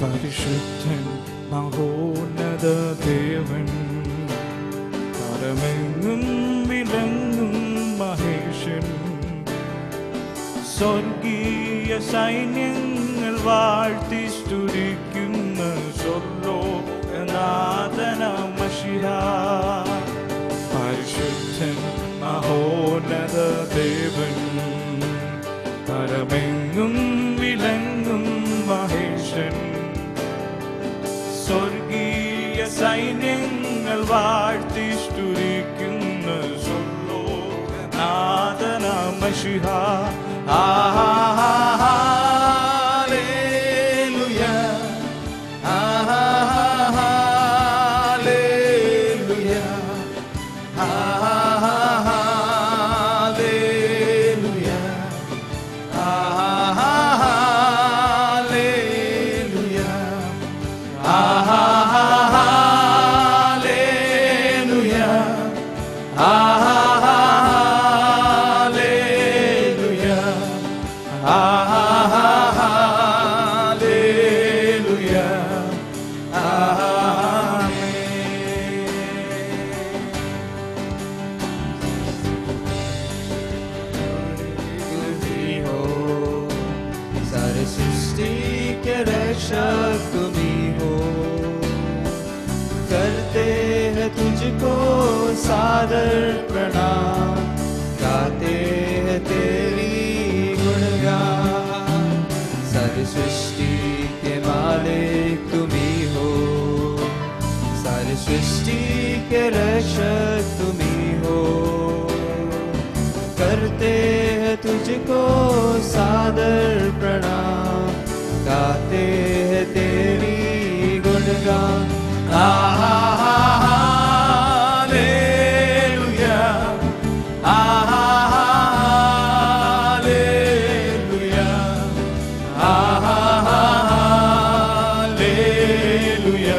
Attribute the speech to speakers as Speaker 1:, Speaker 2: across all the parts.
Speaker 1: പരിശുദ്ധൻ മഹോന്നത ദേവൻ പരമെങ്ങും വിളങ്ങും മഹേഷൻ സ്വർഗീയ സൈന്യങ്ങൾ വാഴ്ത്തി സ്തുതിക്കുന്ന സ്വല്ലോ നാഥന മഷിഹ പരിശുദ്ധൻ മഹോന്നത ദേവൻ പരമെങ്ങും വിളങ്ങും മഹേശൻ സ്വർഗീയ സൈന്യങ്ങൾ വാഴ്ത്തി സ്തുതിക്കുന്ന സ്വല്ലോ നാഥന മഷിഹ ആഹാലേലുയ ആഹാലേലുയ ആഹാലേലുയ ആഹാലേലുയ ആഹാലേലുയ ആഹാലേലുയ ആഹാലേലുയ ആമേൻ
Speaker 2: तुम्ही हो सारे सृष्टि के रक्षक तुम्ही हो करते हैं तुझको सादर प्रणाम गाते हैं तेरी गुणगान सारी सृष्टि के मालिक तुम्ही हो सारी सृष्टि के रक्षक तुम्ही हो करते हैं तुझको सादर प्रणाम गाते हैं तेरी गुणगान
Speaker 1: Alleluia. Alleluia. Alleluia.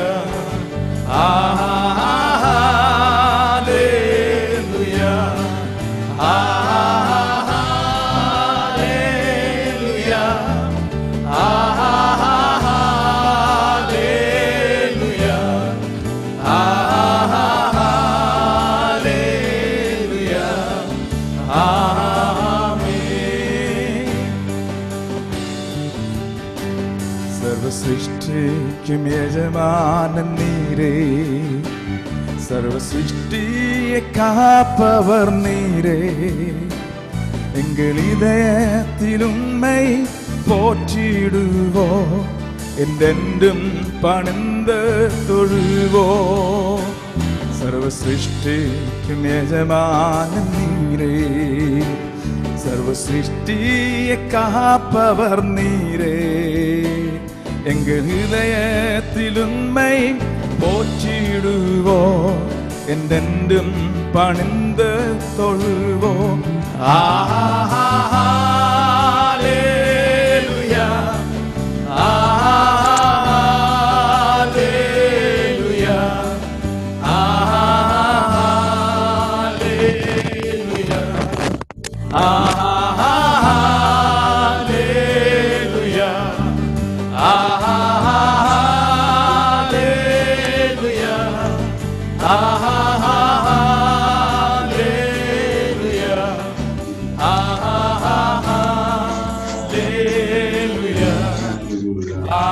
Speaker 1: Alleluia. Alleluia. Alleluia. Alleluia. Amen. സർവസൃഷ്ടിക്കും യജമാനൻ നീരേ സർവസൃഷ്ടിയെ കാപ്പവർ നീരേ എങ്കിൽ ഇതയത്തിലുമ്മൈ പോറ്റിയിടുവോ എന്തെന്തും പണിന്ത് തൊഴുവോ സർവസൃഷ്ടിക്കും യജമാനൻ നീരേ സർവസൃഷ്ടിയെ കാപ്പവർ നീരേ എങ്കിൽ ഹൃദയത്തിലുമ്മൈ പോറ്റിയിടുവോ എന്തെന്തും പണിന്ത് തൊഴുവോ ആഹാലേലുയ ആഹാലേലുയ ആഹാലേലുയ ആഹാലേലുയ ആഹാലേലുയ ആഹാലേലുയ ആഹാലേലുയ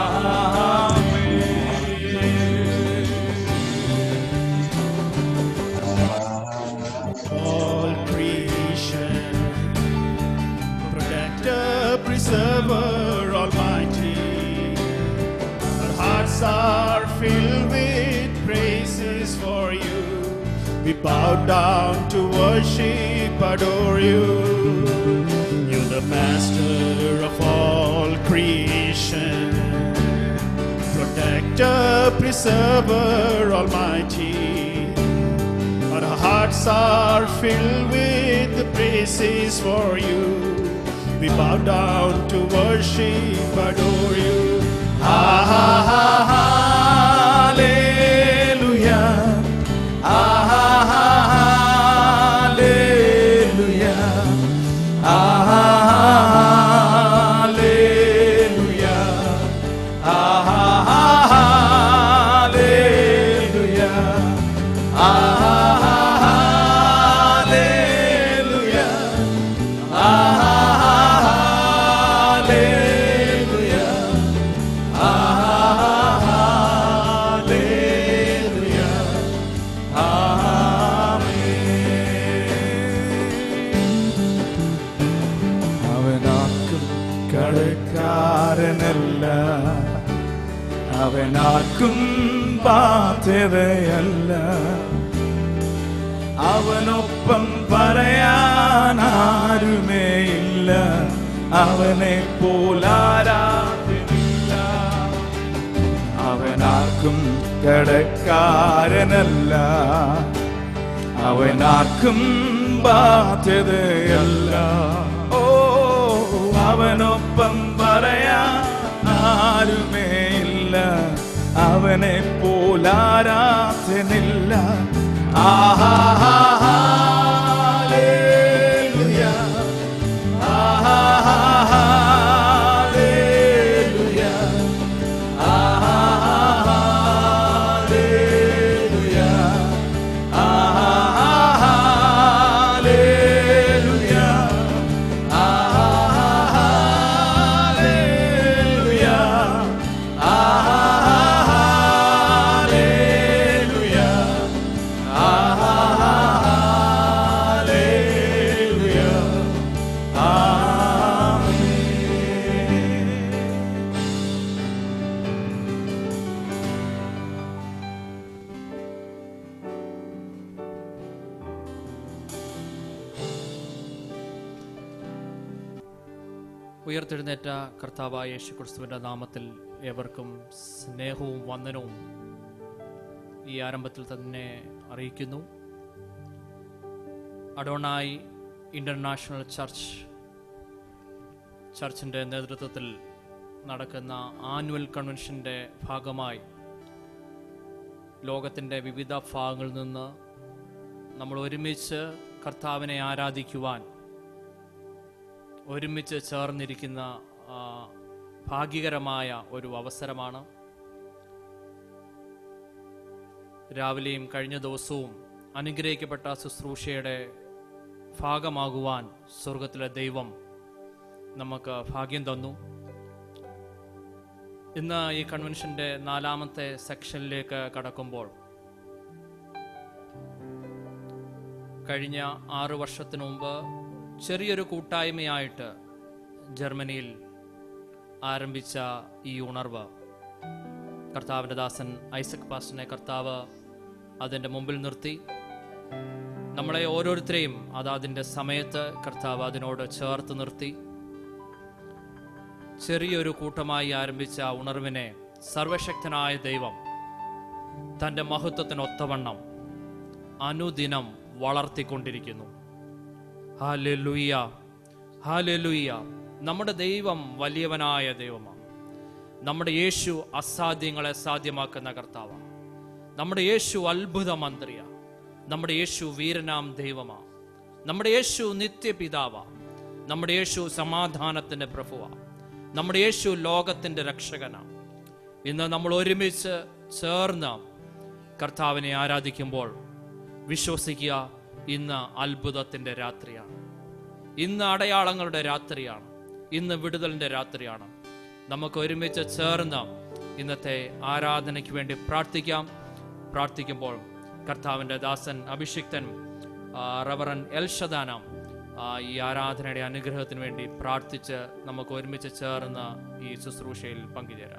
Speaker 3: all creation. Protector, preserver, almighty. Our hearts are filled with praises for you. We bow down to worship, adore you. You're the master of all creation. Protector, preserver, almighty. Our hearts are filled with the praises for you. We bow down to worship, adore you.
Speaker 1: Hallelujah. Hallelujah. Hallelujah. അവനാർക്കും കടക്കാരനല്ല അവനാർക്കും ബാധ്യതയല്ല അവനൊപ്പം പറയാൻ ആരുമേ ഇല്ല അവനെ പോലാരാധില്ല അവനാർക്കും കടക്കാരനല്ല അവനാർക്കും ബാധ്യതയല്ല ഓ അവനൊപ്പം പറയാൻ ആരുമേ ഇല്ല അവനെ പോലാരാധനില്ല ആഹാ ഹല്ലേലൂയ. ആഹാ ഹല്ലേലൂയ. ആഹാ ഹല്ലേലൂയ. ആഹാ ഹല്ലേലൂയ. ആഹാ ഹല്ലേലൂയ. ആഹാ ഹല്ലേലൂയ. ആഹാ ഹല്ലേലൂയ. ആമേൻ.
Speaker 4: ഉയർത്തെഴുന്നേറ്റ കർത്താവായ യേശു ക്രിസ്തുവിൻ്റെ നാമത്തിൽ ഏവർക്കും സ്നേഹവും വന്ദനവും ഈ ആരംഭത്തിൽ തന്നെ അറിയിക്കുന്നു അഡോണായി ഇൻ്റർനാഷണൽ ചർച്ച് ചർച്ചിൻ്റെ നേതൃത്വത്തിൽ നടക്കുന്ന ആനുവൽ കൺവെൻഷൻ്റെ ഭാഗമായി ലോകത്തിൻ്റെ വിവിധ ഭാഗങ്ങളിൽ നിന്ന് നമ്മൾ ഒരുമിച്ച് കർത്താവിനെ ആരാധിക്കുവാൻ ഒരുമിച്ച് ചേർന്നിരിക്കുന്ന ആ, ഭാഗ്യകരമായ ഒരു അവസരമാണ് രാവിലെയും കഴിഞ്ഞ ദിവസവും അനുഗ്രഹിക്കപ്പെട്ട ശുശ്രൂഷയുടെ ഭാഗമാകുവാൻ സ്വർഗത്തിലെ ദൈവം നമുക്ക് ഭാഗ്യം തന്നു ഇന്ന് ഈ കൺവെൻഷൻ്റെ നാലാമത്തെ സെക്ഷനിലേക്ക് കടക്കുമ്പോൾ കഴിഞ്ഞ ആറു വർഷത്തിനു മുമ്പ് ചെറിയൊരു കൂട്ടായ്മയായിട്ട് ജർമ്മനിയിൽ ആരംഭിച്ച ഈ ഉണർവ് കർത്താവിൻ്റെ ദാസൻ ഐസക് പാസ്റ്റനെ കർത്താവ് അതിൻ്റെ മുമ്പിൽ നിർത്തി നമ്മളെ ഓരോരുത്തരെയും അത് അതിൻ്റെ സമയത്ത് കർത്താവ് അതിനോട് ചേർത്ത് നിർത്തി ചെറിയൊരു കൂട്ടമായി ആരംഭിച്ച ആ ഉണർവിനെ സർവശക്തനായ ദൈവം തൻ്റെ മഹത്വത്തിനൊത്തവണ്ണം അനുദിനം വളർത്തിക്കൊണ്ടിരിക്കുന്നു ഹാലെലുയ്യ ഹാലെലുയ്യ നമ്മുടെ ദൈവം വലിയവനായ ദൈവമാണ് നമ്മുടെ യേശു അസാധ്യങ്ങളെ സാധ്യമാക്കുന്ന കർത്താവാണ് നമ്മുടെ യേശു അത്ഭുത മന്ത്രിയ നമ്മുടെ യേശു വീരനാം ദൈവമാ നമ്മുടെ യേശു നിത്യപിതാവാ നമ്മുടെ യേശു സമാധാനത്തിൻ്റെ പ്രഭുവാ നമ്മുടെ യേശു ലോകത്തിൻ്റെ രക്ഷകനാണ് ഇന്ന് നമ്മൾ ഒരുമിച്ച് ചേർന്ന് കർത്താവിനെ ആരാധിക്കുമ്പോൾ വിശ്വസിക്കുക ഇന്ന് അത്ഭുതത്തിൻ്റെ രാത്രിയാണ് ഇന്ന് അടയാളങ്ങളുടെ രാത്രിയാണ് ഇന്ന് വിടുതലിൻ്റെ രാത്രിയാണ് നമുക്ക് ഒരുമിച്ച് ചേർന്ന് ഇന്നത്തെ ആരാധനയ്ക്ക് വേണ്ടി പ്രാർത്ഥിക്കാം പ്രാർത്ഥിക്കുമ്പോൾ കർത്താവിൻ്റെ ദാസൻ അഭിഷിക്തൻ ആ, റവറൻ എൽഷദാന ആ, ഈ ആരാധനയുടെ അനുഗ്രഹത്തിന് വേണ്ടി പ്രാർത്ഥിച്ച് നമുക്ക് ഒരുമിച്ച് ചേർന്ന് ഈ ശുശ്രൂഷയിൽ പങ്കുചേരാം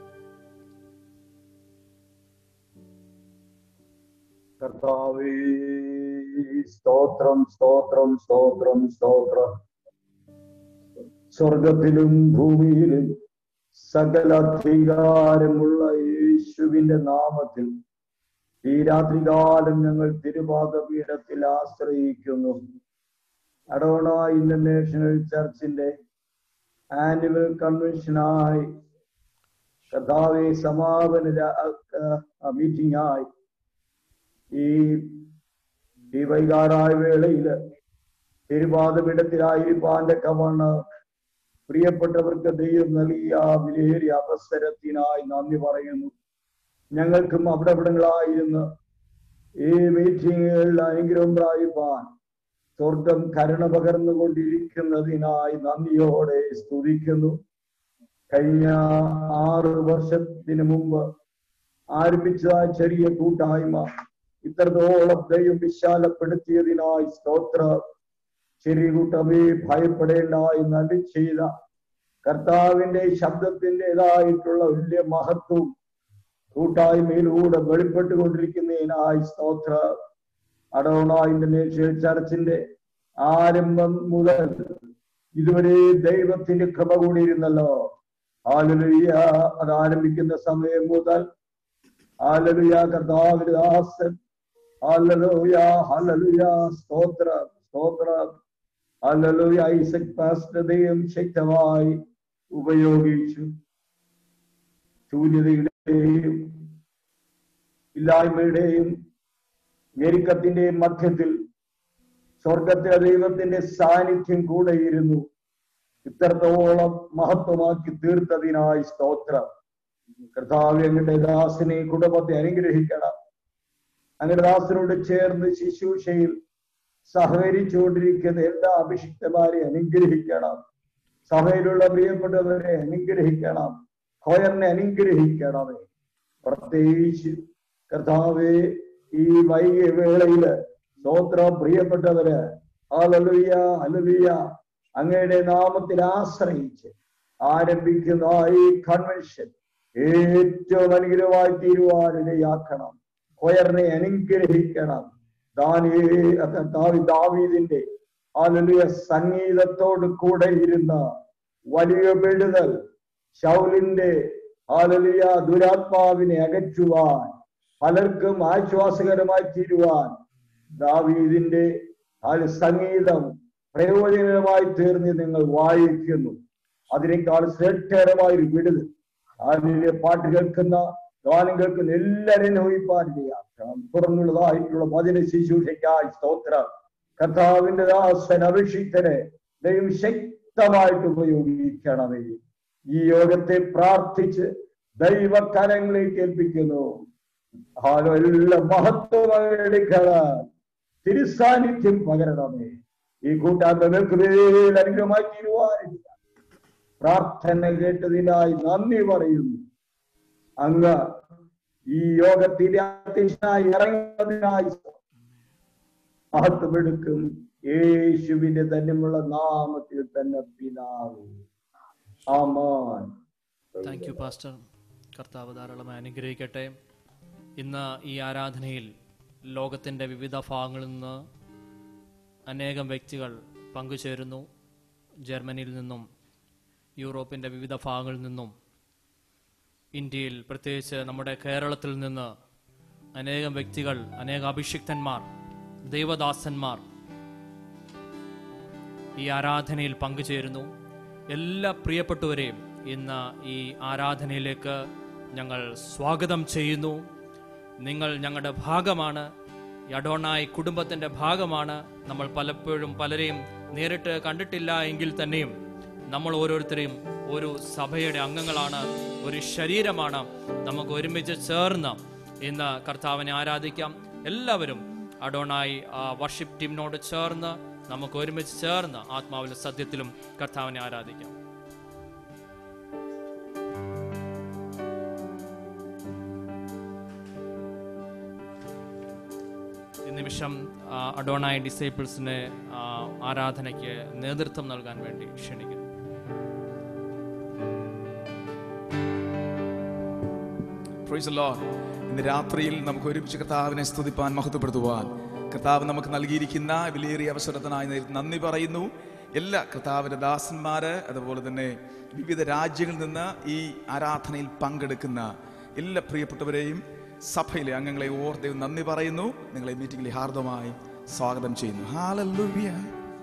Speaker 5: കർത്താവേ സ്തോത്രം സ്തോത്രം സ്തോത്രം സ്തോത്രം സ്വർഗത്തിലും ഭൂമിയിലും സകല അധികാരമുള്ള യേശുവിന്റെ നാമത്തിൽ ഈ രാത്രികാലം ഞങ്ങൾ തിരുപാദപീഠത്തിൽ ആശ്രയിക്കുന്നു അഡോണ ഇന്റർനാഷണൽ ചർച്ചിന്റെ ആനുവൽ കൺവെൻഷനായി കർത്താവെ സമാപന മീറ്റിംഗ് ആയി ഈ ഈ വൈകാരായ വേളയില് തിരുപാതപീഠത്തിലായിരിക്കാന്റെ കവണ് പ്രിയപ്പെട്ടവർക്ക് ദൈവം നൽകിയ ആ വിലയേറിയ അവസരത്തിനായി നന്ദി പറയുന്നു ഞങ്ങൾക്കും അവിടെ ഇവിടങ്ങളായിരുന്ന് ഈ മീറ്റിങ്ങുകളിൽ അനുഗ്രഹം പ്രാപിപ്പാൻ സ്വർഗം കരുണ പകർന്നുകൊണ്ടിരിക്കുന്നതിനായി നന്ദിയോടെ സ്തുതിക്കുന്നു കഴിഞ്ഞ ആറ് വർഷത്തിന് മുമ്പ് ആരംഭിച്ച ആ ചെറിയ കൂട്ടായ്മ ഇത്രത്തോളം ദൈവം വിശാലപ്പെടുത്തിയതിനായി സ്തോത്ര ചെറിയ കൂട്ടമേ ഭയപ്പെടേണ്ട എന്ന് അല്ലി ചെയ്ത കർത്താവിന്റെ ശബ്ദത്തിൻ്റെതായിട്ടുള്ള വലിയ മഹത്വം കൂട്ടായ്മയിലൂടെ വെളിപ്പെട്ടുകൊണ്ടിരിക്കുന്നതിനായി സ്തോത്ര അടോണ ഇന്റർനാഷണൽ ചർച്ചിന്റെ ആരംഭം മുതൽ ഇതുവരെ ദൈവത്തിന്റെ കൃപ കൂടിയിരുന്നല്ലോ ആലലുയ്യ അത് ആരംഭിക്കുന്ന സമയം മുതൽ ആലലുയ കർത്താവിന്റെ ദാസൻ ഹല്ലേലൂയ ഹല്ലേലൂയ സ്തോത്ര സ്തോത്ര ഹല്ലേലൂയ ഐസക് പാസ്റ്റർ ദൈവം ശക്തമായി ഉപയോഗിച്ചു ശൂന്യതയുടെയും ഇല്ലായ്മയുടെയും ഞെരുക്കത്തിന്റെയും മധ്യത്തിൽ സ്വർഗത്തിലെ ദൈവത്തിന്റെ സാന്നിധ്യം കൂടെയിരുന്നു ഇത്രത്തോളം മഹത്വമാക്കി തീർത്തതിനായി സ്തോത്രം കർത്താവ് അങ്ങയുടെ ദാസിനെ കുടുംബത്തെ അനുഗ്രഹിക്കണം അങ്ങയുടെ ദാസനോട് ചേർന്ന് ശുശ്രൂഷയിൽ സഹകരിച്ചുകൊണ്ടിരിക്കുന്ന എല്ലാ അഭിഷിക്തമാരെ അനുഗ്രഹിക്കണം സഭയിലുള്ള പ്രിയപ്പെട്ടവരെ അനുഗ്രഹിക്കണം ഹോയറിനെ അനുഗ്രഹിക്കണമേ പ്രത്യേകിച്ച് കർത്താവെ ഈ വൈകിയ വേളയില് സ്തോത്ര പ്രിയപ്പെട്ടവര് ഹല്ലേലൂയ ഹല്ലേലൂയ അങ്ങയുടെ നാമത്തിൽ ആശ്രയിച്ച് ആരംഭിക്കുന്ന ഈ കൺവെൻഷൻ ഏറ്റവും അനുഗ്രഹമായി തീരുവാനിടയാക്കണം കൊയറിനെ അനുഗ്രഹിക്കണം ദാനിയേ കർത്താവ് ദാവീദിന്റെ ഹല്ലേലൂയ സംഗീതത്തോട് കൂടെ ഇരുന്ന വലിയ വിടുതൽ ശൗലിന്റെ ഹാലലിയ ദുരാത്മാവിനെ അകറ്റുവാൻ പലർക്കും ആശ്വാസകരമായി തീരുവാൻ ദാവീദിന്റെ ആ സംഗീതം പ്രയോജനകരമായി തീർന്ന് നിങ്ങൾ വായിക്കുന്നു അതിനേക്കാൾ ശ്രേഷ്ഠകരമായ ഒരു വിടുതൽ അതിലെ പാട്ട് കേൾക്കുന്ന ഗാനം കേൾക്കുന്ന എല്ലാവരെയും നോയിപ്പാനിടയാക്കണം തുറന്നുള്ളതായിട്ടുള്ള വചന ശുശ്രൂഷയ്ക്കായി സ്തോത്രം കർത്താവിന്റെ ദാസൻ അഭിഷിക്തനെ ദൈവം ശക്തമായിട്ട് ഉപയോഗിക്കണമേ ഈ യോഗത്തെ പ്രാർത്ഥിച്ച് ദൈവകരങ്ങളിലേക്ക് ഏൽപ്പിക്കുന്നു ഹാലോ എല്ലാം മഹത്വം എടുക്കണം തിരുസാന്നിധ്യം പകരണമേ ഈ കൂട്ടായ്മകൾക്ക് മേൽ അനുഗ്രഹമായി തീരുവാനില്ല പ്രാർത്ഥന കേട്ടതിനായി നന്ദി പറയുന്നു അങ്ങ് ഈ യോഗത്തിന്റെ അധ്യക്ഷനായി ഇറങ്ങുന്നതിനായി മഹത്വമെടുക്കും യേശുവിന്റെ തന്നെയുള്ള നാമത്തിൽ തന്നെ പിതാവ് ആമാൻ
Speaker 4: താങ്ക് യു പാസ്റ്റർ കർത്താവ് ധാരാളമായി അനുഗ്രഹിക്കട്ടെ ഇന്ന് ഈ ആരാധനയിൽ ലോകത്തിൻ്റെ വിവിധ ഭാഗങ്ങളിൽ നിന്ന് അനേകം വ്യക്തികൾ പങ്കുചേരുന്നു ജർമ്മനിയിൽ നിന്നും യൂറോപ്പിൻ്റെ വിവിധ ഭാഗങ്ങളിൽ നിന്നും ഇന്ത്യയിൽ പ്രത്യേകിച്ച് നമ്മുടെ കേരളത്തിൽ നിന്ന് അനേകം വ്യക്തികൾ അനേക അഭിഷിക്തന്മാർ ദൈവദാസന്മാർ ഈ ആരാധനയിൽ പങ്കുചേരുന്നു എല്ലാ പ്രിയപ്പെട്ടവരെയും ഇന്ന് ഈ ആരാധനയിലേക്ക് ഞങ്ങൾ സ്വാഗതം ചെയ്യുന്നു നിങ്ങൾ ഞങ്ങളുടെ ഭാഗമാണ് യഡോണായി കുടുംബത്തിൻ്റെ ഭാഗമാണ് നമ്മൾ പലപ്പോഴും പലരെയും നേരിട്ട് കണ്ടിട്ടില്ല എങ്കിൽ തന്നെയും നമ്മൾ ഓരോരുത്തരെയും ഒരു സഭയുടെ അംഗങ്ങളാണ് ഒരു ശരീരമാണ് നമുക്ക് ഒരുമിച്ച് ചേർന്ന് ഇന്ന് കർത്താവിനെ ആരാധിക്കാം എല്ലാവരും അഡോണായി വർഷിപ്പ് ടീമിനോട് ചേർന്ന് നമുക്ക് ഒരുമിച്ച് ചേർന്ന് ആത്മാവിലും സത്യത്തിലും കർത്താവിനെ ആരാധിക്കാം ഈ നിമിഷം ആ, അഡോണായി ഡിസൈപ്പിൾസിന് ആ, ആരാധനയ്ക്ക് നേതൃത്വം നൽകാൻ വേണ്ടി ക്ഷണിക്കുന്നു
Speaker 1: പ്രൈസ് ലോർഡ് ഇന്ന് രാത്രിയിൽ നമുക്ക് ഒരുമിച്ച് കർത്താവിനെ സ്തുതിപ്പാൻ മഹത്വപ്പെടുത്തുവാൻ കർത്താവ് നമുക്ക് നൽകിയിരിക്കുന്ന വിലയേറിയ അവസരത്തിനായി നേരിട്ട് നന്ദി പറയുന്നു എല്ലാ കർത്താവിന്റെ ദാസന്മാര് അതുപോലെ തന്നെ വിവിധ രാജ്യങ്ങളിൽ നിന്ന് ഈ ആരാധനയിൽ പങ്കെടുക്കുന്ന എല്ലാ പ്രിയപ്പെട്ടവരെയും സഭയിലെ അംഗങ്ങളെ ഓർത്ത് നന്ദി പറയുന്നു നിങ്ങളെ മീറ്റിംഗിൽ ഹാർദമായി സ്വാഗതം ചെയ്യുന്നു ഹാലല്ലൂയ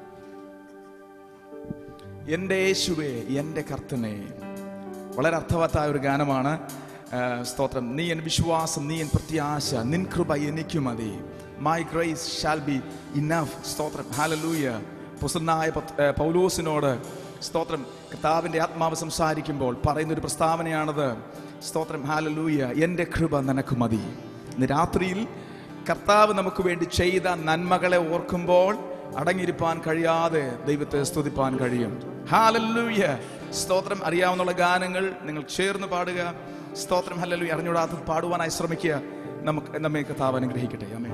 Speaker 1: എൻ്റെ യേശുവേ എൻ്റെ കർത്തനെ വളരെ അർത്ഥവത്തായ ഒരു ഗാനമാണ് ആ, സ്തോത്രം നീ എൻ വിശ്വാസം നീ എൻ പ്രത്യാശ നിൻ കൃപ എനിക്ക് മതി my grace shall be enough സ്തോത്രം ഹാലലൂയ പുസ്തനായ പൗലോസിനോട് സ്തോത്രം കർത്താവിൻ്റെ ആത്മാവ് സംസാരിക്കുമ്പോൾ പറയുന്ന ഒരു പ്രസ്താവനയാണത് സ്തോത്രം ഹാലലൂയ എൻ്റെ കൃപ നിനക്ക് മതി ഇന്ന് രാത്രിയിൽ കർത്താവ് നമുക്ക് വേണ്ടി ചെയ്ത നന്മകളെ ഓർക്കുമ്പോൾ അടങ്ങിയിരിപ്പാൻ കഴിയാതെ ദൈവത്തെ സ്തുതിപ്പാൻ കഴിയും ഹാലല്ലൂയ സ്തോത്രം അറിയാവുന്ന ഗാനങ്ങൾ നിങ്ങൾ ചേർന്ന് പാടുക സ്തോത്രം ഹല്ലല്ലൂയ അറിഞ്ഞൂടാത്തത് പാടുവാനായി ശ്രമിക്കുക നമുക്ക് നമ്മെ കർത്താവ് അനുഗ്രഹിക്കട്ടെ അമേ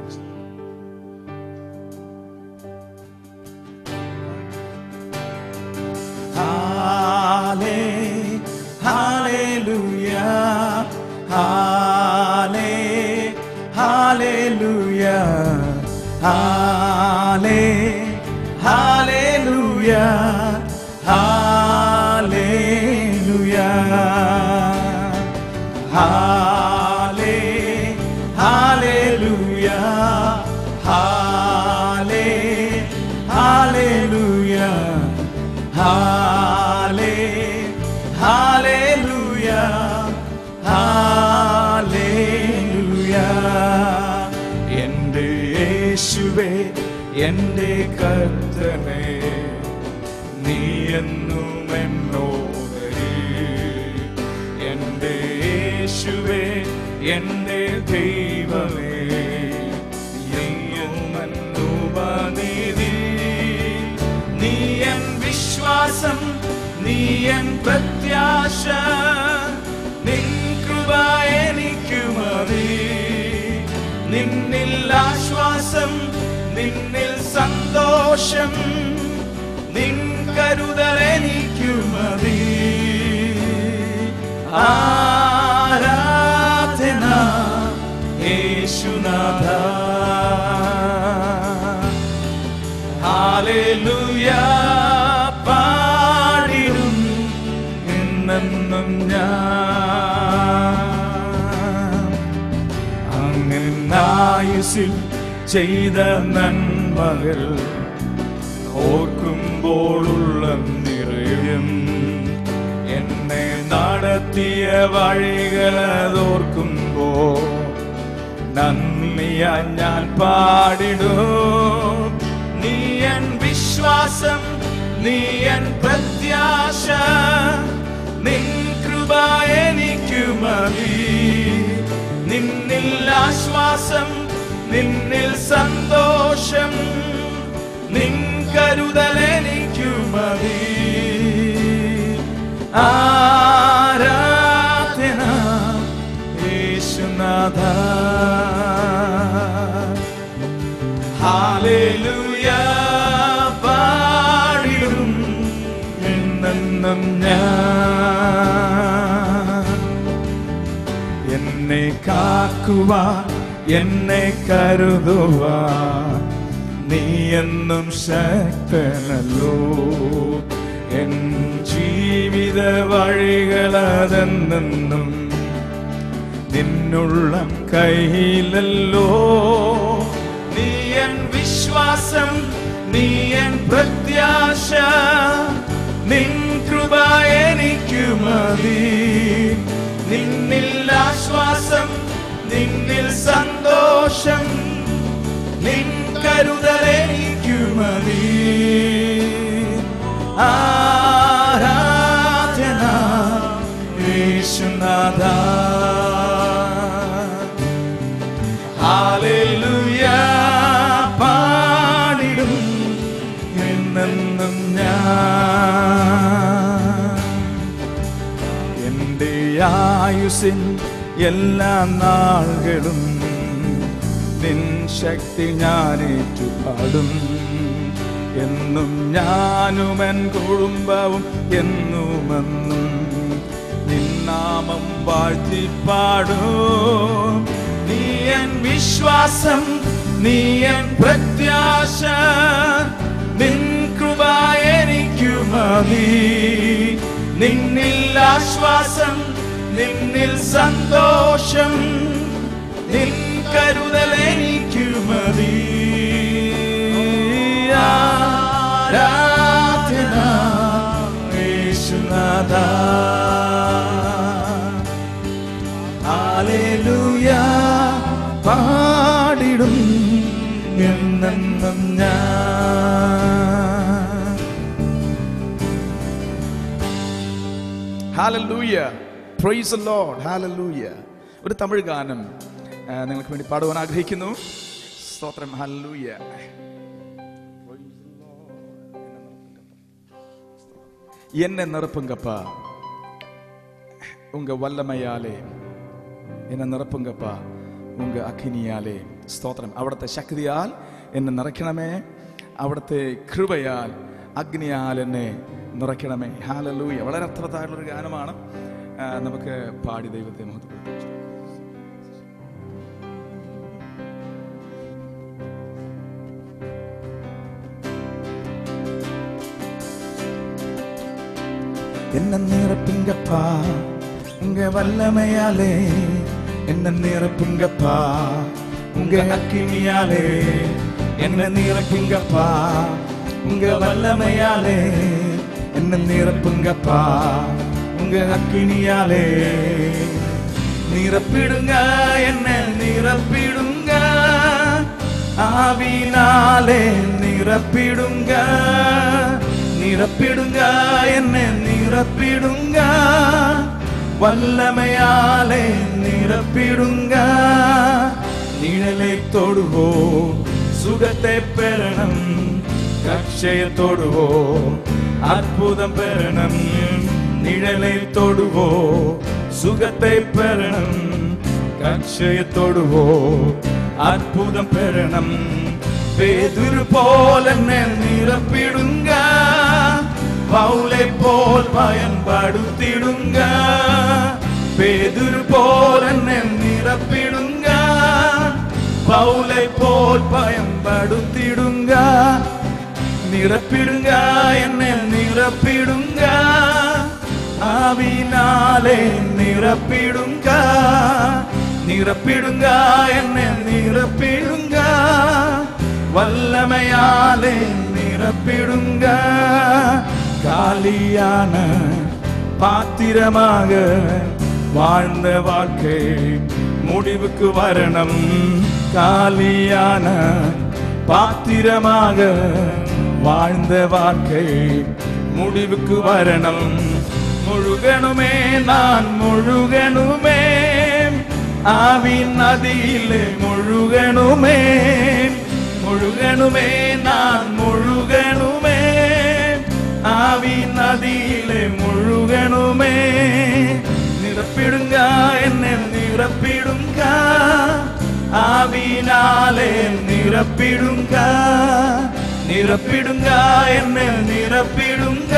Speaker 1: Halle- Hallelujah. Halle- Hallelujah. Halle- Hallelujah. Hallelujah. Halle- Hallelujah. Halle- Hallelujah. Halle- Hallelujah. Hallelujah. എൻ്റെ യേശുവേ എൻ്റെ കർത്തനെ നീ എന്നും എന്നോടേ എൻ്റെ യേശുവേ എൻ്റെ ദൈവമേ നീയെന്നുപനിധി നീ എൻ വിശ്വാസം നീ എൻ പ്രത്യാശ നിൻ കൃപ എനിക്കു മതി നിന്നിൽ ആശ്വാസം നിന്നിൽ സന്തോഷം നിൻ കരുതൽ എനിക്കു മതി ആരാധന യേശുനാഥ ഹാലേലൂയ പാടിടും എന്നെന്നും ഞാൻ അങ്ങനായുസിൽ ചെയ്ത നന്മകൾ ഓർക്കുമ്പോഴുള്ള നിറയും എന്നെ നടത്തിയ വഴികളതോർക്കുമ്പോ നന്ദിയാ ഞാൻ പാടിടും നീ എൻ വിശ്വാസം നീ എൻ പ്രത്യാശ നിൻ കൃപ എനിക്കു മതി നിന്നിൽ ആശ്വാസം നിന്നിൽ സന്തോഷം നിൻ കരുതൽ എനിക്കു മതി ആരാധന യേശുനാഥ ഹാലേലൂയ പാടിടും എന്നെന്നും ഞാൻ എന്നെ കാക്കുവാ എന്നെ കരുതുവാ നീ എന്നും ശക്തനല്ലോ എൻ ജീവിത വഴികളതെന്നും നിന്നുള്ള കയ്യിലല്ലോ നീ എൻ വിശ്വാസം നീ എൻ പ്രത്യാശ നിൻ കൃപ എനിക്കു മതി നിന്നിൽ ആശ്വാസം നിന്നിൽ സന്തോഷം നിൻ കരുതൽ എനിക്കു മതി ആരാധന യേശുനാഥ ഹാലേലൂയ പാടിടും എന്നെന്നും ഞാൻ എൻ്റെ ആയുസിൻ എല്ലാ നാളുകളും നിൻ ശക്തി ഞാൻ ഏറ്റുപാടും എന്നും ഞാനും എൻ കുടുംബവും എന്നുമെന്നും നിന്നാമം വാഴ്ത്തിപ്പാടും നീ എൻ വിശ്വാസം നീ എൻ പ്രത്യാശ നിൻ കൃപ എനിക്കു മതി നിന്നിൽ ആശ്വാസം നിന്നിൽ സന്തോഷം നിൻ കരുതൽ എനിക്കു മതി ആരാധന യേശുനാഥ ഹാലേലൂയ പാടിടും എന്നെന്നും ഞാൻ ഹാലലൂയ പ്രൈസ് ലോർഡ് ഹാലലൂയ ഒരു തമിഴ് ഗാനം ആ, നിങ്ങൾക്ക് വേണ്ടി പാടുവാൻ ആഗ്രഹിക്കുന്നു സ്തോത്രം ഹല്ലേലൂയ എന്നെ നിറപ്പുങ്കപ്പ ഉങ്ക വല്ലമയാലേ എന്നെ നിറപ്പുങ്കപ്പ ഉങ്ക അഖിനിയാലേ സ്തോത്രം അവിടുത്തെ ശക്തിയാൽ എന്നെ നിറയ്ക്കണമേ അവിടുത്തെ കൃപയാൽ അഗ്നിയാൽ എന്നെ നിറയ്ക്കണമേ ഹാലലൂയ വളരെ അർത്ഥവത്തായിട്ടുള്ളൊരു ഗാനമാണ് ആ, നമുക്ക് പാടി ദൈവത്തെ മഹത്വപ്പെടുത്താം என்ன நிரப்புங்கப்பா உங்க வல்லமையாலே என்ன நிரப்புங்கப்பா உங்க அக்கினியாலே என்ன நிரப்புங்கப்பா உங்க வல்லமையாலே என்ன நிரப்புங்கப்பா உங்க அக்கினியாலே நிரப்பிடுங்க என்ன நிரப்பிடுங்க ஆவினாலே நிரப்பிடுங்க நிரப்பிடுங்க என்ன நிரப்பிடுங்க வல்லமையாலே நிரப்பிடுங்க நிழலை தொடுவோ சுகத்தை பெறணும் கட்சையை தொடுவோ அற்புதம் பெறணும் நிழலை தொடுவோ சுகத்தை பெறணும் கட்சையை தொடுவோ அற்புதம் பெறணும் பேதுரு போல എന്നെ നിറപ്പിടുങ്ക പൗലെ പോൽ பயன்படுத்திடுங்க പേതുരു പോൽ എന്നെ നിറപ്പിടുങ്ക പൗലെ പോൽ பயன்படுத்திடுங்க നിറപ്പിടുങ്ക എന്നെ നിറപ്പിടുങ്ക ആവിനാലെ നിറപ്പിടുങ്ക നിറപ്പിടുങ്ക എന്നെ നിറപ്പിടുങ്ക வல்லமையாலே நிரப்பிடுங்க காலியான பாத்திரமாக வாழ்ந்த வாழ்க்கை முடிவுக்கு வரணும் காலியான பாத்திரமாக வாழ்ந்த வாழ்க்கை முடிவுக்கு வரணும் முழுகணுமே நான் முழுகணுமே ஆவின் நதியிலே முழுகணுமே മുഴുകണുമേ നാൻ മുഴുകണുമേ ആവി നദിയിലെ മുഴുകണുമേ നിറപ്പിടുങ്ക എന്നെ നിറപ്പിടുങ്ക ആവിനാലെ നിറപ്പിടുങ്ക നിറപ്പിടുങ്ക എന്നെ നിറപ്പിടുങ്ക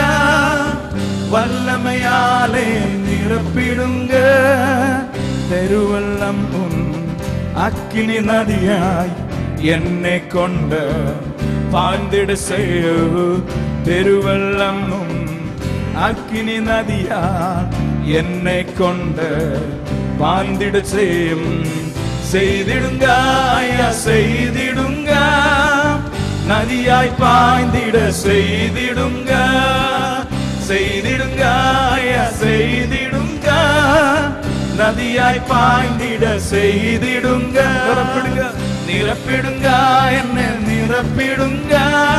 Speaker 1: വല്ലമയാലെ നിറപ്പിടുങ്ക തെരുവെള്ളം ഉൻ അക്കിനി നദിയായി എന്നെ കൊണ്ട് പാന്തിട ചെയ്യൂ പെരുവെള്ളം അഗ്നി നദിയാ എന്നെ കൊണ്ട് പാന്തിട ചെയ്യും ചെയ്തിടുങ്ക ஐயா, செய்திடுங்க நதியாய் பாய்ந்திட செய்திடுங்க செய்திடுங்க ஐயா, செய்திடுங்க நதியாய் பாய்ந்திட செய்திடுங்க நிரப்பிடுங்க நிரப்பிடுங்க என்ன நிரப்பிடுங்க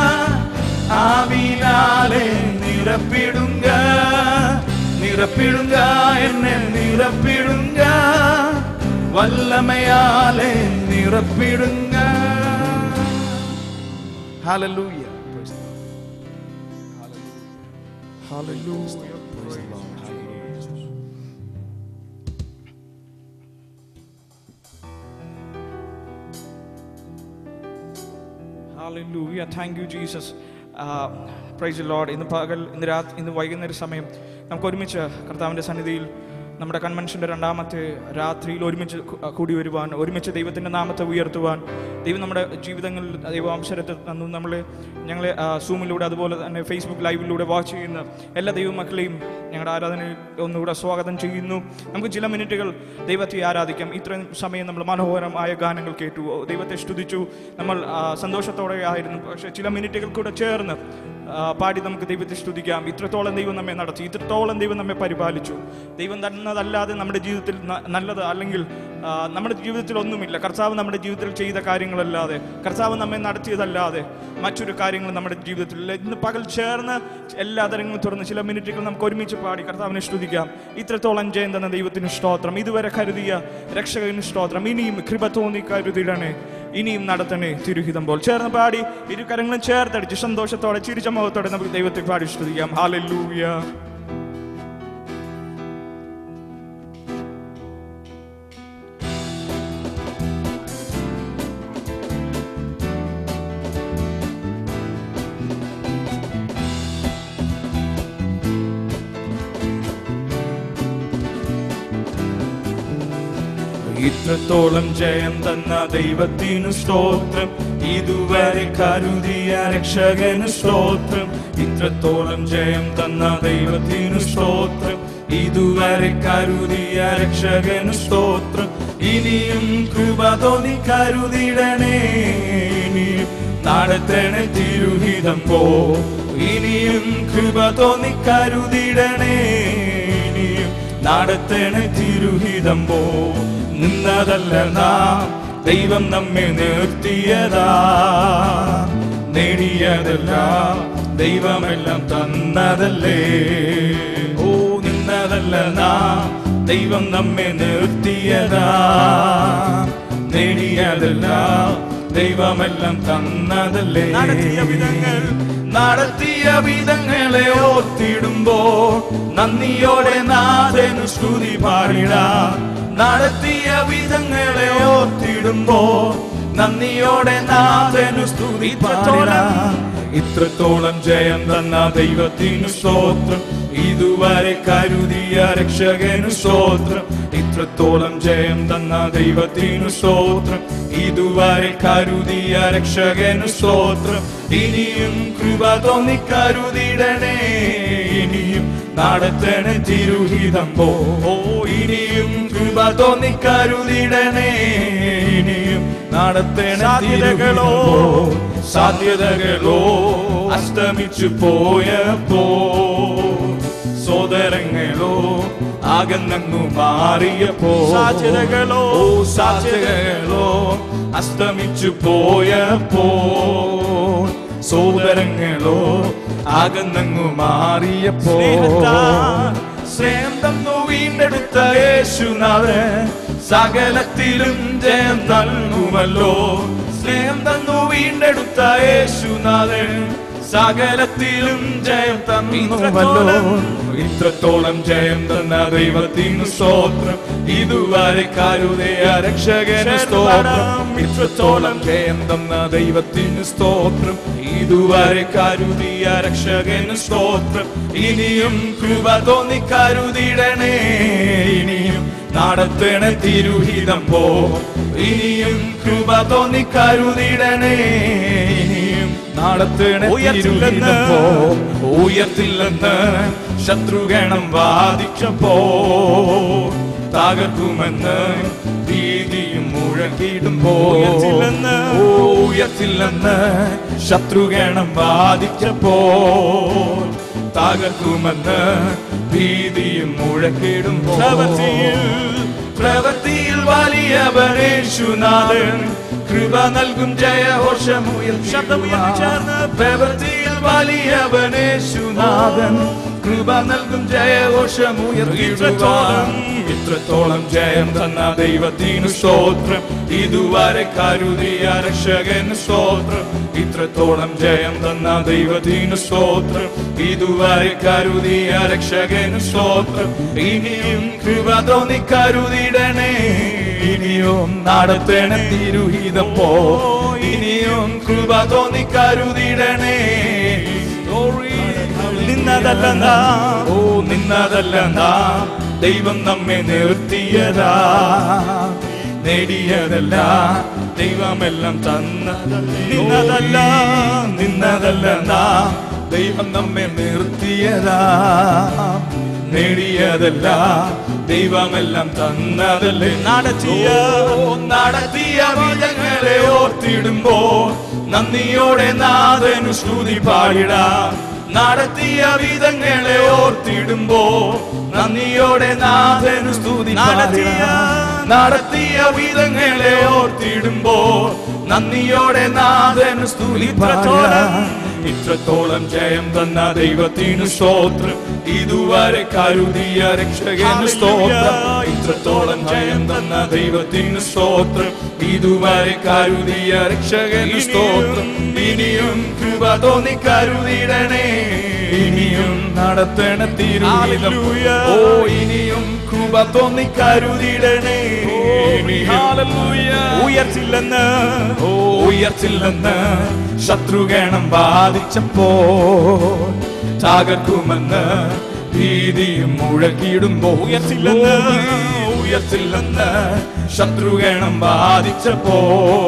Speaker 1: ஆவினாலே நிரப்பிடுங்க நிரப்பிடுங்க என்ன நிரப்பிடுங்க வல்லமையாலே நிரப்பிடுங்க Hallelujah. Praise the Lord. Hallelujah. Praise the Lord. Hallelujah.
Speaker 6: Hallelujah. Thank you, Jesus. Uh, praise the Lord. ഇന്ന് പകൽ ഇന്ന് രാത്രി ഇന്ന് വൈകുന്നേര സമയം നമുക്ക് ഒരുമിച്ച് കർത്താവിൻ്റെ സന്നിധിയിൽ നമ്മുടെ കൺവെൻഷൻ്റെ രണ്ടാമത്തെ രാത്രിയിൽ ഒരുമിച്ച് കു- കൂടി വരുവാൻ ഒരുമിച്ച് ദൈവത്തിൻ്റെ നാമത്തെ ഉയർത്തുവാൻ ദൈവം നമ്മുടെ ജീവിതങ്ങളിൽ ദൈവാംശരത്തെ തന്നു നമ്മൾ ഞങ്ങളെ ആ, സൂമിലൂടെ അതുപോലെ തന്നെ ഫേസ്ബുക്ക് ലൈവിലൂടെ വാച്ച് ചെയ്യുന്ന എല്ലാ ദൈവമക്കളെയും ഞങ്ങളുടെ ആരാധനയിൽ ഒന്നുകൂടെ സ്വാഗതം ചെയ്യുന്നു നമുക്ക് ചില മിനിറ്റുകൾ ദൈവത്തെ ആരാധിക്കാം ഇത്രയും സമയം നമ്മൾ മനോഹരമായ ഗാനങ്ങൾ കേട്ടു ദൈവത്തെ സ്തുതിച്ചു നമ്മൾ ആ, സന്തോഷത്തോടെ ആയിരുന്നു പക്ഷേ ചില മിനിറ്റുകൾ കൂടെ ചേർന്ന് ആ, പാടി നമുക്ക് ദൈവത്തെ സ്തുതിക്കാം ഇത്രത്തോളം ദൈവം നമ്മെ നടത്തി ഇത്രത്തോളം ദൈവം നമ്മെ പരിപാലിച്ചു ദൈവം തന്നതല്ലാതെ നമ്മുടെ ജീവിതത്തിൽ ന- നല്ലത് അല്ലെങ്കിൽ ആ, നമ്മുടെ ജീവിതത്തിൽ ഒന്നുമില്ല കർത്താവ് നമ്മുടെ ജീവിതത്തിൽ ചെയ്ത കാര്യങ്ങളല്ലാതെ കർത്താവ് നമ്മെ നടത്തിയതല്ലാതെ മറ്റൊരു കാര്യങ്ങൾ നമ്മുടെ ജീവിതത്തിൽ ഇല്ല. ഇന്ന് പകൽ ചേർന്ന് എല്ലാ തരങ്ങളും തുറന്ന് ചില മിനിറ്റുകൾ നമുക്ക് ഒരുമിച്ച് പാടി കർത്താവിനെ സ്തുതിക്കാം ഇത്രത്തോളം ജയം തന്ന ദൈവത്തിന് സ്തോത്രം ഇതുവരെ കരുതിയ രക്ഷകന് സ്തോത്രം ഇനിയും കൃപ തോന്നി കരുതിടണേ ഇനിയും നടത്തണേ തിരുഹിതം പോൽ ചേർന്ന് പാടി ഇരു കരങ്ങളും ചേർത്തടിച്ച് സന്തോഷത്തോടെ ചിരിച്ച മുഖത്തോടെ നമുക്ക് ദൈവത്തെ പാടി സ്തുതിക്കാം ഹാലൂയ ഇത്രത്തോളം ജയം തന്ന ദൈവത്തിനു സ്തോത്രം ഇതുവരെ കരുതിയ രക്ഷകന് സ്തോത്രം ഇത്രത്തോളം ജയം തന്ന ദൈവത്തിനു സ്തോത്രം ഇതുവരെ കരുതിയ രക്ഷകന് സ്തോത്രം ഇനിയും കൃപ തോന്നി കരുതിടണേ ഇനിയും നടത്തണേ തിരുഹിതം പോ ഇനിയും കൃപ തോന്നി കരുതിടണേ ഇനിയും നടത്തണേ തിരുഹിതം പോ നിന്നതല്ല നാം ദൈവം നമ്മെ നിർത്തിയതാ നേടിയതല്ല ദൈവമെല്ലാം തന്നതല്ലേ ഓ നിന്നതല്ല നാം ദൈവം നമ്മെ നിർത്തിയതാ നേടിയതല്ല ദൈവമെല്ലാം തന്നതല്ലേ നടത്തിയ വിധങ്ങൾ നടത്തിയ വിധങ്ങളെ ഓർത്തിടുമ്പോ നന്ദിയോടെ നാഥനു സ്തുതി പാടിടാം നടത്തിയ വിധങ്ങളെ ഓർത്തിടുമ്പോ നന്ദിയോടെ നാഥനു സ്തുതി പാടിടാം ഇത്രത്തോളം ജയം തന്ന ദൈവത്തിനു സ്തോത്രം ഇതുവരെ കരുതിയ രക്ഷകനു സ്തോത്രം ഇത്രത്തോളം ജയം തന്ന ദൈവത്തിനു സ്തോത്രം ഇതുവരെ കരുതിയ രക്ഷകനു സ്തോത്രം ഇനിയും കൃപ തോന്നി കരുതിടണേ ഇനിയും നടത്തണേ തിരുഹിതം പോ ഓ ഇനിയും കൃപ തോന്നി കരുതിടണേ ഇനിയും നടത്തണേ സാധ്യതകളോ സാധ്യതകളോ അസ്തമിച്ചു പോയപ്പോ സോദരങ്ങളോ ആകന്നു മാറിയപ്പോ സാധ്യതകളോ സാധ്യതകളോ അസ്തമിച്ചു പോയപ്പോ സോദരങ്ങളോ ആകന്നു മാറിയപ്പോ സ്നേഹം തന്നു വീണ്ടെടുത്ത യേശുനാഥൻ സകലത്തിലും ജയം നൽകുമല്ലോ സ്നേഹം തന്നു വീണ്ടെടുത്ത യേശുനാഥൻ സകലത്തിലും ജയം തന്നുവല്ലോ ഇത്രത്തോളം ജയം തന്ന ദൈവത്തിനു സ്തോത്രം ഇതുവരെ കരുതയ രക്ഷകന് സ്തോത്രം ഇത്രത്തോളം ജയം തന്ന ദൈവത്തിനു സ്തോത്രം ഇതുവരെ കരുതിയ രക്ഷകന് സ്തോത്രം ഇനിയും കൃപ തോന്നി കരുതിടണേ ഇനിയും നടത്തണ തിരുഹിതം പോ ഇനിയും കൃപ തോന്നി കരുതിടണേ ഇനിയും നടത്തണ തിരുഹിതം പോ ഉയർത്തില്ലെന്ന് ശത്രുഗണം വാദിച്ചപ്പോ തകർക്കുമെന്ന് ഭീതിയും മുഴക്കിടുമ്പോ ഉയർത്തില്ലെന്ന് ശത്രുഗണം വാദിച്ചപ്പോ തകർക്കുമെന്ന് ഭീതിയും മുഴക്കിടുമ്പോ പ്രവൃത്തിയിൽ പ്രവൃത്തിയിൽ വലിയവനേശുനാഥൻ കൃപ നൽകും ജയഘോഷമുയൽ ശബ്ദമുയർന്ന് പ്രവൃത്തിയിൽ വലിയവനേശുനാഥൻ കൃപ നൽകും ജയഘോഷമുയർത്തോളം ഇത്രത്തോളം ജയം തന്ന ദൈവത്തിനു സ്തോത്രം ഇതുവരെ കരുതിയ രക്ഷകന് സ്തോത്രം ഇത്രത്തോളം ജയം തന്ന ദൈവത്തിനു സ്തോത്രം ഇതുവരെ കരുതിയ രക്ഷകന് സ്തോത്രം ഇനിയും കൃപ തോന്നി കരുതിടണേ ഇനിയും നടത്തണ തിരുഹിതം പോ ഇനിയും കൃപ തോന്നി കരുതിടണേ നിന്നതല്ല നാം, ഓ നിന്നതല്ല നാം ദൈവം നമ്മെ നിർത്തിയതാ നേടിയതല്ല ദൈവമെല്ലാം തന്നതല്ല നിന്നതല്ല നിന്നതല്ല നാം ദൈവം നമ്മെ നിർത്തിയതാ
Speaker 7: നേടിയതല്ല ദൈവമെല്ലാം തന്നതല്ലേ നടത്തിയ നടത്തിയ വിധങ്ങളെ ഓർത്തിടുമ്പോ നന്ദിയോടെ നാഥനു സ്തുതി പാടിടാം നടത്തിയ വിധങ്ങളെ ഓർത്തിടുമ്പോ നന്ദിയോടെ നാഥനു സ്തുതി നടത്തിയ നടത്തിയ വിധങ്ങളെ ഓർത്തിടുമ്പോ നന്ദിയോടെ നാഥനു സ്തുതി ഇത്രത്തോളം ഇത്രത്തോളം ജയം തന്ന ദൈവത്തിനു സ്തോത്രം ഇതുവരെ കരുതിയ രക്ഷകന് സ്തോത്രം ഇത്രത്തോളം ജയം തന്ന ദൈവത്തിനു സ്തോത്രം ഇതുവരെ കരുതിയ രക്ഷകന് സ്തോത്രം ഇനിയും കൃപ തോന്നി കരുതിടണേ ഇനിയും നടത്തണ തിരുവിതം ഓ ഇനിയും കൃപ തോന്നി കരുതിടണേ ഉയർച്ചില്ലെന്ന് ഓ ഉയർച്ചില്ലെന്ന് ശത്രുഗണം ബാധിച്ചപ്പോ തകർക്കുമെന്ന് ഭീതിയും മുഴക്കിയിടുമ്പോ ഉയർച്ചില്ലെന്ന് ഉയർച്ചില്ലെന്ന് ശത്രുഗണം ബാധിച്ചപ്പോ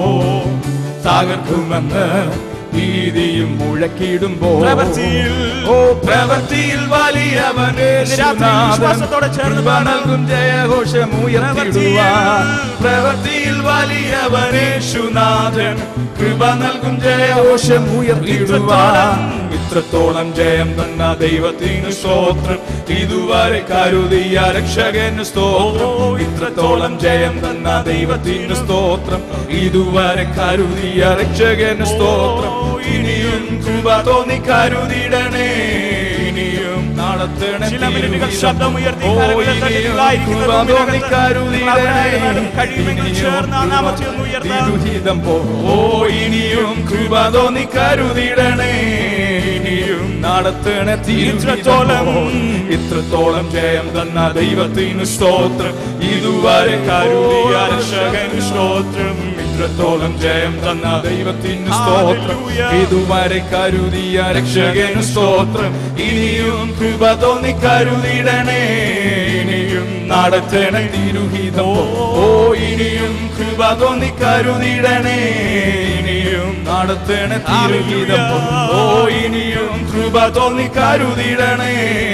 Speaker 7: തകർക്കുമെന്ന് ഭീതിയും മുഴക്കിയിടുമ്പോ പ്രവൃത്തിയിൽ ഓ പ്രവൃത്തിയിൽ വലിയവനെ വിശ്വാസത്തോടെ ചേർന്ന് നൽകും ജയഘോഷം ഉയർത്തിടുവാൻ പ്രവൃത്തിയിൽ വലിയവനേശുനാഥൻ കൃപ നൽകും ജയഘോഷം ഉയർത്തിടുവാൻ ഇത്രത്തോളം ജയം തന്ന ദൈവത്തിന് സ്തോത്രം ഇതുവരെ കരുതിയ രക്ഷകന് സ്തോത്രം ഇത്രത്തോളം ജയം തന്ന ദൈവത്തിന് സ്തോത്രം ഇതുവരെ കരുതിയ രക്ഷകന് സ്തോത്രം ഇനിയും കൃപ തോന്നി കരുതിടണേ ഇനിയും നടത്തണ
Speaker 3: ചില മിനിറ്റുകൾ ശബ്ദം ഉയർത്തി
Speaker 7: ഓ,
Speaker 3: കരങ്ങളിൽ തട്ടി
Speaker 7: ഇനിയും
Speaker 3: നിങ്ങളായിരിക്കുന്ന
Speaker 7: കൃപ തോന്നി
Speaker 3: റൂമിനകത്ത്
Speaker 7: കരുതിടണേ
Speaker 3: കഴിയുമെങ്കിൽ ചേർന്ന് ആ നാമത്തെ ഒന്ന് ഉയർത്താം
Speaker 7: തിരുഹിതം പോ ഓ ഇനിയും കൃപ തോന്നി കരുതിടണേ ഇനിയും നടത്തണ ഇത്രത്തോളം ഇത്രത്തോളം ജയം തന്ന ദൈവത്തിന് സ്തോത്രം ഇതുവരെ കരുതിയ രക്ഷകന് സ്തോത്രം ഇത്രത്തോളം ജയം തന്ന ദൈവത്തിന് സ്തോത്രം ഇതുവരെ കരുതിയ രക്ഷകന് സ്തോത്രം ഇനിയും കൃപ തോന്നി കരുതിടണേ ഇനിയും നടത്തണ തിരുഹിതം ഓ ഇനിയും കൃപ തോന്നി കരുതിടണേ ഇനിയും നടത്തണ തിരുഹിതം ഓ ഇനിയും കൃപ തോന്നി കരുതിടണേ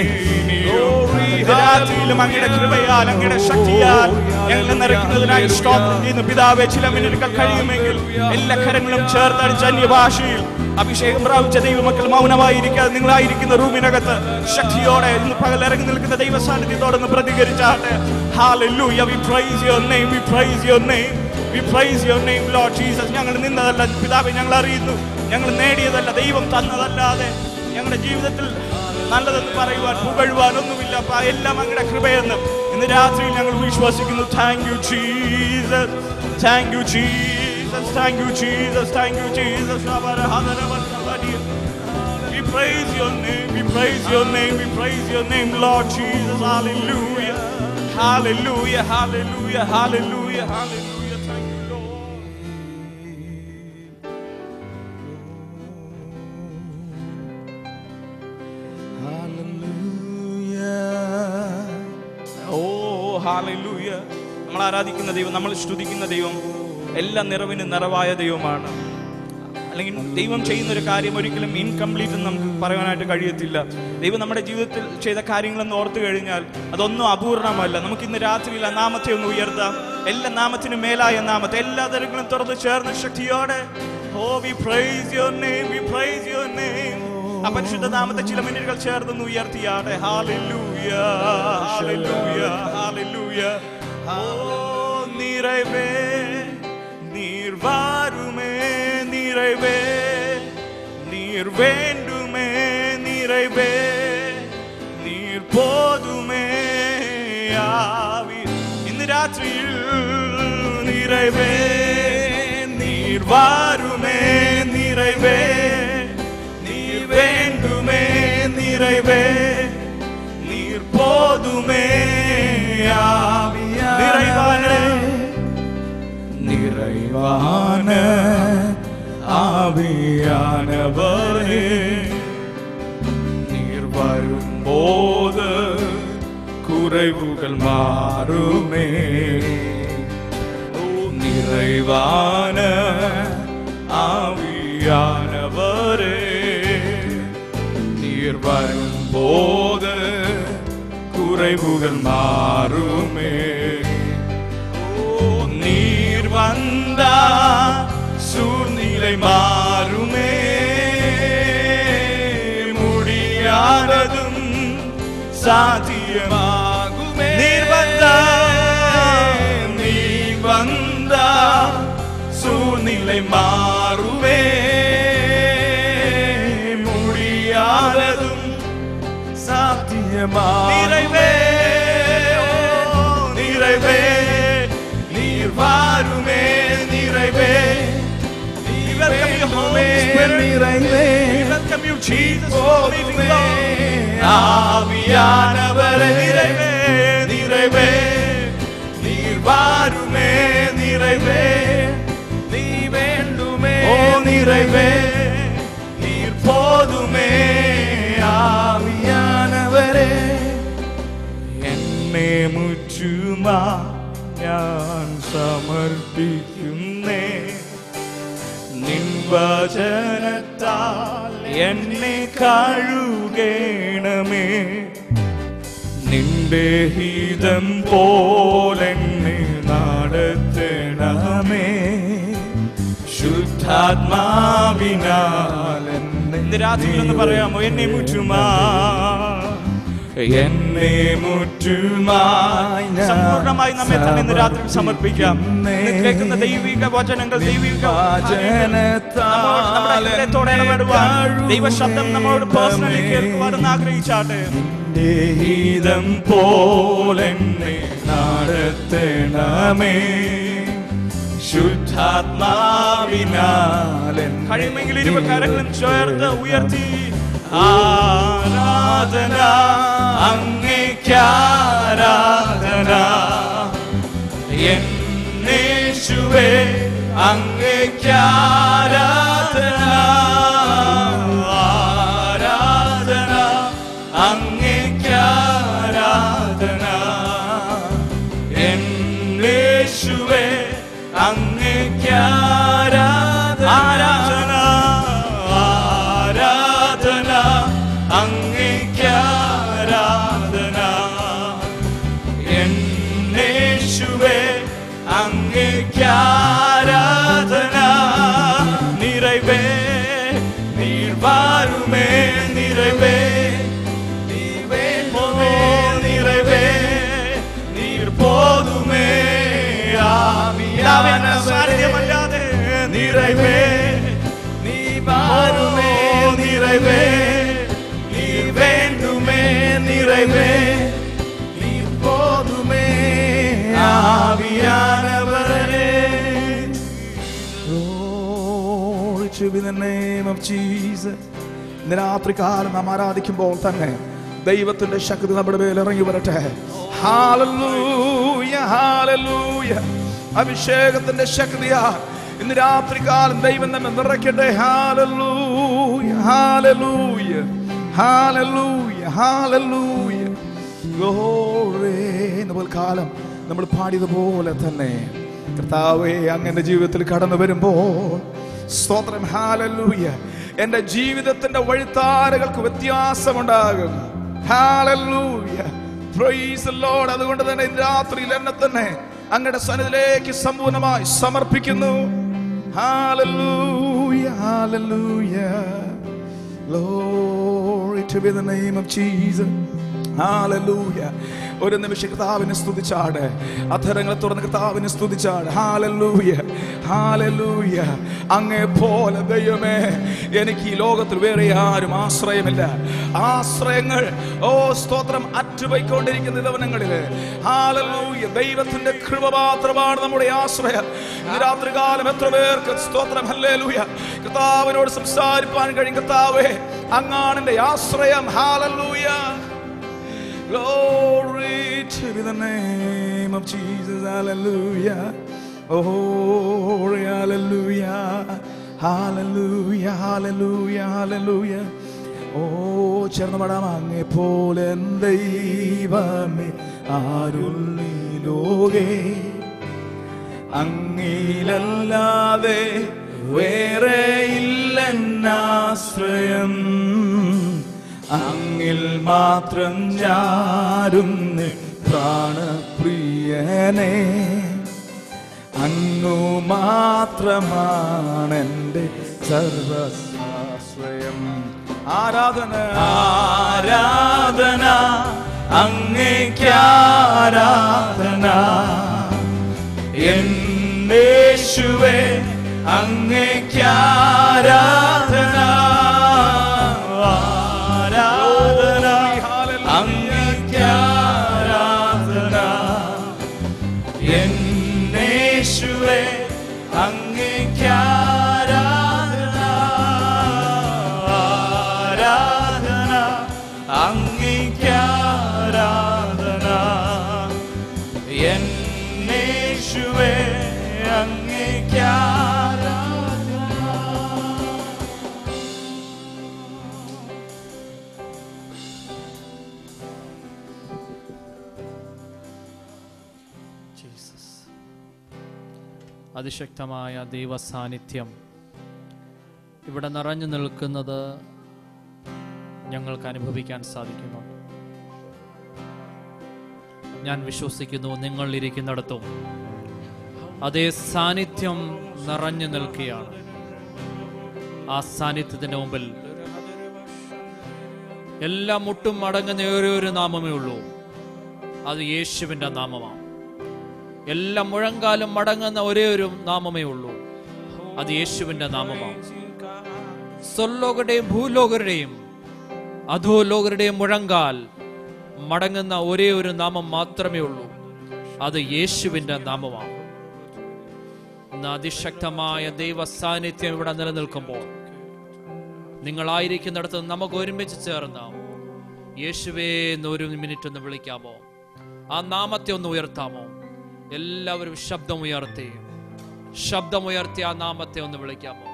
Speaker 3: ഇത് രാത്രിയിലും അങ്ങയുടെ കൃപയാൽ അങ്ങയുടെ ശക്തിയാൽ ഞങ്ങൾ നിറയ്ക്കുന്നതിനായി സ്തോത്രം ചെയ്യുന്നു പിതാവെ ചില മിനിറ്റുകൾ കഴിയുമെങ്കിൽ എല്ലാ കരങ്ങളും ചേർത്തടിച്ച അന്യഭാഷയിൽ അഭിഷേകം പ്രാപിച്ച ദൈവമക്കൾ മൗനമായിരിക്കാതെ നിങ്ങളായിരിക്കുന്ന റൂമിനകത്ത് ശക്തിയോടെ ഇന്ന് പകൽ ഇറങ്ങി നിൽക്കുന്ന ദൈവ സാന്നിധ്യത്തോടെ ഒന്ന് പ്രതികരിച്ചാട്ടെ Hallelujah. We praise your name. We praise your name. We praise your name, Lord Jesus. ഞങ്ങൾ നിന്നതല്ല പിതാവെ ഞങ്ങൾ അറിയുന്നു ഞങ്ങൾ നേടിയതല്ല ദൈവം തന്നതല്ലാതെ ഞങ്ങളുടെ ജീവിതത്തിൽ നല്ലതെന്ന് പറയുവാൻ പുകഴുവാൻ ഒന്നുമില്ല അപ്പൊ എല്ലാം അങ്ങയുടെ കൃപയെന്ന് ഇന്ന് രാത്രിയിൽ ഞങ്ങൾ വിശ്വസിക്കുന്നു thank you Jesus thank you Jesus thank you Jesus thank you Jesus We praise your name, we praise your name, we praise your name, Lord Jesus. Hallelujah. Hallelujah, hallelujah, hallelujah, hallelujah. Thank you, Lord. ഓ ഹാലൂയ നമ്മൾ ആരാധിക്കുന്ന ദൈവം നമ്മൾ സ്തുതിക്കുന്ന ദൈവം എല്ലാ നിറവിനും നിറവായ ദൈവമാണ് അല്ലെങ്കിൽ ദൈവം ചെയ്യുന്ന ഒരു കാര്യം ഒരിക്കലും ഇൻകംപ്ലീറ്റ് എന്ന് നമുക്ക് പറയാനായിട്ട് കഴിയത്തില്ല ദൈവം നമ്മുടെ ജീവിതത്തിൽ ചെയ്ത കാര്യങ്ങളെന്ന് ഓർത്തു കഴിഞ്ഞാൽ അതൊന്നും അപൂർണമല്ല നമുക്ക് ഇന്ന് രാത്രിയിൽ ആ നാമത്തെ ഒന്ന് ഉയർത്താം എല്ലാ നാമത്തിനും മേലായ നാമത്തെ എല്ലാ തരങ്ങളും തുറന്ന് ചേർന്ന ശക്തിയോടെ oh we praise your name we praise your name ആ പരിശുദ്ധ നാമത്തെ ചില മിനിറ്റുകൾ ചേർന്ന് ഉയർത്തിയാട്ടെ ഹാലൂയ ഹാലൂയ ഹാലൂയ ഓ നിറവേ நீர் வாருமே நிறைவே நீர் வேண்டுமே நிறைவே நீர் போதுமே ஆவி இന്ന് രാത്രിയിൽ நிறைவே நீர் வாருமே நிறைவே நீர் வேண்டுமே நிறைவே நீர் போதுமே ஆவியா நிறைவானே
Speaker 7: நிறைவான ஆவியானவரே நீர் வரும்போது குறைவுகள் மாறுமே ஓ, நிறைவான ஆவியானவரே நீர் வரும்போது குறைவுகள் மாறுமே ஓ நீர் வந்தா சூழ்நிலை மாறுமே முடியாததும் சாத்தியமாகுமே நீர் வந்தா நீ வந்தா சூழ்நிலை மாறுமே முடியாததும் சாத்தியமா நிறைவே நிறைவே நீர் வாருமே நிறைவே நிறைவே ஆவியானவரே நிறைவே நிறைவே நீர் வாருமே நிறைவே நீ வேண்டுமே ஓ நிறைவே நீர் போதுமே ആവിയാനവരെ എന്നെ മുറ്റുമാ ഞാൻ സമർപ്പിക്കുന്നേ നിൻവചനത്താൽ എന്നെ കഴുകേണമേ നിന്റെ ഹിതം പോലെന്നെ നടത്തണമേ ശുദ്ധാത്മാവിനാൽ എന്നെ
Speaker 3: ഇന്ന് രാത്രിയിൽ ഒന്ന് പറയാമോ എന്നെ മുറ്റുമാ
Speaker 7: എന്നെ മുറ്റുമായി ഞാൻ
Speaker 3: സമ്പൂർണ്ണമായി നമ്മെ തന്നെ ഇന്ന് രാത്രി സമർപ്പിക്കാം ഇന്ന് കേൾക്കുന്ന ദൈവിക വചനങ്ങൾ ദൈവിക നമ്മോട് നമ്മുടെ ഹൃദയത്തോടെ ഇടപെടുവാൻ ദൈവശബ്ദം നമ്മളോട് പേഴ്സണലി കേൾക്കുവാൻ ആഗ്രഹിച്ചാട്ടെ
Speaker 7: നിന്റെ ഹിതം പോലെന്നെ നടത്തണമേ ശുദ്ധാത്മാവിനാൽ എന്നെ
Speaker 3: കഴിയുമെങ്കിൽ ഇരുവ കരങ്ങളും ചേർത്ത് ഉയർത്തി
Speaker 7: ആരാധന അങ്ങേക്കാരാധന എന്നേശുവേ അങ്ങേക്കാരാധന ആരാധന അങ്ങേക്കാരാധന എന്നേശുവേ അങ്ങേക്കാരാധന ആരാധന ആരാധന അങ്ങേക്കാരാധന എന്നേശുവേ അങ്ങേക്കാരാധന നിറവേ നീർ വാരുമേ നിറവേ നീർ വേണ്ടുമേ നിറവേ നീർ പോതുമേ ആവിയാന
Speaker 3: സാന്നിധ്യമല്ലാതെ
Speaker 7: നിറവേ നീ വാരുമേ നിറവേ നീ വേണ്ടുമേ നിറവേ നീ പോതുമേ ആവിയാനവരേ
Speaker 1: Glory to be the name of Jesus. ഇന്ന് രാത്രികാലം നാം ആരാധിക്കുമ്പോൾ തന്നെ ദൈവത്തിന്റെ ശക്തി നമ്മുടെ മേൽ ഇറങ്ങി വരട്ടെ ഹാലലൂയ ഹാലലൂയ അഭിഷേകത്തിന്റെ ശക്തിയാ ഇന്ന് രാത്രികാലം ദൈവം നമ്മെ നിറയ്ക്കട്ടെ ഹാലലൂയ ഹാലലൂയ ഹാലലൂയ ഹാലലൂയ ഗ്ലോറി എന്ന് കാലം നമ്മൾ പാടിയതുപോലെ തന്നെ കർത്താവേ അങ്ങനെ ജീവിതത്തിൽ കടന്നു വരുമ്പോൾ സ്തോത്രം ഹാലലൂയ എൻ്റെ ജീവിതത്തിന്റെ വഴിത്താരകൾക്ക് വ്യത്യാസമുണ്ടാകും ഹാലലൂയ പ്രൈസ് ലോഡ് അതുകൊണ്ട് തന്നെ ഇന്ന് രാത്രിയിൽ എന്നെ തന്നെ അങ്ങയുടെ സന്നിധിയിലേക്ക് സമ്പൂർണ്ണമായി സമർപ്പിക്കുന്നു ഹാലലൂയ ഹാലലൂയ Glory to be the name of Jesus. Hallelujah. ഒരു നിമിഷം കർത്താവിനെ സ്തുതിച്ചാട് അധരങ്ങളെ തുറന്ന് കർത്താവിനെ സ്തുതിച്ചാട് ഹാലലൂയ ഹാലലൂയ അങ്ങേ പോലെ ദൈവമേ എനിക്ക് ഈ ലോകത്തിൽ വേറെ ആരും ആശ്രയമില്ല ആശ്രയങ്ങൾ ഓ സ്തോത്രം അറ്റുപോയിക്കൊണ്ടിരിക്കുന്ന ദിവനങ്ങളിൽ ഹാലലൂയ ദൈവത്തിന്റെ കൃപ മാത്രമാണ് നമ്മുടെ ആശ്രയം ഇന്ന് രാത്രികാലം എത്ര പേർക്ക് സ്തോത്രം ഹല്ലേലൂയ കർത്താവിനോട് സംസാരിപ്പാൻ കഴിയും കർത്താവേ അങ്ങാണ് എൻ്റെ ആശ്രയം ഹാലലൂയ Glory to be the name of Jesus. Hallelujah. Oh, hallelujah. Hallelujah. Hallelujah. Hallelujah. ഓ ചേർന്ന് പാടാം അങ്ങേ പോലെ ദൈവമേ ആരുള്ളി ലോകേ അങ്ങിലല്ലാതെ വേറെ ഇല്ലെന്നാശ്രയം
Speaker 7: അങ്ങിൽ മാത്രം ഞാരുന്ന് പ്രാണപ്രിയനെ അങ്ങു മാത്രമാണെൻ്റെ സർവസാശ്രയം
Speaker 1: ആരാധന
Speaker 7: ആരാധന അങ്ങേക്കാരാധന എന്നേശുവേ അങ്ങേക്കാരാധന ആരാധന അങ്ങേക്കാരാധന എന്നേശുവേ അങ്ങേക്കാരാധന ആരാധന അങ്ങേക്കാരാധന എന്നേശുവേ അങ്ങേക്കാരാധന
Speaker 4: ജീസസ് അതിശക്തമായ ദൈവ സാന്നിധ്യം ഇവിടെ നിറഞ്ഞു നിൽക്കുന്നത് ഞങ്ങൾക്ക് അനുഭവിക്കാൻ സാധിക്കുന്നുണ്ട് ഞാൻ വിശ്വസിക്കുന്നു നിങ്ങൾ ഇരിക്കുന്നിടത്തും അതേ സാന്നിധ്യം നിറഞ്ഞു നിൽക്കുകയാണ് ആ സാന്നിധ്യത്തിന്റെ മുമ്പിൽ എല്ലാ മുട്ടും മടങ്ങുന്ന ഒരേ ഒരു നാമമേ ഉള്ളൂ അത് യേശുവിൻ്റെ നാമമാണ് എല്ലാ മുഴങ്കാലും മടങ്ങുന്ന ഒരേ ഒരു നാമമേ ഉള്ളൂ അത് യേശുവിൻ്റെ നാമമാണ് സ്വർലോകരുടെയും ഭൂലോകരുടെയും അധോലോകരുടെയും മുഴങ്കാൽ മടങ്ങുന്ന ഒരേ ഒരു നാമം മാത്രമേ ഉള്ളൂ അത് യേശുവിൻ്റെ നാമമാണ് ഇന്ന് അതിശക്തമായ ദൈവ സാന്നിധ്യം ഇവിടെ നിലനിൽക്കുമ്പോൾ നിങ്ങളായിരിക്കുന്നിടത്ത് നമുക്ക് ഒരുമിച്ച് ചേർന്ന് യേശുവേ എന്ന് ഒരു മിനിറ്റ് ഒന്ന് വിളിക്കാമോ ആ നാമത്തെ ഒന്ന് ഉയർത്താമോ എല്ലാവരും ശബ്ദം ഉയർത്തി ശബ്ദമുയർത്തി ആ നാമത്തെ ഒന്ന് വിളിക്കാമോ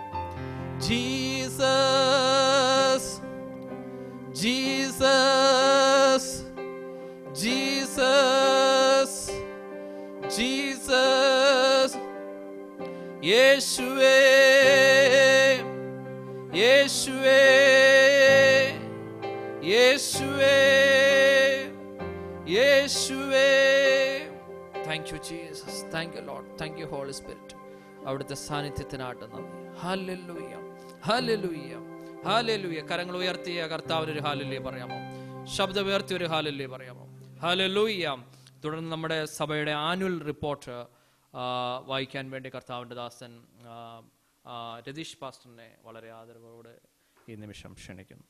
Speaker 4: ജീസസ് ജീസസ് ജീസസ് ജീസസ് യേശുവേ യേശുവേ യേശുവേ യേശുവേ thank you Jesus thank you lord thank you holy spirit അവിടുത്തെ സാന്നിധ്യത്തിനായിട്ട് നന്ദി ഹല്ലേലൂയ ഹല്ലേലൂയ ഹല്ലേലൂയ കരങ്ങൾ ഉയർത്തിയ കർത്താവിന് ഒരു ഹാലല്യ പറയാമോ ശബ്ദം ഉയർത്തി ഒരു ഹാലല്യ പറയാമോ ഹല്ലേലൂയ തുടർന്ന് നമ്മുടെ സഭയുടെ ആനുവൽ റിപ്പോർട്ട് വായിക്കാൻ വേണ്ടി കർത്താവിൻ്റെ ദാസൻ ആ, ആ, രതീഷ് പാസ്റ്ററിനെ വളരെ ആദരവോടെ ഈ നിമിഷം ക്ഷണിക്കുന്നു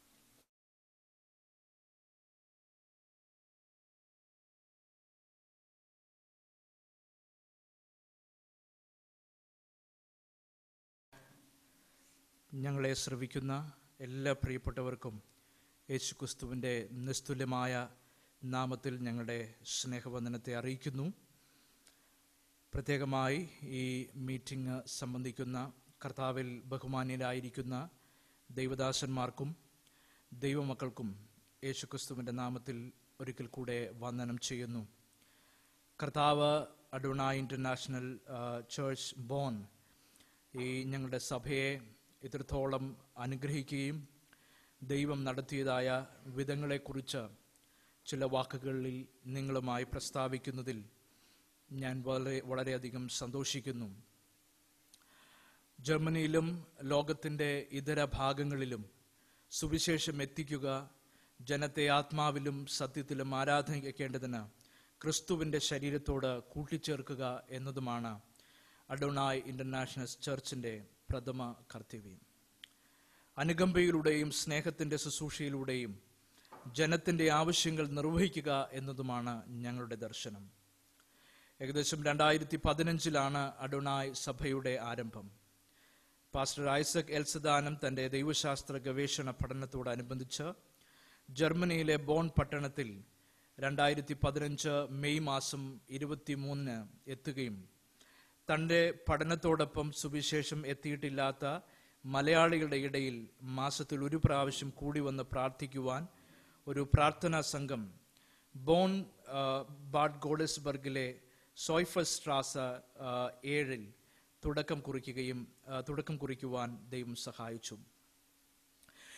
Speaker 6: ഞങ്ങളെ ശ്രവിക്കുന്ന എല്ലാ പ്രിയപ്പെട്ടവർക്കും യേശു ക്രിസ്തുവിൻ്റെ നിസ്തുല്യമായ നാമത്തിൽ ഞങ്ങളുടെ സ്നേഹവന്ദനത്തെ അറിയിക്കുന്നു പ്രത്യേകമായി ഈ മീറ്റിംഗ് സംബന്ധിക്കുന്ന കർത്താവിൽ ബഹുമാന്യരായിരിക്കുന്ന ദൈവദാസന്മാർക്കും ദൈവമക്കൾക്കും യേശു ക്രിസ്തുവിൻ്റെ നാമത്തിൽ ഒരിക്കൽ കൂടെ വന്ദനം ചെയ്യുന്നു കർത്താവ് അഡോണ ഇൻ്റർനാഷണൽ ചേർച്ച് ബോൺ ഈ ഞങ്ങളുടെ സഭയെ ഇത്രത്തോളം അനുഗ്രഹിക്കുകയും ദൈവം നടത്തിയതായ വിധങ്ങളെക്കുറിച്ച് ചില വാക്കുകളിൽ നിങ്ങളുമായി പ്രസ്താവിക്കുന്നതിൽ ഞാൻ വളരെ വളരെയധികം സന്തോഷിക്കുന്നു ജർമ്മനിയിലും ലോകത്തിൻ്റെ ഇതര ഭാഗങ്ങളിലും സുവിശേഷം എത്തിക്കുക ജനത്തെ ആത്മാവിലും സത്യത്തിലും ആരാധിക്കേണ്ടതിന് ക്രിസ്തുവിൻ്റെ ശരീരത്തോട് കൂട്ടിച്ചേർക്കുക എന്നതുമാണ് അഡോണായ് ഇൻ്റർനാഷണൽ ചർച്ചിൻ്റെ പ്രഥമ കർത്തവ്യം അനുകമ്പയിലൂടെയും സ്നേഹത്തിൻ്റെ ശുശ്രൂഷയിലൂടെയും ജനത്തിൻ്റെ ആവശ്യങ്ങൾ നിർവഹിക്കുക എന്നതുമാണ് ഞങ്ങളുടെ ദർശനം ഏകദേശം രണ്ടായിരത്തി പതിനഞ്ചിലാണ് അഡോണായ് സഭയുടെ ആരംഭം പാസ്റ്റർ ഐസക് എൽസദാനം തൻ്റെ ദൈവശാസ്ത്ര ഗവേഷണ പഠനത്തോടനുബന്ധിച്ച് ജർമ്മനിയിലെ ബോൺ പട്ടണത്തിൽ രണ്ടായിരത്തി പതിനഞ്ച് മെയ് മാസം ഇരുപത്തി മൂന്നിന് എത്തുകയും തൻ്റെ പഠനത്തോടൊപ്പം സുവിശേഷം എത്തിയിട്ടില്ലാത്ത മലയാളികളുടെ ഇടയിൽ മാസത്തിൽ ഒരു പ്രാവശ്യം കൂടി വന്ന് പ്രാർത്ഥിക്കുവാൻ ഒരു പ്രാർത്ഥനാ സംഘം ബോൺ ആ, ബാഡ് ഗോഡസ്ബർഗിലെ സോയ്ഫസ് സ്ട്രാസ ആ, ഏഴിൽ തുടക്കം കുറിക്കുകയും ആ, തുടക്കം കുറിക്കുവാൻ ദൈവം സഹായിച്ചു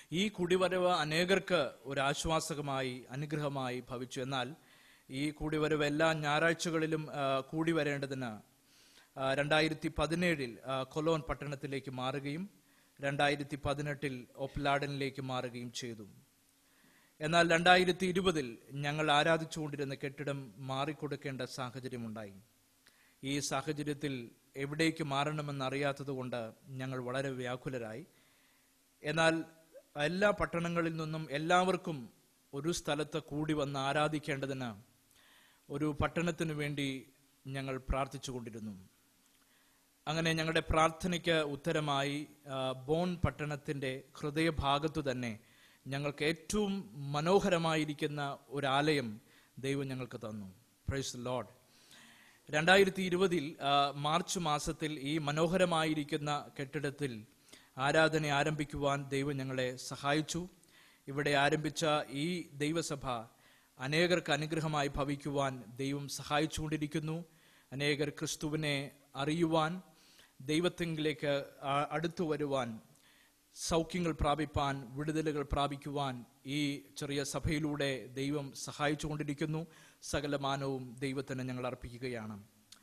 Speaker 4: ഈ കുടിവരവ് അനേകർക്ക് ഒരു ആശ്വാസകമായി അനുഗ്രഹമായി ഭവിച്ചു എന്നാൽ ഈ കുടിവരവ് എല്ലാ ഞായറാഴ്ചകളിലും ആ, കൂടി വരേണ്ടതിന് ആ, രണ്ടായിരത്തി പതിനേഴിൽ ആ, കൊലോൺ പട്ടണത്തിലേക്ക് മാറുകയും രണ്ടായിരത്തി പതിനെട്ടിൽ ഒപ്ലാഡനിലേക്ക് മാറുകയും ചെയ്തു എന്നാൽ രണ്ടായിരത്തി ഇരുപതിൽ ഞങ്ങൾ ആരാധിച്ചുകൊണ്ടിരുന്ന കെട്ടിടം മാറിക്കൊടുക്കേണ്ട സാഹചര്യമുണ്ടായി ഈ സാഹചര്യത്തിൽ എവിടേക്ക് മാറണമെന്നറിയാത്തതുകൊണ്ട് ഞങ്ങൾ വളരെ വ്യാകുലരായി എന്നാൽ എല്ലാ പട്ടണങ്ങളിൽ നിന്നും എല്ലാവർക്കും ഒരു സ്ഥലത്ത് കൂടി വന്ന് ആരാധിക്കേണ്ടതിന് ഒരു പട്ടണത്തിനു വേണ്ടി ഞങ്ങൾ പ്രാർത്ഥിച്ചുകൊണ്ടിരുന്നു അങ്ങനെ ഞങ്ങളുടെ പ്രാർത്ഥനയ്ക്ക് ഉത്തരമായി ആ, ബോൺ പട്ടണത്തിന്റെ ഹൃദയഭാഗത്തു തന്നെ ഞങ്ങൾക്ക് ഏറ്റവും മനോഹരമായിരിക്കുന്ന ഒരു ആലയം ദൈവം ഞങ്ങൾക്ക് തന്നു പ്രൈസ് ലോഡ് രണ്ടായിരത്തി ഇരുപതിൽ മാർച്ച് മാസത്തിൽ ഈ മനോഹരമായിരിക്കുന്ന കെട്ടിടത്തിൽ ആരാധന ആരംഭിക്കുവാൻ ദൈവം ഞങ്ങളെ സഹായിച്ചു ഇവിടെ ആരംഭിച്ച ഈ ദൈവസഭ അനേകർക്ക് അനുഗ്രഹമായി ഭവിക്കുവാൻ ദൈവം സഹായിച്ചുകൊണ്ടിരിക്കുന്നു അനേകർ ക്രിസ്തുവിനെ അറിയുവാൻ ദൈവത്തെങ്കിലേക്ക് ആ- അടുത്തു വരുവാൻ സൗഖ്യങ്ങൾ പ്രാപിപ്പാൻ വിടുതലുകൾ പ്രാപിക്കുവാൻ ഈ ചെറിയ സഭയിലൂടെ ദൈവം സഹായിച്ചുകൊണ്ടിരിക്കുന്നു സകല മാനവും ദൈവത്തിന് ഞങ്ങൾ അർപ്പിക്കുകയാണ്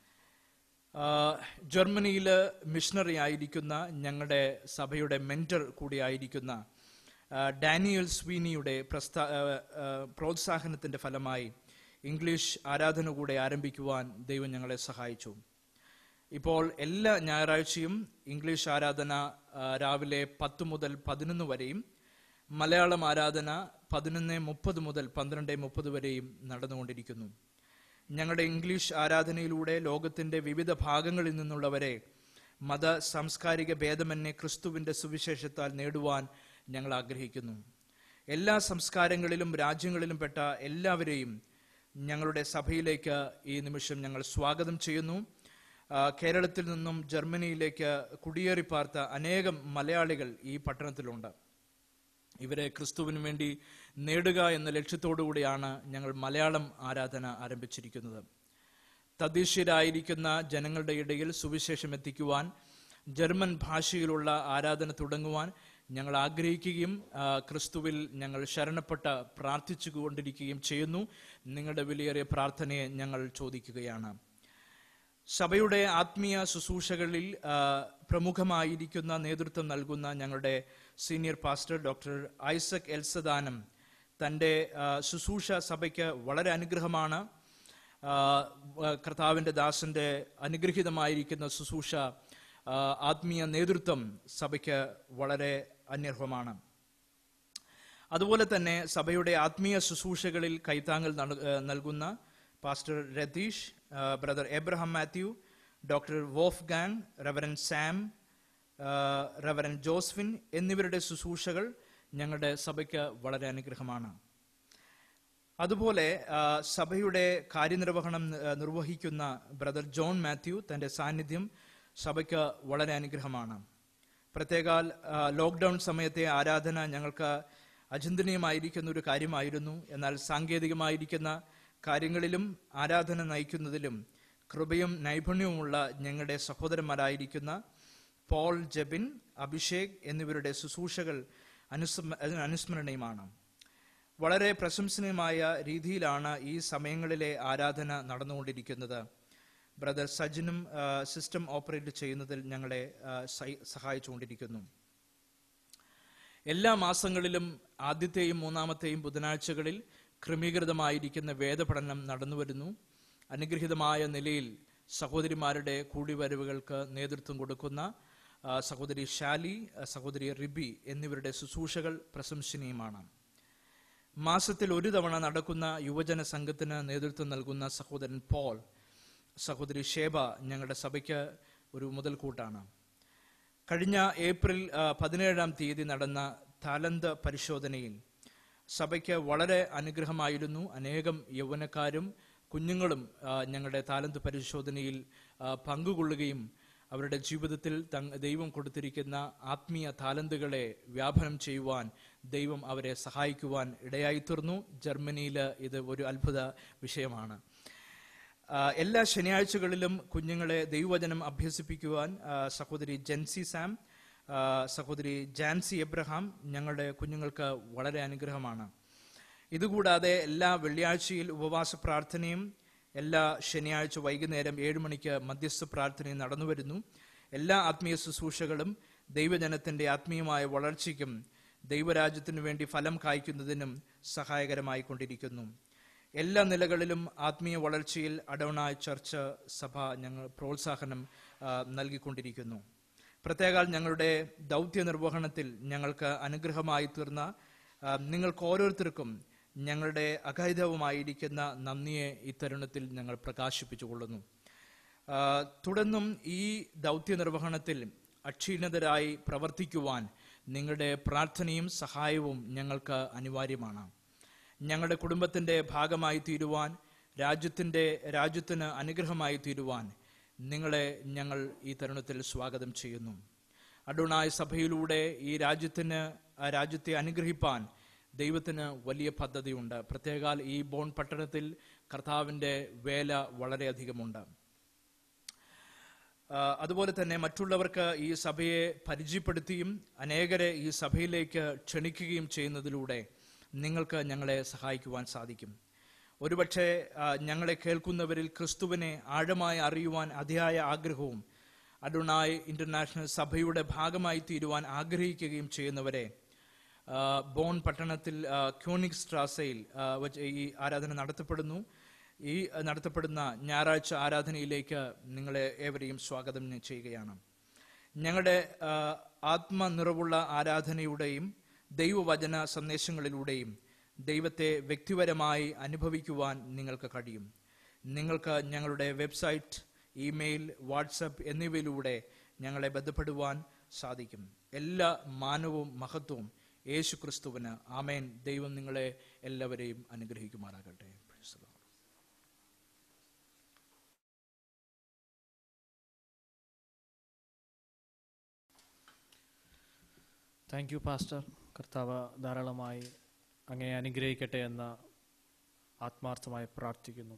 Speaker 4: ആ, ജർമ്മനിയിൽ മിഷണറി ആയിരിക്കുന്ന ഞങ്ങളുടെ സഭയുടെ മെന്റർ കൂടിയായിരിക്കുന്ന ആ, ഡാനിയൽ സ്വീനിയുടെ പ്രസ്താ ആ, ആ, പ്രോത്സാഹനത്തിന്റെ ഫലമായി ഇംഗ്ലീഷ് ആരാധന കൂടെ ആരംഭിക്കുവാൻ ദൈവം ഞങ്ങളെ സഹായിച്ചു ഇപ്പോൾ എല്ലാ ഞായറാഴ്ചയും ഇംഗ്ലീഷ് ആരാധന ആ, രാവിലെ പത്ത് മുതൽ പതിനൊന്ന് വരെയും മലയാളം ആരാധന പതിനൊന്ന് മുപ്പത് മുതൽ പന്ത്രണ്ട് മുപ്പത് വരെയും നടന്നുകൊണ്ടിരിക്കുന്നു ഞങ്ങളുടെ ഇംഗ്ലീഷ് ആരാധനയിലൂടെ ലോകത്തിന്റെ വിവിധ ഭാഗങ്ങളിൽ നിന്നുള്ളവരെ മത സാംസ്കാരിക ഭേദമന്യേ ക്രിസ്തുവിന്റെ സുവിശേഷത്താൽ നേടുവാൻ ഞങ്ങൾ ആഗ്രഹിക്കുന്നു എല്ലാ സംസ്കാരങ്ങളിലും രാജ്യങ്ങളിലും പെട്ട എല്ലാവരെയും ഞങ്ങളുടെ സഭയിലേക്ക് ഈ നിമിഷം ഞങ്ങൾ സ്വാഗതം ചെയ്യുന്നു ആ, കേരളത്തിൽ നിന്നും ജർമ്മനിയിലേക്ക് കുടിയേറി പാർത്ത അനേകം മലയാളികൾ ഈ പട്ടണത്തിലുണ്ട് ഇവരെ ക്രിസ്തുവിന് വേണ്ടി നേടുക എന്ന ലക്ഷ്യത്തോടുകൂടിയാണ് ഞങ്ങൾ മലയാളം ആരാധന ആരംഭിച്ചിരിക്കുന്നത് തദ്ദേശീയരായിരിക്കുന്ന ജനങ്ങളുടെ ഇടയിൽ സുവിശേഷം എത്തിക്കുവാൻ ജർമ്മൻ ഭാഷയിലുള്ള ആരാധന തുടങ്ങുവാൻ ഞങ്ങൾ ആഗ്രഹിക്കുകയും ആ, ക്രിസ്തുവിൽ ഞങ്ങൾ ശരണപ്പെട്ട് പ്രാർത്ഥിച്ചു കൊണ്ടിരിക്കുകയും ചെയ്യുന്നു നിങ്ങളുടെ വിലയേറിയ പ്രാർത്ഥനയെ ഞങ്ങൾ ചോദിക്കുകയാണ് സഭയുടെ ആത്മീയ ശുശ്രൂഷകളിൽ ആ, പ്രമുഖമായിരിക്കുന്ന നേതൃത്വം നൽകുന്ന ഞങ്ങളുടെ senior pastor doctor Isaac Elsadanam തൻ്റെ ആ, ശുശ്രൂഷ സഭയ്ക്ക് വളരെ അനുഗ്രഹമാണ് ആ, വ- കർത്താവിൻ്റെ ദാസന്റെ അനുഗ്രഹീതമായിരിക്കുന്ന ശുശ്രൂഷ ആ, ആത്മീയ നേതൃത്വം സഭയ്ക്ക് വളരെ അന്യർഹമാണ് അതുപോലെ തന്നെ സഭയുടെ ആത്മീയ ശുശ്രൂഷകളിൽ കൈത്താങ്ങൽ നട- ഏഹ് നൽകുന്ന പാസ്റ്റർ രതീഷ് ഏഹ് brother Abraham Mathew doctor Wolfgang reverend Sam ഏഹ് റവറൻ ജോസ്ഫിൻ എന്നിവരുടെ ശുശ്രൂഷകൾ ഞങ്ങളുടെ സഭയ്ക്ക് വളരെ അനുഗ്രഹമാണ് അതുപോലെ ആ, സഭയുടെ കാര്യനിർവഹണം ആ, നിർവഹിക്കുന്ന ബ്രദർ ജോൺ മാത്യു തന്റെ സാന്നിധ്യം സഭയ്ക്ക് വളരെ അനുഗ്രഹമാണ് പ്രത്യേകാൽ ആ, ലോക്ക്ഡൌൺ സമയത്തെ ആരാധന ഞങ്ങൾക്ക് അചിന്തനീയമായിരിക്കുന്ന ഒരു കാര്യമായിരുന്നു എന്നാൽ സാങ്കേതികമായിരിക്കുന്ന കാര്യങ്ങളിലും ആരാധന നയിക്കുന്നതിലും കൃപയും നൈപുണ്യവുമുള്ള ഞങ്ങളുടെ സഹോദരന്മാരായിരിക്കുന്ന പോൾ ജെബിൻ അഭിഷേക് എന്നിവരുടെ ശുശ്രൂഷകൾ അനുസ്മ അനുസ്മരണീയമാണ് വളരെ പ്രശംസനീയമായ രീതിയിലാണ് ഈ സമയങ്ങളിലെ ആരാധന നടന്നുകൊണ്ടിരിക്കുന്നത് ബ്രദർ സജിനും ആ, സിസ്റ്റം ഓപ്പറേറ്റ് ചെയ്യുന്നതിൽ ഞങ്ങളെ ആ, സഹ- സഹായിച്ചുകൊണ്ടിരിക്കുന്നു എല്ലാ മാസങ്ങളിലും ആദ്യത്തെയും മൂന്നാമത്തെയും ബുധനാഴ്ചകളിൽ ക്രമീകൃതമായിരിക്കുന്ന വേദപഠനം നടന്നുവരുന്നു അനുഗ്രഹീതമായ നിലയിൽ സഹോദരിമാരുടെ കൂടിവരവുകൾക്ക് നേതൃത്വം കൊടുക്കുന്ന ആ, സഹോദരി ഷാലി ആ, സഹോദരി റിബി എന്നിവരുടെ ശുശ്രൂഷകൾ പ്രശംസനീയമാണ് മാസത്തിൽ ഒരു തവണ നടക്കുന്ന യുവജന സംഘത്തിന് നേതൃത്വം നൽകുന്ന സഹോദരൻ പോൾ സഹോദരി ഷേബ ഞങ്ങളുടെ സഭയ്ക്ക് ഒരു മുതൽക്കൂട്ടാണ് കഴിഞ്ഞ ഏപ്രിൽ ആ, പതിനേഴാം തീയതി നടന്ന താലന്ത് പരിശോധനയിൽ സഭയ്ക്ക് വളരെ അനുഗ്രഹമായിരുന്നു അനേകം യൗവനക്കാരും കുഞ്ഞുങ്ങളും ആ, ഞങ്ങളുടെ താലന്ത് പരിശോധനയിൽ ആ, പങ്കുകൊള്ളുകയും അവരുടെ ജീവിതത്തിൽ തങ് ദൈവം കൊടുത്തിരിക്കുന്ന ആത്മീയ താലന്തുകളെ വ്യാപനം ചെയ്യുവാൻ ദൈവം അവരെ സഹായിക്കുവാൻ ഇടയായിത്തീർന്നു ജർമ്മനിയിൽ ഇത് ഒരു അത്ഭുത വിഷയമാണ് ആ, എല്ലാ ശനിയാഴ്ചകളിലും കുഞ്ഞുങ്ങളെ ദൈവവചനം അഭ്യസിപ്പിക്കുവാൻ ആ, സഹോദരി ജെൻസി സാം
Speaker 3: ആ, സഹോദരി ജാൻസി എബ്രഹാം ഞങ്ങളുടെ കുഞ്ഞുങ്ങൾക്ക് വളരെ അനുഗ്രഹമാണ് ഇതുകൂടാതെ എല്ലാ വെള്ളിയാഴ്ചയിൽ ഉപവാസ പ്രാർത്ഥനയും എല്ലാ ശനിയാഴ്ച വൈകുന്നേരം ഏഴ് മണിക്ക് മധ്യസ്ഥ പ്രാർത്ഥനയും നടന്നു വരുന്നു എല്ലാ ആത്മീയ ശുശ്രൂഷകളും ദൈവജനത്തിന്റെ ആത്മീയമായ വളർച്ചയ്ക്കും ദൈവരാജ്യത്തിനു വേണ്ടി ഫലം കായ്ക്കുന്നതിനും സഹായകരമായി കൊണ്ടിരിക്കുന്നു എല്ലാ നിലകളിലും ആത്മീയ വളർച്ചയിൽ അഡോണായ് ചർച്ച് സഭ ഞങ്ങൾ പ്രോത്സാഹനം ആ, നൽകിക്കൊണ്ടിരിക്കുന്നു പ്രത്യേകാൽ ഞങ്ങളുടെ ദൗത്യ നിർവഹണത്തിൽ ഞങ്ങൾക്ക് അനുഗ്രഹമായി തീർന്ന ആ, നിങ്ങൾക്ക് ഓരോരുത്തർക്കും ഞങ്ങളുടെ അഗൈതവുമായിരിക്കുന്ന നന്ദിയെ ഈ തരുണത്തിൽ ഞങ്ങൾ പ്രകാശിപ്പിച്ചുകൊള്ളുന്നു ആ, തുടർന്നും ഈ ദൗത്യ നിർവഹണത്തിൽ അക്ഷീണതരായി പ്രവർത്തിക്കുവാൻ നിങ്ങളുടെ പ്രാർത്ഥനയും സഹായവും ഞങ്ങൾക്ക് അനിവാര്യമാണ് ഞങ്ങളുടെ കുടുംബത്തിന്റെ ഭാഗമായി തീരുവാൻ രാജ്യത്തിന്റെ രാജ്യത്തിന് അനുഗ്രഹമായി തീരുവാൻ നിങ്ങളെ ഞങ്ങൾ ഈ തരുണത്തിൽ സ്വാഗതം ചെയ്യുന്നു അഡുണായ സഭയിലൂടെ ഈ രാജ്യത്തിന് ആ രാജ്യത്തെ അനുഗ്രഹിപ്പാൻ ദൈവത്തിന് വലിയ പദ്ധതിയുണ്ട് പ്രത്യേകാൽ ഈ ബോൺ പട്ടണത്തിൽ കർത്താവിന്റെ വേല വളരെയധികമുണ്ട് ആ, അതുപോലെ തന്നെ മറ്റുള്ളവർക്ക് ഈ സഭയെ പരിചയപ്പെടുത്തിയും അനേകരെ ഈ സഭയിലേക്ക് ക്ഷണിക്കുകയും ചെയ്യുന്നതിലൂടെ നിങ്ങൾക്ക് ഞങ്ങളെ സഹായിക്കുവാൻ സാധിക്കും ഒരുപക്ഷെ ആ, ഞങ്ങളെ കേൾക്കുന്നവരിൽ ക്രിസ്തുവിനെ ആഴമായി അറിയുവാൻ അതിയായ ആഗ്രഹവും അഡുണായ് ഇന്റർനാഷണൽ സഭയുടെ ഭാഗമായി തീരുവാൻ ആഗ്രഹിക്കുകയും ചെയ്യുന്നവരെ ആ, ബോൺ പട്ടണത്തിൽ ആ, ക്യൂണിക് സ്ട്രാസയിൽ ആ, വച്ച് ഈ ആരാധന നടത്തപ്പെടുന്നു ഈ ആ, നടത്തപ്പെടുന്ന ഞായറാഴ്ച ആരാധനയിലേക്ക് നിങ്ങളെ ഏവരെയും സ്വാഗതം ഞാൻ ചെയ്യുകയാണ് ഞങ്ങളുടെ ആ, ആത്മനിറവുള്ള ആരാധനയുടെയും ദൈവവചന സന്ദേശങ്ങളിലൂടെയും ദൈവത്തെ വ്യക്തിപരമായി അനുഭവിക്കുവാൻ നിങ്ങൾക്ക് കഴിയും നിങ്ങൾക്ക് ഞങ്ങളുടെ വെബ്സൈറ്റ് ഇമെയിൽ വാട്സപ്പ് എന്നിവയിലൂടെ ഞങ്ങളെ ബന്ധപ്പെടുവാൻ സാധിക്കും എല്ലാ മാനവും മഹത്വവും യേശു ക്രിസ്തുവിന് ആമേൻ ദൈവം നിങ്ങളെ എല്ലാവരെയും അനുഗ്രഹിക്കുമാറാകട്ടെ Praise the Lord.
Speaker 4: Thank you pastor കർത്താവ് ധാരാളമായി അങ്ങേ അനുഗ്രഹിക്കട്ടെ എന്ന് ആത്മാർത്ഥമായി പ്രാർത്ഥിക്കുന്നു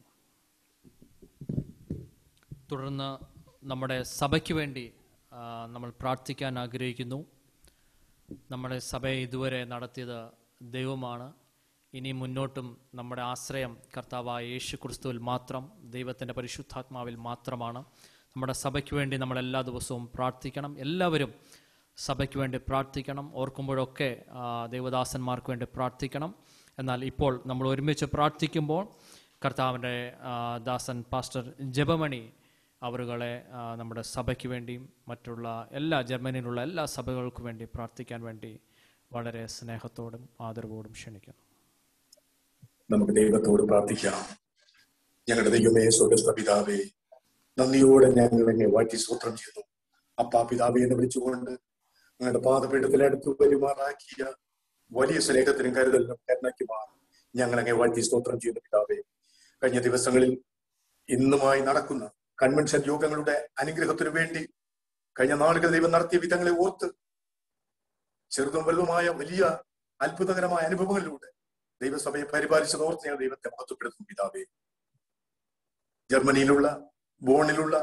Speaker 4: തുടർന്ന് നമ്മുടെ സഭയ്ക്ക് വേണ്ടി ആ, നമ്മൾ പ്രാർത്ഥിക്കാൻ ആഗ്രഹിക്കുന്നു നമ്മുടെ സഭയെ ഇതുവരെ നടത്തിയത് ദൈവമാണ് ഇനി മുന്നോട്ടും നമ്മുടെ ആശ്രയം കർത്താവായ യേശു ക്രിസ്തുവിൽ മാത്രം ദൈവത്തിൻ്റെ പരിശുദ്ധാത്മാവിൽ മാത്രമാണ് നമ്മുടെ സഭയ്ക്ക് വേണ്ടി നമ്മൾ എല്ലാ ദിവസവും പ്രാർത്ഥിക്കണം എല്ലാവരും സഭയ്ക്ക് വേണ്ടി പ്രാർത്ഥിക്കണം ഓർക്കുമ്പോഴൊക്കെ ആ, ദൈവദാസന്മാർക്ക് വേണ്ടി പ്രാർത്ഥിക്കണം എന്നാൽ ഇപ്പോൾ നമ്മൾ ഒരുമിച്ച് പ്രാർത്ഥിക്കുമ്പോൾ കർത്താവിൻ്റെ ആ, ദാസൻ പാസ്റ്റർ ജപമണി അവരുകളെ ആ, നമ്മുടെ സഭയ്ക്ക് വേണ്ടിയും മറ്റുള്ള എല്ലാ ജർമ്മനിയിലുള്ള എല്ലാ സഭകൾക്കും വേണ്ടി പ്രാർത്ഥിക്കാൻ വേണ്ടി വളരെ സ്നേഹത്തോടും ആദരവോടും ക്ഷണിക്കുന്നു
Speaker 8: നമുക്ക് ദൈവത്തോട് പ്രാർത്ഥിക്കാം ഞങ്ങളുടെ ദൈവമേ സ്വർഗസ്ഥ പിതാവേ നന്ദിയോടെ ഞങ്ങൾ എന്നെ വാറ്റി സ്വത്രം ചെയ്യുന്നു അപ്പാ പിതാവേ എന്ന് വിളിച്ചുകൊണ്ട് ഞങ്ങളുടെ പാദപീഠത്തിൽ അടുത്ത് പെരുമാറാക്കിയ വലിയ സ്നേഹത്തിനും കരുതലിനും കരുണയ്ക്കുമാണ് ഞങ്ങൾ അങ്ങേ വാഴ്ത്തി സ്തോത്രം ചെയ്യുന്ന പിതാവേ കഴിഞ്ഞ ദിവസങ്ങളിൽ ഇന്നുമായി നടക്കുന്ന കൺവെൻഷൻ യോഗങ്ങളുടെ അനുഗ്രഹത്തിനു വേണ്ടി കഴിഞ്ഞ നാളുകൾ ദൈവം നടത്തിയ വിധങ്ങളെ ഓർത്ത് ചെറുതും വലുതുമായ വലിയ അത്ഭുതകരമായ അനുഭവങ്ങളിലൂടെ ദൈവസഭയെ പരിപാലിച്ചത് ഓർത്ത് ഞാൻ ദൈവത്തെ മഹത്വപ്പെടുത്തുന്നു പിതാവേ ജർമ്മനിയിലുള്ള ബോണിലുള്ള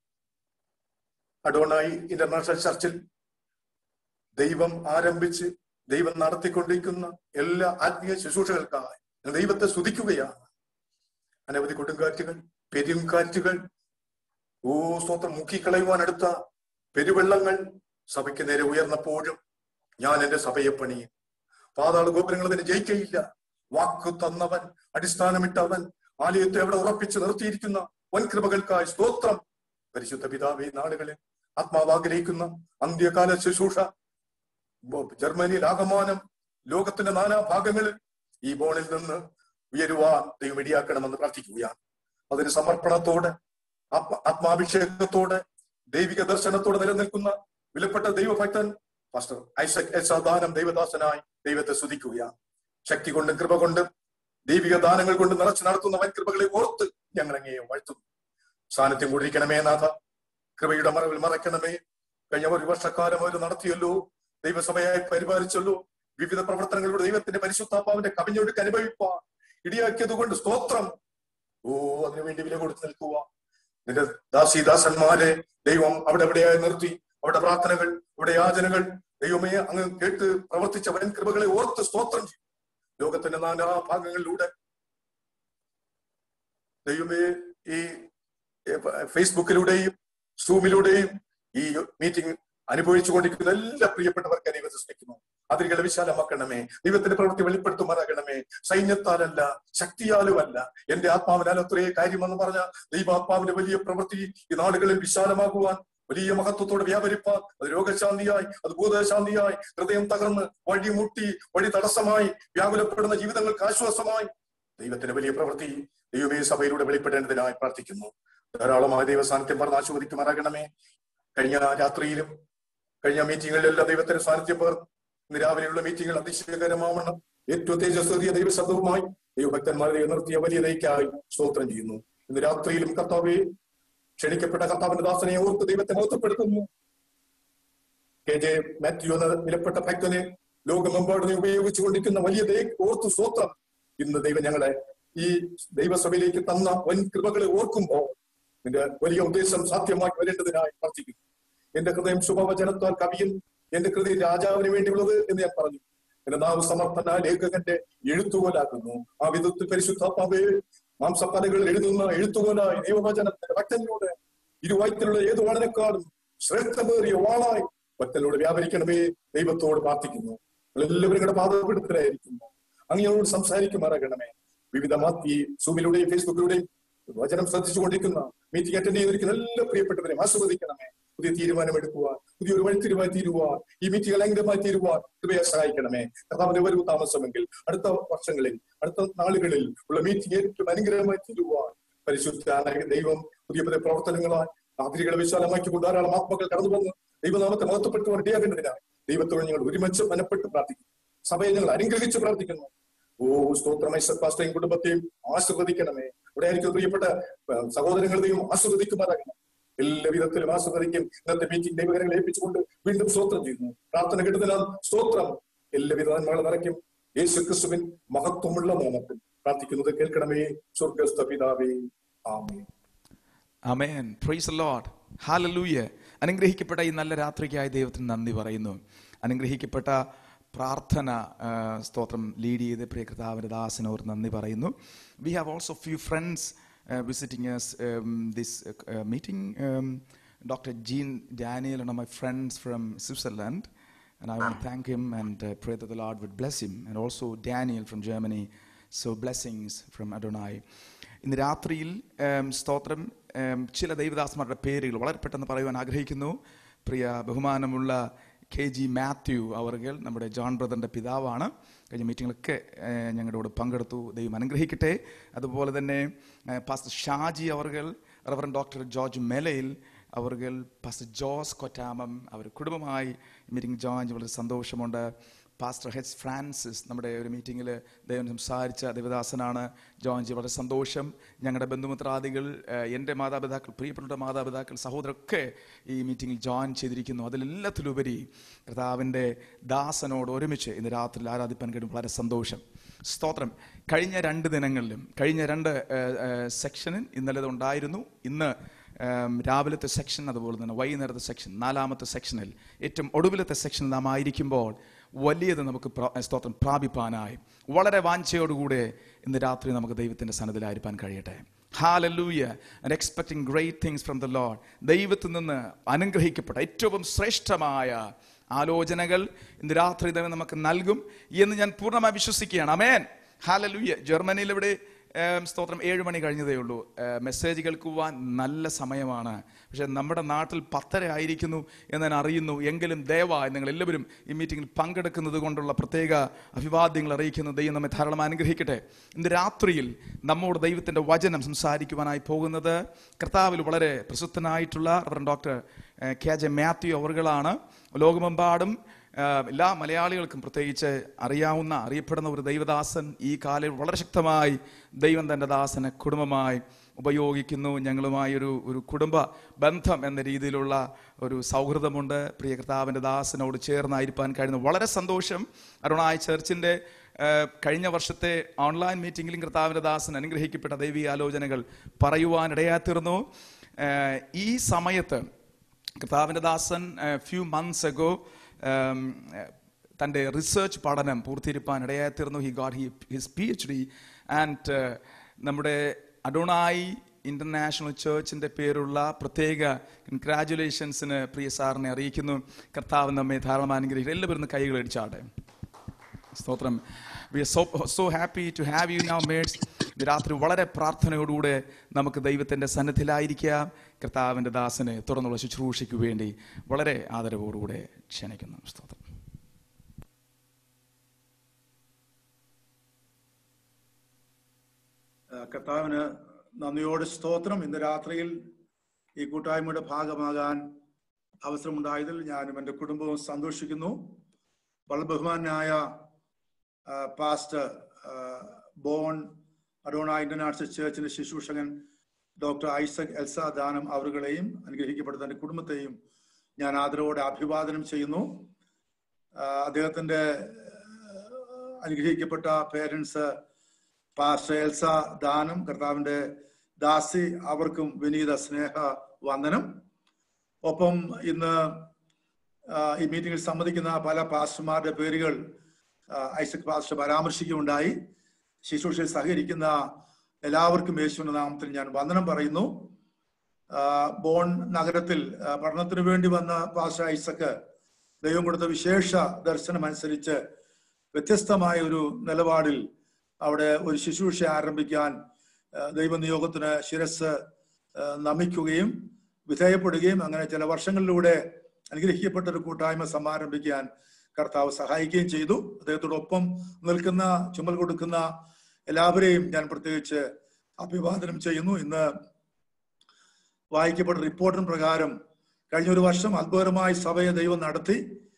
Speaker 8: അഡോണായി ഇന്റർനാഷണൽ ചർച്ചിൽ ദൈവം ആരംഭിച്ച് ദൈവം നടത്തിക്കൊണ്ടിരിക്കുന്ന എല്ലാ ആത്മീയ ശുശ്രൂഷകൾക്കായി ഞാൻ ദൈവത്തെ സ്തുതിക്കുകയാണ് അനവധി കൊടുങ്കാറ്റുകൾ പെരുങ്കാറ്റുകൾ ഓ സ്വന്തം മുക്കിക്കളയുവാൻ അടുത്ത പെരുവെള്ളങ്ങൾ സഭയ്ക്ക് നേരെ ഉയർന്നപ്പോഴും ഞാൻ എന്റെ സഭയെ പണിയും പാതാള ഗോപുരങ്ങൾ അതിനെ ജയിക്കയില്ല വാക്ക് തന്നവൻ അടിസ്ഥാനമിട്ടവൻ ആലയത്തെ അവിടെ ഉറപ്പിച്ച് നിർത്തിയിരിക്കുന്ന വൻകൃപകൾക്കായി സ്തോത്രം പരിശുദ്ധ പിതാവേ ഈ നാടുകളിൽ ആത്മാവ് ആഗ്രഹിക്കുന്ന അന്ത്യകാല ശുശ്രൂഷ ബോ- ജർമ്മനിയിൽ ആകമാനം ലോകത്തിന്റെ നാനാ ഭാഗങ്ങളിൽ ഈ ബോണിൽ നിന്ന് ഉയരുവാൻ ദൈവം ഇടിയാക്കണമെന്ന് പ്രാർത്ഥിക്കുകയാണ് അതിന് സമർപ്പണത്തോടെ ആത്മ- ആത്മാഭിഷേകത്തോടെ ദൈവിക ദർശനത്തോടെ നിലനിൽക്കുന്ന വിലപ്പെട്ട ദൈവഭക്തൻ പാസ്റ്റർ ഐസക് എസ് ദാനം ദൈവദാസനായി ദൈവത്തെ സ്തുതിക്കുകയാണ് ശക്തി കൊണ്ടും കൃപ കൊണ്ടും ദൈവിക ദാനങ്ങൾ കൊണ്ട് നിറച്ചു നടത്തുന്ന വൻകൃപകളെ ഓർത്ത് ഞങ്ങൾ അങ്ങേയെ വാഴ്ത്തുന്നു സാന്നിധ്യം കൊണ്ടിരിക്കണമേ നാഥ കൃപയുടെ മറവിൽ മറയ്ക്കണമേ കഴിഞ്ഞ ഒരു വർഷക്കാലം അവർ നടത്തിയല്ലോ ദൈവസഭയായി പരിപാലിച്ചല്ലോ വിവിധ പ്രവർത്തനങ്ങളിലൂടെ ദൈവത്തിന്റെ പരിശുദ്ധാത്മാവിന്റെ കവിഞ്ഞൊഴുക്ക് അനുഭവിപ്പാൻ ഇടിയാക്കിയത് കൊണ്ട് സ്തോത്രം ഓ അതിനുവേണ്ടി വില കൊടുത്ത് നിൽക്കുക നിന്റെ ദാസി ദാസന്മാരെ ദൈവം അവിടെ എവിടെയായി നിർത്തി അവിടെ പ്രാർത്ഥനകൾ അവിടെ യാചനകൾ ദൈവമേ അങ്ങ് കേട്ട് പ്രവർത്തിച്ച വൻ കൃപകളെ ഓർത്ത് സ്തോത്രം ചെയ്യും ലോകത്തിന്റെ നാനാ ഭാഗങ്ങളിലൂടെ ദൈവമേ ഈ ഏ, ഫേസ്ബുക്കിലൂടെയും സൂമിലൂടെയും ഈ മീറ്റിംഗ് അനുഭവിച്ചു കൊണ്ടിരിക്കുന്ന എല്ലാ പ്രിയപ്പെട്ടവർക്ക് ദൈവത്തെ സ്നേഹിക്കുന്നു അതിരുകളെ വിശാലമാക്കണമേ ദൈവത്തിന്റെ പ്രവൃത്തി വെളിപ്പെടുത്തുമാറാകണമേ സൈന്യത്താലല്ല ശക്തിയാലുമല്ല എന്റെ ആത്മാവിനാൽ അത്രേ കാര്യമെന്ന് പറഞ്ഞ ദൈവാത്മാവിന്റെ വലിയ പ്രവൃത്തി ഈ നാടുകളിൽ വിശാലമാകുവാൻ വലിയ മഹത്വത്തോടെ വ്യാപരിപ്പാൻ അത് രോഗശാന്തിയായി അത് ഭൂതശാന്തിയായി ഹൃദയം തകർന്ന് വഴി മുട്ടി വഴി തടസ്സമായി വ്യാകുലപ്പെടുന്ന ജീവിതങ്ങൾക്ക് ആശ്വാസമായി ദൈവത്തിന്റെ വലിയ പ്രവൃത്തി ദൈവമേ സഭയിലൂടെ വെളിപ്പെടേണ്ടതിനായി പ്രാർത്ഥിക്കുന്നു ധാരാളമായ ദൈവസാന്നിധ്യം പറഞ്ഞ് ആശീർവദിക്കുമാറാകണമേ കഴിഞ്ഞ രാത്രിയിലും കഴിഞ്ഞ മീറ്റിങ്ങുകളിലെല്ലാം ദൈവത്തിന്റെ സാന്നിധ്യം പേർ ഇന്ന് രാവിലെയുള്ള മീറ്റിങ്ങുകൾ അതിശയകരമാവണം ഏറ്റവും തേജസ്വതിയ ദൈവശബ്ദവുമായി ദൈവഭക്തന്മാരെ നിർത്തിയ വലിയ ദൈക്കായി സ്തോത്രം ചെയ്യുന്നു ഇന്ന് രാത്രിയിലും കർത്താവെ ക്ഷണിക്കപ്പെട്ട കർത്താവിന്റെ ദാസനെ ഓർത്ത് ദൈവത്തെ മഹത്വപ്പെടുത്തുന്നു കെ ജെ മാത്യു എന്ന വിലപ്പെട്ട ഭക്തനെ ലോകമെമ്പാടും ഉപയോഗിച്ചുകൊണ്ടിരിക്കുന്ന വലിയ ദൈ ഓർത്തു സ്തോത്രം ഇന്ന് ദൈവം ഞങ്ങളെ ഈ ദൈവസഭയിലേക്ക് തന്ന വൻ കൃപകളെ ഓർക്കുമ്പോൾ നിന്റെ വലിയ ഉദ്ദേശം സാധ്യമാക്കി വരേണ്ടതിനായി പ്രാർത്ഥിക്കുന്നു എന്റെ ഹൃദയം ശുഭവചനത്താൽ കവിയും എന്റെ ഹൃദയം രാജാവിന് വേണ്ടിയുള്ളത് എന്ന് ഞാൻ പറഞ്ഞു എന്റെ നാവ് സമർത്ഥന ലേഖകന്റെ എഴുത്തുപോലാക്കുന്നു ആ വിധത്തിൽ പരിശുദ്ധാത്മാവേ മാംസപ്പലകളിൽ എഴുതുന്ന എഴുത്തുപോലായി ദൈവവചനത്തിന്റെ ഭക്തനിലൂടെ ഇരുവായ്ത്തിലുള്ള ഏത് വാളിനെക്കാളും ശ്രേഷ്ഠമേറിയ വാളായി ഭക്തനിലൂടെ വ്യാപരിക്കണമേ ദൈവത്തോട് പ്രാർത്ഥിക്കുന്നു എല്ലാവരും നിങ്ങളുടെ പാതപ്പെടുത്തലായിരിക്കുന്നു അങ്ങയോട് സംസാരിക്കുമാറാകണമേ വിവിധ മാറ്റി സൂമിലൂടെയും ഫേസ്ബുക്കിലൂടെയും വചനം ശ്രദ്ധിച്ചുകൊണ്ടിരിക്കുന്ന മീറ്റിംഗ് അറ്റൻഡ് ചെയ്തിരിക്കുന്ന എല്ലാ പ്രിയപ്പെട്ടവരെയും ആസ്വദിക്കണമേ പുതിയ തീരുമാനമെടുക്കുവാൻ പുതിയൊരു വഴിത്തിരിവായി തീരുവാൻ ഈ മീറ്റിംഗ് അലങ്കരമായി തീരുവാൻ കൃപയെ സഹായിക്കണമേ കർത്താവിന്റെ വരവ് താമസമെങ്കിൽ അടുത്ത വർഷങ്ങളിൽ അടുത്ത നാളുകളിൽ ഉള്ള മീറ്റിംഗ് ഏറ്റവും അനുഗ്രഹമായി തീരുവാൻ പരിശുദ്ധ ദൈവം പുതിയ പുതിയ പ്രവർത്തനങ്ങളായി അതിരികളെ വിശാലമാക്കിക്കൊണ്ട് ധാരാളം ആത്മകൾ കടന്നു വന്ന് ദൈവനാമത്തെ മഹത്വപ്പെടുത്തുവാൻ ഇടയാകേണ്ടതിനായി ദൈവത്തോട് ഞങ്ങൾ ഒരുമിച്ച് മനപ്പെട്ട് പ്രാർത്ഥിക്കുന്നു സഭയെ ഞങ്ങൾ അനുഗ്രഹിച്ച് പ്രാർത്ഥിക്കുന്നു ഓ സ്തോത്രമായി പാസ്റ്റയും കുടുംബത്തെയും ആശീർവദിക്കണമേ ഇവിടെ ആയിരിക്കും പ്രിയപ്പെട്ട ഏഹ്, സഹോദരങ്ങളെയും ആശീർവദിക്കുമാറാകണം എല്ലാ വിധത്തിലും ആസ്വദിക്കും ഇന്നത്തെ മീറ്റിംഗ് ദൈവകരങ്ങളെ ഏൽപ്പിച്ചുകൊണ്ട് വീണ്ടും സ്തോത്രം ചെയ്യുന്നു പ്രാർത്ഥന കിട്ടുന്നതിനാൽ സ്തോത്രം എല്ലാവിധ നന്മകളെ നിറയ്ക്കും യേശു ക്രിസ്തുവിൻ മഹത്വമുള്ള നാമത്തിൽ പ്രാർത്ഥിക്കുന്നത് കേൾക്കണമേ സ്വർഗസ്ഥ പിതാവേ ആമേ
Speaker 1: അമേൻ പ്രൈസ് ലോഡ് ഹാലലൂയ അനുഗ്രഹിക്കപ്പെട്ട ഈ നല്ല രാത്രിക്കായി ദൈവത്തിന് നന്ദി പറയുന്നു അനുഗ്രഹിക്കപ്പെട്ട പ്രാർത്ഥന ആ, സ്തോത്രം ലീഡ് ചെയ്ത് പ്രിയ കർത്താവിൻ്റെ ദാസനോർ നന്ദി പറയുന്നു we have also few friends visiting us this meeting doctor Jean Daniel ആണ് my friends from Switzerland And I want to thank him and uh, pray that the Lord would bless him. And also Daniel from Germany. So blessings from Adonai. ഇന്ന് രാത്രിയിൽ ഉം, സ്തോത്രം ഉം, ചില ദൈവദാസന്മാരുടെ പേരുകൾ വളരെ പെട്ടെന്ന് പറയുവാൻ ആഗ്രഹിക്കുന്നു പ്രിയ ബഹുമാനമുള്ള കെ ജി മാത്യു അവർകൾ നമ്മുടെ ജോൺ ബ്രദറിൻ്റെ പിതാവാണ് കഴിഞ്ഞ മീറ്റിങ്ങിലൊക്കെ ഏഹ്, ഞങ്ങളുടെ കൂടെ പങ്കെടുത്തു ദൈവം അനുഗ്രഹിക്കട്ടെ അതുപോലെ തന്നെ ഏഹ്, പാസ്റ്റർ ഷാജി അവർകൾ റവറൻ ഡോക്ടർ ജോർജ് മെലയിൽ അവർകൾ പാസ്റ്റർ ജോസ് കൊറ്റാമം അവർ കുടുംബമായി മീറ്റിംഗ് ജോയിൻ ചെയ്ത് വളരെ സന്തോഷമുണ്ട് പാസ്റ്റർ ഹെച്ച് ഫ്രാൻസിസ് നമ്മുടെ ഒരു മീറ്റിങ്ങിൽ ദൈവം സംസാരിച്ച ദേവദാസനാണ് ജോയിൻ ചെയ്ത് വളരെ സന്തോഷം ഞങ്ങളുടെ ബന്ധുമിത്രാദികൾ ഏഹ്, എൻ്റെ മാതാപിതാക്കൾ പ്രിയപ്പെട്ട മാതാപിതാക്കൾ സഹോദരൊക്കെ ഈ മീറ്റിങ്ങിൽ ജോയിൻ ചെയ്തിരിക്കുന്നു അതിലെല്ലാത്തിലുപരി കർത്താവിൻ്റെ ദാസനോട് ഒരുമിച്ച് ഇന്ന് രാത്രിയിൽ ആരാധിപ്പാൻ കഴിയും വളരെ സന്തോഷം സ്തോത്രം കഴിഞ്ഞ രണ്ട് ദിനങ്ങളിലും കഴിഞ്ഞ രണ്ട് സെക്ഷനിൽ ഇന്നലെ ഇത് ഉണ്ടായിരുന്നു ഇന്ന് ഉം, രാവിലത്തെ സെക്ഷൻ അതുപോലെ തന്നെ വൈകുന്നേരത്തെ സെക്ഷൻ നാലാമത്തെ സെക്ഷനിൽ ഏറ്റവും ഒടുവിലത്തെ സെക്ഷനിൽ നാം ആയിരിക്കുമ്പോൾ വലിയത് നമുക്ക് പ്ര- സ്തോത്രം പ്രാപിപ്പാനായി വളരെ വാഞ്ചയോടുകൂടെ ഇന്ന് രാത്രി നമുക്ക് ദൈവത്തിൻ്റെ സന്നദ്ധയിലായിരിക്കാൻ കഴിയട്ടെ ഹാലല്ലൂയ and expecting great things from the Lord ദൈവത്തിൽ നിന്ന് അനുഗ്രഹിക്കപ്പെട്ട ഏറ്റവും ശ്രേഷ്ഠമായ ആലോചനകൾ ഇന്ന് രാത്രി ദൈവം നമുക്ക് നൽകും എന്ന് ഞാൻ പൂർണ്ണമായി വിശ്വസിക്കുകയാണ് അമേൻ ഹാലല്ലൂയ ജർമ്മനിയിൽ ഇവിടെ ഏം, സ്തോത്രം ഏഴ് മണി കഴിഞ്ഞതേ ഉള്ളൂ ഏ, മെസ്സേജ് കേൾക്കുവാൻ നല്ല സമയമാണ് പക്ഷെ നമ്മുടെ നാട്ടിൽ പത്തര ആയിരിക്കുന്നു എന്ന് ഞാൻ അറിയുന്നു എങ്കിലും ദയവായി നിങ്ങൾ എല്ലാവരും ഈ മീറ്റിംഗിൽ പങ്കെടുക്കുന്നത് കൊണ്ടുള്ള പ്രത്യേക അഭിവാദ്യങ്ങൾ അറിയിക്കുന്നു ദൈവം നമ്മെ ധാരാളം അനുഗ്രഹിക്കട്ടെ ഇന്ന് രാത്രിയിൽ നമ്മോട് ദൈവത്തിൻ്റെ വചനം സംസാരിക്കുവാനായി പോകുന്നത് കർത്താവിൽ വളരെ പ്രസിദ്ധനായിട്ടുള്ള റവറൻ ഡോക്ടർ ഏ, കെ ജെ മാത്യു അവറുകളാണ് ലോകമെമ്പാടും ആഹ് എല്ലാ മലയാളികൾക്കും പ്രത്യേകിച്ച് അറിയാവുന്ന അറിയപ്പെടുന്ന ഒരു ദൈവദാസൻ ഈ കാലം വളരെ ശക്തമായി ദൈവം തൻ്റെ ദാസനെ കുടുംബമായി ഉപയോഗിക്കുന്നു ഞങ്ങളുമായി ഒരു ഒരു കുടുംബ ബന്ധം എന്ന രീതിയിലുള്ള ഒരു സൗഹൃദമുണ്ട് പ്രിയ കർത്താവിൻ്റെ ദാസനോട് ചേർന്നായിരിക്കാൻ കഴിയുന്നു വളരെ സന്തോഷം അരുണായ ചർച്ചിൻ്റെ ആഹ് കഴിഞ്ഞ വർഷത്തെ ഓൺലൈൻ മീറ്റിംഗിലും കർത്താവിൻ്റെ ദാസൻ അനുഗ്രഹിക്കപ്പെട്ട ദൈവീയ ആലോചനകൾ പറയുവാൻ ഇടയാത്തീർന്നു ആഹ് ഈ സമയത്ത് കർത്താവിൻ്റെ ദാസൻ ഫ്യൂ മന്ത്സ് എഗോ തൻ്റെ റിസർച്ച് പഠനം പൂർത്തീകരിപ്പാൻ ഇടയായി തീർന്നു he got he his P H D and നമ്മുടെ അഡോണായി ഇന്റർനാഷണൽ ചേർച്ചിന്റെ പേരുള്ള പ്രത്യേക കൺഗ്രാറ്റുലേഷൻസിന് പ്രിയ സാറിനെ അറിയിക്കുന്നു കർത്താവ് നമ്മെ ധാരാളം അനുഗ്രഹിക്കും എല്ലാവരും ഒന്ന് കൈകൾ അടിച്ചാട്ടെ സ്തോത്രം we are so so happy to have you now മേഡ്സ് ഇത് രാത്രി വളരെ പ്രാർത്ഥനയോടുകൂടെ നമുക്ക് ദൈവത്തിൻ്റെ സന്നിധിയിലായിരിക്കാം കർത്താവിൻ്റെ ദാസനെ തുറന്നുള്ള ശുശ്രൂഷയ്ക്ക് വേണ്ടി വളരെ ആദരവോടുകൂടെ ക്ഷണിക്കുന്നു സ്തോത്രം
Speaker 8: ആ, കർത്താവിന് നന്ദിയോട് സ്തോത്രം ഇന്ന് രാത്രിയിൽ ഈ കൂട്ടായ്മയുടെ ഭാഗമാകാൻ അവസരമുണ്ടായതിൽ ഞാനും എൻ്റെ കുടുംബവും സന്തോഷിക്കുന്നു വളരെ ബഹുമാനായ ആ, പാസ്റ്റർ ആ, ബോൺ അഡോണ ഇന്റർനാഷണൽ ചേർച്ചിന്റെ ശുശ്രൂഷകൻ ഡോക്ടർ ഐസക് എൽസ ദാനം അവരുകളെയും അനുഗ്രഹിക്കപ്പെട്ട തന്റെ കുടുംബത്തെയും ഞാൻ ആദരവോടെ അഭിവാദനം ചെയ്യുന്നു ആ, അദ്ദേഹത്തിന്റെ ആ, അനുഗ്രഹിക്കപ്പെട്ട പേരൻസ് പാസ്റ്റർ എൽസ ദാനം കർത്താവിന്റെ ദാസി അവർക്കും വിനീത സ്നേഹ വന്ദനം ഒപ്പം ഇന്ന് ആ, ഈ മീറ്റിംഗിൽ സംബന്ധിക്കുന്ന പല പാസ്റ്റർമാരുടെ പേരുകൾ ആ, ഐസക് പാസ്റ്റർ പരാമർശിക്കുകയുണ്ടായി ശുശ്രൂഷയിൽ സഹകരിക്കുന്ന എല്ലാവർക്കും യേശുവിന്റെ നാമത്തിൽ ഞാൻ വന്ദനം പറയുന്നു ആ, ബോൺ നഗരത്തിൽ ആ, പഠനത്തിന് വേണ്ടി വന്ന പാസ്റ്റർ ഐസക്ക് ദൈവം കൊടുത്ത വിശേഷ ദർശനം അനുസരിച്ച് വ്യത്യസ്തമായ ഒരു നിലപാടിൽ അവിടെ ഒരു ശുശ്രൂഷ ആരംഭിക്കാൻ ആ, ദൈവനിയോഗത്തിന് ശിരസ് ആ, നമിക്കുകയും വിധേയപ്പെടുകയും അങ്ങനെ ചില വർഷങ്ങളിലൂടെ അനുഗ്രഹിക്കപ്പെട്ട ഒരു കൂട്ടായ്മ സമാരംഭിക്കാൻ കർത്താവ് സഹായിക്കുകയും ചെയ്തു അദ്ദേഹത്തോടൊപ്പം നിൽക്കുന്ന ചുമൽ കൊടുക്കുന്ന എല്ലാവരെയും ഞാൻ പ്രത്യേകിച്ച് അഭിവാദനം ചെയ്യുന്നു ഇന്ന് വായിക്കപ്പെട്ട റിപ്പോർട്ടിന് പ്രകാരം കഴിഞ്ഞ ഒരു വർഷം അത്ഭുതകരമായി സഭയെ ദൈവം നടത്തി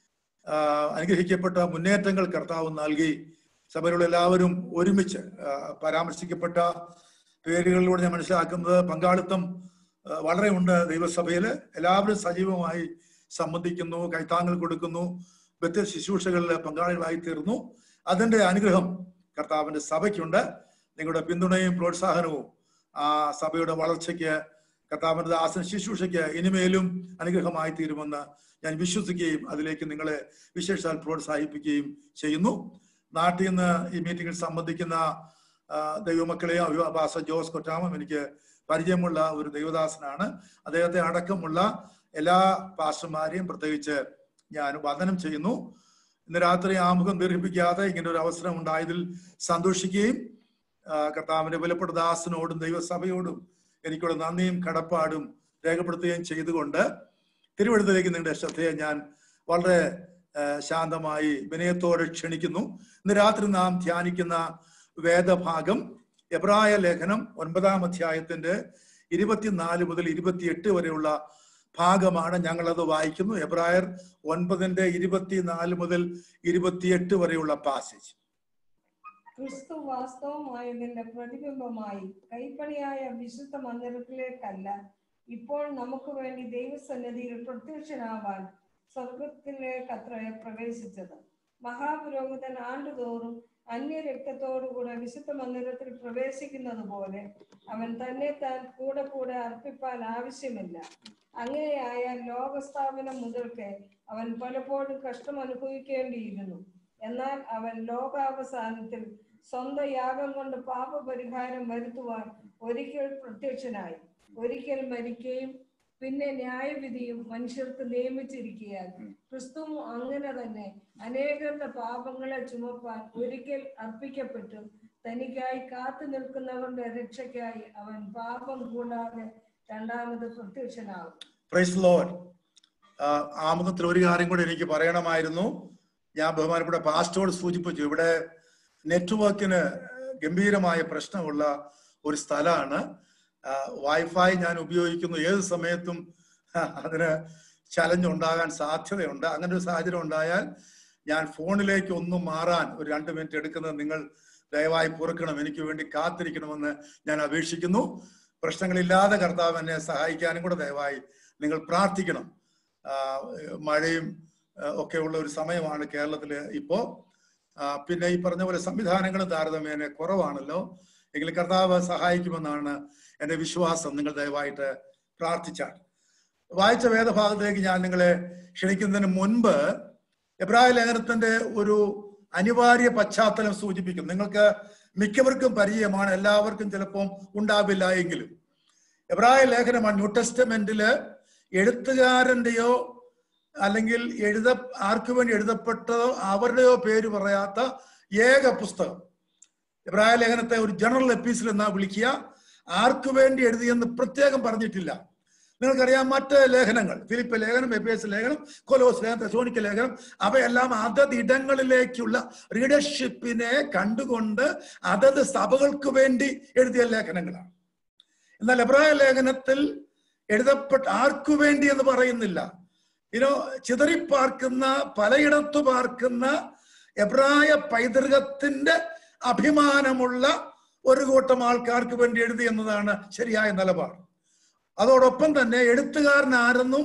Speaker 8: ആ, അനുഗ്രഹിക്കപ്പെട്ട മുന്നേറ്റങ്ങൾ കർത്താവ് നൽകി സഭയിലുള്ള എല്ലാവരും ഒരുമിച്ച് ആ, പരാമർശിക്കപ്പെട്ട പേരുകളിലൂടെ ഞാൻ മനസ്സിലാക്കുന്നത് പങ്കാളിത്തം ആ, വളരെ ഉണ്ട് ദൈവസഭയിൽ എല്ലാവരും സജീവമായി സംബന്ധിക്കുന്നു കൈത്താങ്ങൽ കൊടുക്കുന്നു വ്യത്യസ്ത ശുശ്രൂഷകളിൽ പങ്കാളികളായി തീർന്നു അതിന്റെ അനുഗ്രഹം കർത്താവിന്റെ സഭയ്ക്കുണ്ട് നിങ്ങളുടെ പിന്തുണയും പ്രോത്സാഹനവും ആ സഭയുടെ വളർച്ചയ്ക്ക് കർത്താവിന്റെ ദാസൻ ശുശ്രൂഷയ്ക്ക് ഇനിമേലും അനുഗ്രഹമായി തീരുമെന്ന് ഞാൻ വിശ്വസിക്കുകയും അതിലേക്ക് നിങ്ങളെ വിശേഷാൽ പ്രോത്സാഹിപ്പിക്കുകയും ചെയ്യുന്നു നാട്ടിൽ നിന്ന് ഈ മീറ്റിംഗിൽ സംബന്ധിക്കുന്ന ആ, ദൈവമക്കളെയും അഭിഭാഷ ജോസ് കൊറ്റാമം എനിക്ക് പരിചയമുള്ള ഒരു ദൈവദാസനാണ് അദ്ദേഹത്തെ അടക്കമുള്ള എല്ലാ പാസ്റ്റർമാരെയും പ്രത്യേകിച്ച് ഞാൻ വന്ദനം ചെയ്യുന്നു ഇന്ന് രാത്രി ആമുഖം ദീർഘിപ്പിക്കാതെ ഇങ്ങനെ ഒരു അവസരം ഉണ്ടായതിൽ സന്തോഷിക്കുകയും ആ, കർത്താവിന്റെ വിലപ്പെട്ട ദാസനോടും ദൈവസഭയോടും എനിക്കുള്ള നന്ദിയും കടപ്പാടും രേഖപ്പെടുത്തുകയും ചെയ്തുകൊണ്ട് തിരുവഴുത്തിലേക്ക് നിങ്ങളുടെ ശ്രദ്ധയെ ഞാൻ വളരെ ആ, ശാന്തമായി വിനയത്തോടെ ക്ഷണിക്കുന്നു ഇന്ന് രാത്രി നാം ധ്യാനിക്കുന്ന വേദഭാഗം എബ്രായ ലേഖനം ഒൻപതാം അധ്യായത്തിന്റെ ഇരുപത്തിനാല് മുതൽ ഇരുപത്തിയെട്ട് വരെയുള്ള ഭാഗമാണ് ഞങ്ങളത് വായിക്കുന്നു എബ്രായർ ഒൻപതിന്റെ ഇരുപത്തിനാല് മുതൽ ഇരുപത്തിയെട്ട് വരെയുള്ള പാസേജ്
Speaker 9: ക്രിസ്തു വാസ്തവമായതിന്റെ പ്രതിബിംബമായി കൈപ്പണിയായ വിശുദ്ധ മന്ദിരത്തിലേക്കല്ല ഇപ്പോൾ നമുക്ക് വേണ്ടി ദൈവസന്നിധിയിൽ പ്രത്യക്ഷനാവാൻ സ്വർഗത്തിലേക്ക് അത്ര പ്രവേശിച്ചത് മഹാപുരോഹിതൻ ആണ്ടുതോറും അന്യരക്തത്തോടുകൂടെ വിശുദ്ധ മന്ദിരത്തിൽ പ്രവേശിക്കുന്നത് പോലെ അവൻ തന്നെ താൻ കൂടെ കൂടെ അർപ്പിപ്പാൻ ആവശ്യമില്ല അങ്ങനെയായാൽ ലോകസ്ഥാപനം മുതൽക്ക് അവൻ പലപ്പോഴും കഷ്ടം അനുഭവിക്കേണ്ടിയിരുന്നു എന്നാൽ അവൻ ലോകാവസാനത്തിൽ സ്വന്തം യാഗം കൊണ്ട് പാപപരിഹാരം വരുത്തുവാൻ ഒരിക്കൽ പ്രത്യക്ഷനായി ഒരിക്കൽ മരിക്കുകയും പിന്നെ ന്യായവിധിയും മനുഷ്യർക്ക് നിയമിച്ചിരിക്കുകയാൽ ക്രിസ്തുവും അങ്ങനെ തന്നെ അനേകരുടെ പാപങ്ങളെ ചുമപ്പാൻ ഒരിക്കൽ അർപ്പിക്കപ്പെട്ടു തനിക്കായി കാത്തു നിൽക്കുന്നവരുടെ രക്ഷയ്ക്കായി അവൻ പാപം കൂടാതെ രണ്ടാമത് പ്രത്യക്ഷനാകും
Speaker 8: പ്രൈസ് ലോഡ് ആമുഖത്തിൽ ഒരു കാര്യം കൂടെ എനിക്ക് പറയണമായിരുന്നു ഞാൻ ബഹുമാനപ്പെട്ട പാസ്റ്റോട് സൂചിപ്പിച്ചു ഇവിടെ നെറ്റ്വർക്കിന് ഗംഭീരമായ പ്രശ്നമുള്ള ഒരു സ്ഥലമാണ് വൈഫൈ ഞാൻ ഉപയോഗിക്കുന്നു ഏത് സമയത്തും അതിന് ചലഞ്ച് ഉണ്ടാകാൻ സാധ്യതയുണ്ട് അങ്ങനെ ഒരു സാഹചര്യം ഉണ്ടായാൽ ഞാൻ ഫോണിലേക്ക് ഒന്നും മാറാൻ ഒരു രണ്ട് മിനിറ്റ് എടുക്കുന്നത് നിങ്ങൾ ദയവായി പൊറുക്കണം എനിക്ക് വേണ്ടി കാത്തിരിക്കണമെന്ന് ഞാൻ അപേക്ഷിക്കുന്നു പ്രശ്നങ്ങളില്ലാതെ കർത്താവ് എന്നെ സഹായിക്കാനും കൂടെ ദയവായി നിങ്ങൾ പ്രാർത്ഥിക്കണം ആ, മഴയും ആ, ഒക്കെ ഉള്ള ഒരു സമയമാണ് കേരളത്തിൽ ഇപ്പോ ആ, പിന്നെ ഈ പറഞ്ഞ പോലെ സംവിധാനങ്ങളും താരതമ്യേന കുറവാണല്ലോ എങ്കിലും കർത്താവ് സഹായിക്കുമെന്നാണ് എന്റെ വിശ്വാസം നിങ്ങൾ ദയവായിട്ട് പ്രാർത്ഥിച്ചാൽ വായിച്ച വേദഭാഗത്തേക്ക് ഞാൻ നിങ്ങളെ ക്ഷണിക്കുന്നതിന് മുൻപ് എബ്രാഹിം ലേഖനത്തിന്റെ ഒരു അനിവാര്യ പശ്ചാത്തലം സൂചിപ്പിക്കും നിങ്ങൾക്ക് മിക്കവർക്കും പരിചയമാണ് എല്ലാവർക്കും ചിലപ്പം ഉണ്ടാവില്ല എങ്കിലും എബ്രാഹിം ലേഖനമാണ് ന്യൂ ടെസ്റ്റമെന്റില് എഴുത്തുകാരന്റെയോ അല്ലെങ്കിൽ എഴുത ആർക്കു വേണ്ടി എഴുതപ്പെട്ടതോ അവരുടെയോ പേര് പറയാത്ത ഏക പുസ്തകം എബ്രാഹിം ലേഖനത്തെ ഒരു ജനറൽ എപ്പീസിൽ എന്നാ വിളിക്കുക ആർക്കു വേണ്ടി എഴുതിയെന്ന് പ്രത്യേകം പറഞ്ഞിട്ടില്ല നിങ്ങൾക്കറിയാം മറ്റ് ലേഖനങ്ങൾ ഫിലിപ്പ് ലേഖനം എ പി എസ് ലേഖനം കൊലോസ് ലേഖനം തെസോണിക്ക ലേഖനം അവയെല്ലാം അതത് ഇടങ്ങളിലേക്കുള്ള റീഡർഷിപ്പിനെ കണ്ടുകൊണ്ട് അതത് സഭകൾക്ക് വേണ്ടി എഴുതിയ ലേഖനങ്ങളാണ് എന്നാൽ എബ്രായ ലേഖനത്തിൽ എഴുതപ്പെട്ട ആർക്കു വേണ്ടി എന്ന് പറയുന്നില്ല ഇനോ ചിതറിപ്പാർക്കുന്ന പലയിടത്തു പാർക്കുന്ന എബ്രായ പൈതൃകത്തിന്റെ അഭിമാനമുള്ള ഒരു കൂട്ടം ആൾക്കാർക്ക് വേണ്ടി എഴുതി എന്നതാണ് ശരിയായ നിലപാട് അതോടൊപ്പം തന്നെ എഴുത്തുകാരൻ ആരെന്നും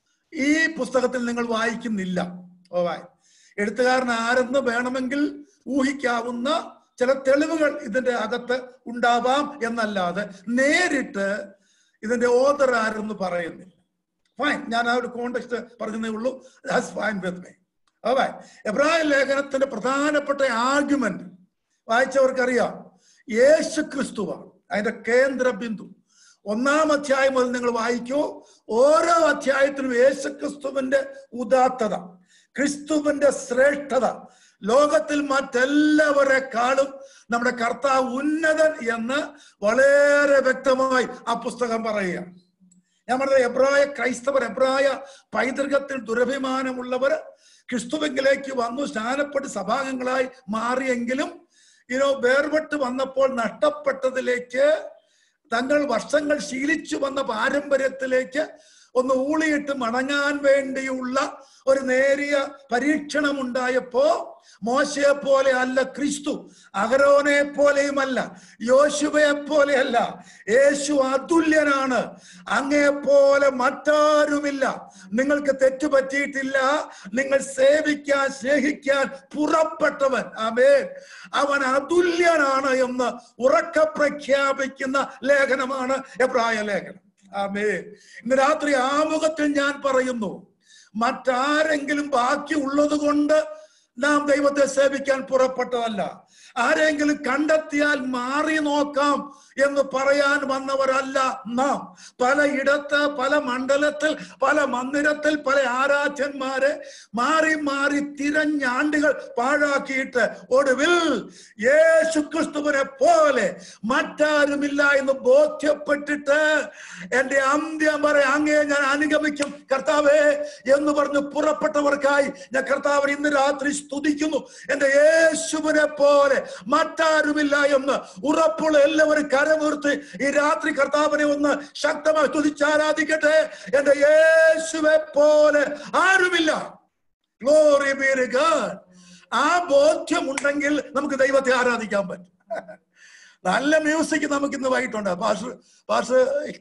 Speaker 8: ഈ പുസ്തകത്തിൽ നിങ്ങൾ വായിക്കുന്നില്ല ഓ വായി എഴുത്തുകാരൻ ആരെന്ന് വേണമെങ്കിൽ ഊഹിക്കാവുന്ന ചില തെളിവുകൾ ഇതിന്റെ അകത്ത് ഉണ്ടാവാം എന്നല്ലാതെ നേരിട്ട് ഇതിന്റെ ഓതർ ആരെന്ന് പറയുന്നില്ല ഫൈൻ ഞാൻ ആ ഒരു കോണ്ടെക്സ്റ്റ് പറഞ്ഞതേ ഉള്ളൂ that's fine with me okay എബ്രാഹിം ലേഖനത്തിന്റെ പ്രധാനപ്പെട്ട ആർഗ്യുമെന്റ് വായിച്ചവർക്കറിയാം യേശു ക്രിസ്തുവാണ് അതിന്റെ കേന്ദ്ര ബിന്ദു ഒന്നാം അധ്യായം മുതൽ നിങ്ങൾ വായിക്കൂ ഓരോ അധ്യായത്തിലും യേശു ക്രിസ്തുവിന്റെ ഉദാത്തത ക്രിസ്തുവിന്റെ ശ്രേഷ്ഠത ലോകത്തിൽ മറ്റെല്ലാവരെക്കാളും നമ്മുടെ കർത്താവ് ഉന്നതൻ എന്ന് വളരെ വ്യക്തമായി ആ പുസ്തകം പറയുകയാണ് ഞാൻ പറഞ്ഞത് എബ്രായ ക്രൈസ്തവർ എബ്രായ പൈതൃകത്തിൽ ദുരഭിമാനമുള്ളവർ ക്രിസ്തുവെങ്കിലേക്ക് വന്നു സ്നാനപ്പെട്ട് സഭാംഗങ്ങളായി മാറിയെങ്കിലും ഇനോ വേർപെട്ട് വന്നപ്പോൾ നഷ്ടപ്പെട്ടതിലേക്ക് തങ്ങൾ വർഷങ്ങൾ ശീലിച്ചു വന്ന പാരമ്പര്യത്തിലേക്ക് ഒന്ന് ഊളിയിട്ട് മടങ്ങാൻ വേണ്ടിയുള്ള ഒരു നേരിയ പരീക്ഷണം ഉണ്ടായപ്പോ മോശയെ പോലെ അല്ല ക്രിസ്തു അഹരോനെ പോലെയുമല്ല യോശുവയെ പോലെയല്ല യേശു അതുല്യനാണ് അങ്ങേ പോലെ മറ്റാരുമില്ല നിങ്ങൾക്ക് തെറ്റു പറ്റിയിട്ടില്ല നിങ്ങൾ സേവിക്കാൻ സ്നേഹിക്കാൻ പുറപ്പെട്ടവൻ ആമേൻ അവൻ അതുല്യനാണ് എന്ന് ഉറക്ക പ്രഖ്യാപിക്കുന്ന ലേഖനമാണ് എബ്രായ ലേഖനം ആമേ ഇന്ന് രാത്രി ആമുഖത്തിൽ ഞാൻ പറയുന്നു മറ്റാരെങ്കിലും ബാക്കി ഉള്ളത് കൊണ്ട് നാം ദൈവത്തെ സേവിക്കാൻ പുറപ്പെട്ടതല്ല ആരെങ്കിലും കണ്ടെത്തിയാൽ മാറി നോക്കാം എന്ന് പറയാൻ വന്നവരല്ല നാം പലയിടത്ത് പല മണ്ഡലത്തിൽ പല മന്ദിരത്തിൽ പല ആരാധ്യന്മാരെ മാറി മാറി തിരഞ്ഞാണ്ടുകൾ പാഴാക്കിയിട്ട് ഒടുവിൽ യേശു ക്രിസ്തുവിനെ പോലെ മറ്റാരുമില്ല എന്ന് ബോധ്യപ്പെട്ടിട്ട് എന്റെ അന്ത്യം വരെ അങ്ങേ ഞാൻ അനുഗമിക്കും കർത്താവേ എന്ന് പറഞ്ഞ് പുറപ്പെട്ടവർക്കായി ഞാൻ കർത്താവിനെ ഇന്ന് രാത്രി സ്തുതിക്കുന്നു എന്റെ യേശുവിനെ പോലെ മറ്റാരുമില്ല എന്ന് ഉറപ്പുള്ള എല്ലാവരും കരമുർത്തി ഈ രാത്രി കർത്താവിനെ ഒന്ന് ശക്തമായി സ്തുതിച്ചാരാധിക്കട്ടെ എന്റെ യേശുവെ പോലെ ആരുമില്ല ഗ്ലോറി ബി ടു ഗോഡ് ആ ബോധ്യമുണ്ടെങ്കിൽ നമുക്ക് ദൈവത്തെ ആരാധിക്കാൻ പറ്റും നല്ല മ്യൂസിക് നമുക്ക് ഇന്ന് വൈകിട്ടുണ്ട് പാഷ് പാഷ്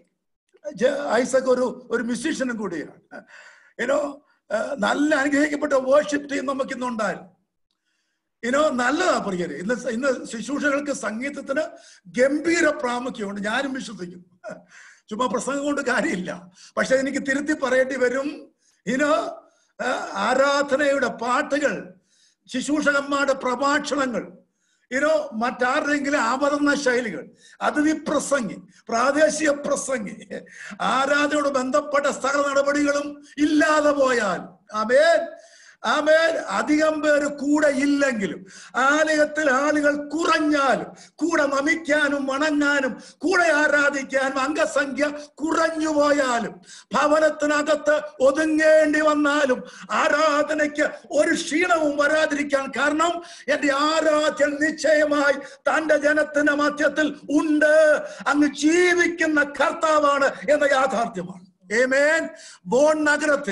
Speaker 8: ഐസക് ഒരു ഒരു മ്യൂസീഷ്യനും കൂടിയാണ് ഏനോ നല്ല അനുഗ്രഹിക്കപ്പെട്ട വേർഷിപ്പ് ടീം നമുക്ക് ഇന്നുണ്ടായിരുന്നു ഇനോ നല്ലതാ പ്രിയര് ഇന്ന് സ- ഇന്ന് ശുശ്രൂഷകൾക്ക് സംഗീതത്തിന് ഗംഭീര പ്രാമുഖ്യമുണ്ട് ഞാനും വിശ്വസിക്കുന്നു ചുമ്മാ പ്രസംഗം കൊണ്ട് കാര്യമില്ല പക്ഷെ എനിക്ക് തിരുത്തി പറയേണ്ടി വരും ഇനോ ആ, ആരാധനയുടെ പാട്ടുകൾ ശുശ്രൂഷകന്മാരുടെ പ്രഭാഷണങ്ങൾ ഇനോ മറ്റാരുടെങ്കിലും ആവരണ ശൈലികൾ അതിഥി പ്രസംഗി പ്രാദേശിക പ്രസംഗി ആരാധനയോട് ബന്ധപ്പെട്ട സകല നടപടികളും ഇല്ലാതെ പോയാൽ ആമേൻ ആമേൻ അധികം പേര് കൂടെ ഇല്ലെങ്കിലും ആലയത്തിൽ ആളുകൾ കുറഞ്ഞാലും കൂടെ നമിക്കാനും വണങ്ങാനും കൂടെ ആരാധിക്കാനും അംഗസംഖ്യ കുറഞ്ഞു പോയാലും ഭവനത്തിനകത്ത് ഒതുങ്ങേണ്ടി വന്നാലും ആരാധനയ്ക്ക് ഒരു ക്ഷീണവും വരാതിരിക്കാൻ കാരണം എന്റെ ആരാധ്യൻ നിശ്ചയമായി തന്റെ ജനത്തിന്റെ മധ്യത്തിൽ ഉണ്ട് അങ്ങ് ജീവിക്കുന്ന കർത്താവാണ് എന്ന യാഥാർത്ഥ്യമാണ് ഏമേൻ ബോൺ നഗരത്തിൽ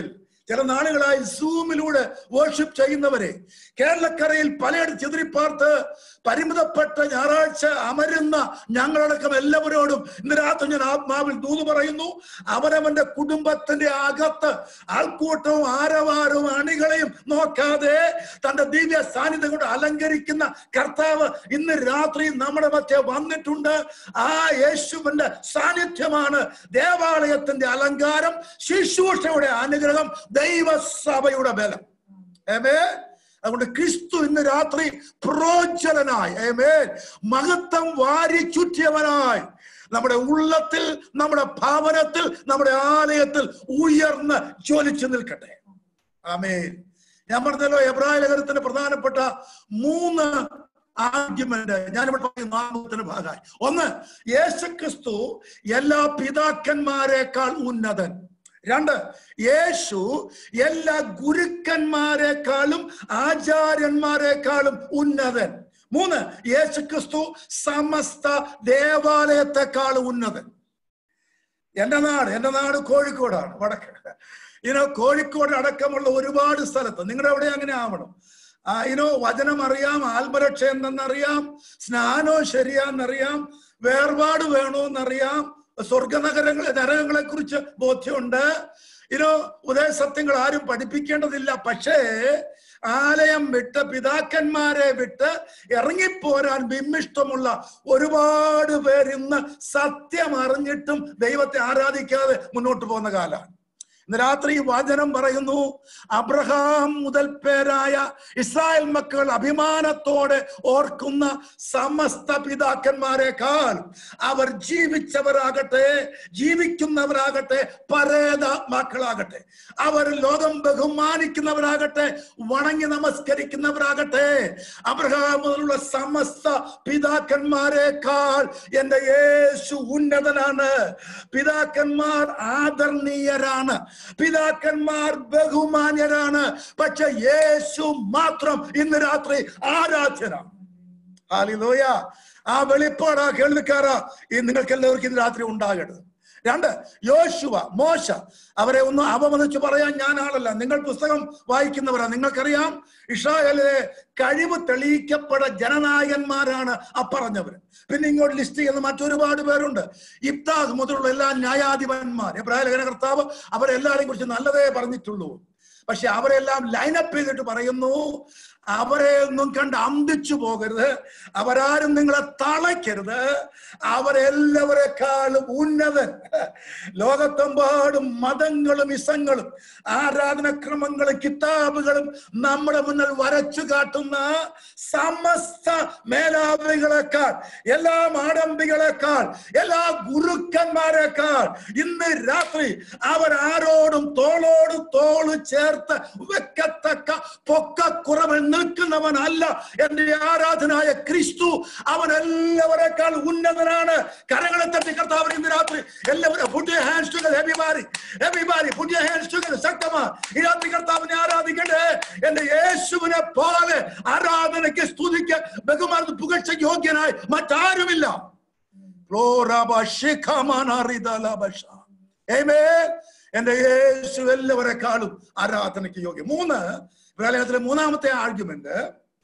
Speaker 5: ചില നാളുകളായി സൂമിലൂടെ വർഷിപ്പ് ചെയ്യുന്നവരെ കേരളക്കരയിൽ പലയിടത്ത് ചിതറിപ്പാർത്ത് പരിമിതപ്പെട്ട ഞായറാഴ്ച അമരുന്ന ഞങ്ങളടക്കം എല്ലാവരോടും ഇന്ന് രാത്രി ഞാൻ ആത്മാവിൽ ദൂത് പറയുന്നു അവനവന്റെ കുടുംബത്തിന്റെ അകത്ത് ആൾക്കൂട്ടവും ആരവാരവും അണികളെയും നോക്കാതെ തന്റെ ദിവ്യ സാന്നിധ്യം കൊണ്ട് അലങ്കരിക്കുന്ന കർത്താവ് ഇന്ന് രാത്രി നമ്മുടെ മധ്യ വന്നിട്ടുണ്ട് ആ യേശുവിന്റെ സാന്നിധ്യമാണ് ദേവാലയത്തിന്റെ അലങ്കാരം ശുശ്രൂഷയുടെ അനുഗ്രഹം ദൈവസഭയുടെ ബലം ഏമേ അതുകൊണ്ട് ക്രിസ്തു ഇന്ന് രാത്രി പ്രോജ്വലനായി ഏമേ മഹത്വം വാരി ചുറ്റിയവനായി നമ്മുടെ ഉള്ളത്തിൽ നമ്മുടെ ഭവനത്തിൽ നമ്മുടെ ആലയത്തിൽ ഉയർന്ന് ജ്വലിച്ചു നിൽക്കട്ടെ ആമേൻ ഞാൻ പറഞ്ഞല്ലോ എബ്രായ ലേഖനത്തിന്റെ പ്രധാനപ്പെട്ട മൂന്ന് ആർഗ്യുമെന്റ് ഞാനിവിടെ പറയുന്ന നാമത്തിന്റെ ഭാഗമായി ഒന്ന് യേശുക്രിസ്തു എല്ലാ പിതാക്കന്മാരെക്കാൾ ഉന്നതൻ രണ്ട് യേശു എല്ലാ ഗുരുക്കന്മാരെക്കാളും ആചാര്യന്മാരെക്കാളും ഉന്നതൻ മൂന്ന് യേശുക്രിസ്തു സമസ്ത ദേവാലയത്തെക്കാളും ഉന്നതൻ എന്റെ നാട് എന്റെ നാട് കോഴിക്കോടാണ് വടക്ക് ഇനോ കോഴിക്കോട് അടക്കമുള്ള ഒരുപാട് സ്ഥലത്ത് നിങ്ങളുടെ അവിടെ അങ്ങനെ ആവണം ആ, ഇനോ വചനം അറിയാം ആത്മരക്ഷ എന്തെന്നറിയാം സ്നാനവും ശരിയാന്നറിയാം വേർപാട് വേണോന്നറിയാം സ്വർഗനഗരങ്ങളെ നരകങ്ങളെ കുറിച്ച് ബോധ്യമുണ്ട് ഇനോ ഉദയസത്യങ്ങൾ ആരും പഠിപ്പിക്കേണ്ടതില്ല പക്ഷേ ആലയം വിട്ട് പിതാക്കന്മാരെ വിട്ട് ഇറങ്ങിപ്പോരാൻ ബിമ്മിഷ്ടമുള്ള ഒരുപാട് പേർ ഇന്ന് സത്യം അറിഞ്ഞിട്ടും ദൈവത്തെ ആരാധിക്കാതെ മുന്നോട്ട് പോകുന്ന കാലമാണ് ഇന്ന് രാത്രി ഈ വചനം പറയുന്നു അബ്രഹാം മുതൽ പേരായ ഇസ്രായേൽ മക്കൾ അഭിമാനത്തോടെ ഓർക്കുന്ന സമസ്ത പിതാക്കന്മാരെക്കാൾ അവർ ജീവിച്ചവരാകട്ടെ ജീവിക്കുന്നവരാകട്ടെ പരേതാത്മാക്കളാകട്ടെ അവർ ലോകം ബഹുമാനിക്കുന്നവരാകട്ടെ വണങ്ങി നമസ്കരിക്കുന്നവരാകട്ടെ അബ്രഹാം മുതലുള്ള സമസ്ത പിതാക്കന്മാരെക്കാൾ എന്റെ യേശു ഉന്നതനാണ് പിതാക്കന്മാർ ആദരണീയരാണ് പിതാക്കന്മാർ ബഹുമാന്യരാണ് പക്ഷെ യേശു മാത്രം ഇന്ന് രാത്രി ആരാധ്യനാണ് ഹാലിലോയ ആ വെളിപ്പാട് ആ കേൾവിക്കാരാ ഈ നിങ്ങൾക്ക് എല്ലാവർക്കും ഇന്ന് രാത്രി ഉണ്ടാകരുത് രണ്ട് യോശുവ മോശ അവരെ ഒന്ന് അപമതിച്ച് പറയാൻ ഞാൻ ആളല്ല നിങ്ങൾ പുസ്തകം വായിക്കുന്നവരാ നിങ്ങൾക്കറിയാം ഇസ്രായേലിലെ കഴിവ് തെളിയിക്കപ്പെട്ട ജനനായകന്മാരാണ് അപ്പറഞ്ഞവർ പിന്നെ ഇങ്ങോട്ട് ലിസ്റ്റ് ചെയ്യുന്ന മറ്റൊരുപാട് പേരുണ്ട് ഇബ്താസ് മുതലുള്ള എല്ലാ ന്യായാധിപന്മാർ എബ്രാഹിം ലേഖന കർത്താവ് അവരെല്ലാരെയും കുറിച്ച് നല്ലതേ പറഞ്ഞിട്ടുള്ളൂ പക്ഷെ അവരെല്ലാം ലൈനപ്പ് ചെയ്തിട്ട് പറയുന്നു അവരെ ഒന്നും കണ്ട് അന്തിച്ചു പോകരുത് അവരാരും നിങ്ങളെ തളയ്ക്കരുത് അവരെല്ലാവരെക്കാളും ഉന്നതൻ ലോകത്തെമ്പാടും മതങ്ങളും ഇസങ്ങളും ആരാധനക്രമങ്ങളും കിതാബുകളും നമ്മുടെ മുന്നിൽ വരച്ചു കാട്ടുന്ന സമസ്ത മേലാവികളെക്കാൾ എല്ലാ മാടമ്പികളെക്കാൾ എല്ലാ ഗുരുക്കന്മാരെക്കാൾ ഇന്ന് രാത്രി അവരാരോടും തോളോട് തോള് ചേർത്ത് വെക്കത്തക്ക പൊക്കക്കുറവിൽ നിൽക്കുന്നവനല്ല എന്റെ ആരാധനായ ക്രിസ്തു അവൻ എല്ലാവരെക്കാൾ ഉന്നതനാണ് കരങ്ങളെ തട്ടി കർത്താവ് ഇന്ന് രാത്രി എല്ലാവരും പുതിയ ഹാൻഡ്സ് ടുഗർ എബിമാരി എബിമാരി പുതിയ ഹാൻഡ്സ് ടുഗർ ശക്തമാ ഈ രാത്രി കർത്താവിനെ ആരാധിക്കട്ടെ എന്റെ യേശുവിനെ പോലെ ആരാധനയ്ക്ക് സ്തുതിക്ക് ബഹുമാനത്ത് പുകഴ്ച യോഗ്യനായി മറ്റാരുമില്ല ഫ്ലോറാബ ശിഖമാനാറിദാലാബശ. Amen. എന്റെ യേശു എല്ലാവരെക്കാളും ആരാധനയ്ക്ക് യോഗ്യം മൂന്ന് ഇബ്രാഹിലത്തിലെ മൂന്നാമത്തെ ആർഗ്യുമെന്റ്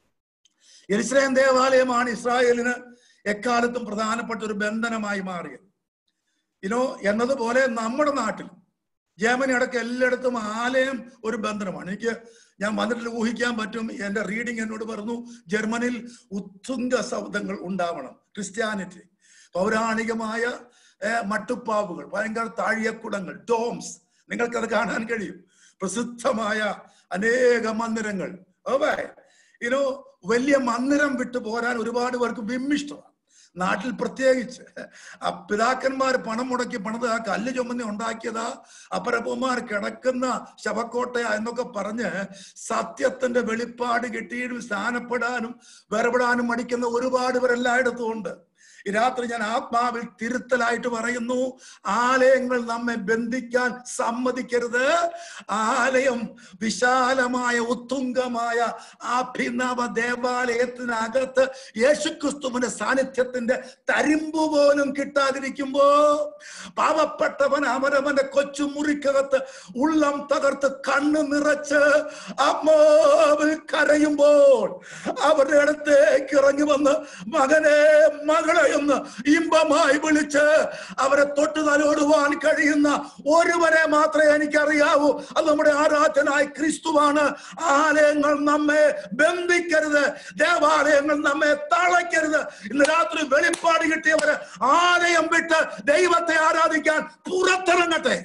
Speaker 5: എരിശ്രയം ദേവാലയമാണ് ഇസ്രായേലിന് എക്കാലത്തും പ്രധാനപ്പെട്ട ഒരു ബന്ധനമായി മാറിയത് ഇനോ എന്നതുപോലെ നമ്മുടെ നാട്ടിൽ ജർമ്മനി അടക്കം എല്ലായിടത്തും ആലയം ഒരു ബന്ധനമാണ് എനിക്ക് ഞാൻ വന്നിട്ട് ഊഹിക്കാൻ പറ്റും എന്റെ റീഡിംഗ് എന്നോട് പറഞ്ഞു ജർമ്മനിയിൽ ഉത്തുംഗ ശബ്ദങ്ങൾ ഉണ്ടാവണം ക്രിസ്ത്യാനിറ്റി പൗരാണികമായ ഏർ, മട്ടുപ്പാവുകൾ ഭയങ്കര താഴിയക്കുടങ്ങൾ ഡോംസ് നിങ്ങൾക്കത് കാണാൻ കഴിയും പ്രസിദ്ധമായ അനേക മന്ദിരങ്ങൾ ഓവേ ഇനോ വലിയ മന്ദിരം വിട്ടു പോരാൻ ഒരുപാട് പേർക്ക് വിമ്മിഷ്ടമാണ് നാട്ടിൽ പ്രത്യേകിച്ച് ആ പിതാക്കന്മാർ പണം മുടക്കി പണിത് ആ കല്ല് ചുമന്ന് ഉണ്ടാക്കിയതാ അപ്പരപ്പന്മാർ കിടക്കുന്ന ശവക്കോട്ടയ എന്നൊക്കെ പറഞ്ഞ് സത്യത്തിന്റെ വെളിപ്പാട് കിട്ടിയിട്ടും സ്ഥാനപ്പെടാനും വേർപെടാനും മടിക്കുന്ന ഒരുപാട് പേർ എല്ലായിടത്തും ഉണ്ട്
Speaker 8: ഈ രാത്രി ഞാൻ ആത്മാവിൽ തിരുത്തലായിട്ട് പറയുന്നു ആലയങ്ങൾ നമ്മെ ബന്ധിക്കാൻ സമ്മതിക്കരുത് ആലയം വിശാലമായ ഉത്തുംഗമായ അഭിനവ ദേവാലയത്തിനകത്ത് യേശുക്രിസ്തുവിന്റെ സാന്നിധ്യത്തിന്റെ തരിമ്പ് പോലും കിട്ടാതിരിക്കുമ്പോ പാവപ്പെട്ടവൻ അവനവന്റെ കൊച്ചു മുറിക്കകത്ത് ഉള്ളം തകർത്ത് കണ്ണ് നിറച്ച് അമ്മാവിൽ കരയുമ്പോൾ അവരുടെ അടുത്തേക്ക് ഇറങ്ങി വന്ന് മകനെ മകളെ എന്ന് ഇമ്പമായി വിളിച്ച് അവരെ തൊട്ടു തലോടുവാൻ കഴിയുന്ന ഒരുവരെ മാത്രമേ എനിക്കറിയാവൂ അത് നമ്മുടെ ആരാധനായ ക്രിസ്തുവാണ് ആലയങ്ങൾ നമ്മെ ബന്ധിക്കരുത് ദേവാലയങ്ങൾ നമ്മെ തളയ്ക്കരുത് ഇന്ന് രാത്രി വെളിപ്പാട് കിട്ടിയവര് ആലയം വിട്ട് ദൈവത്തെ ആരാധിക്കാൻ പുറത്തിറങ്ങട്ടെ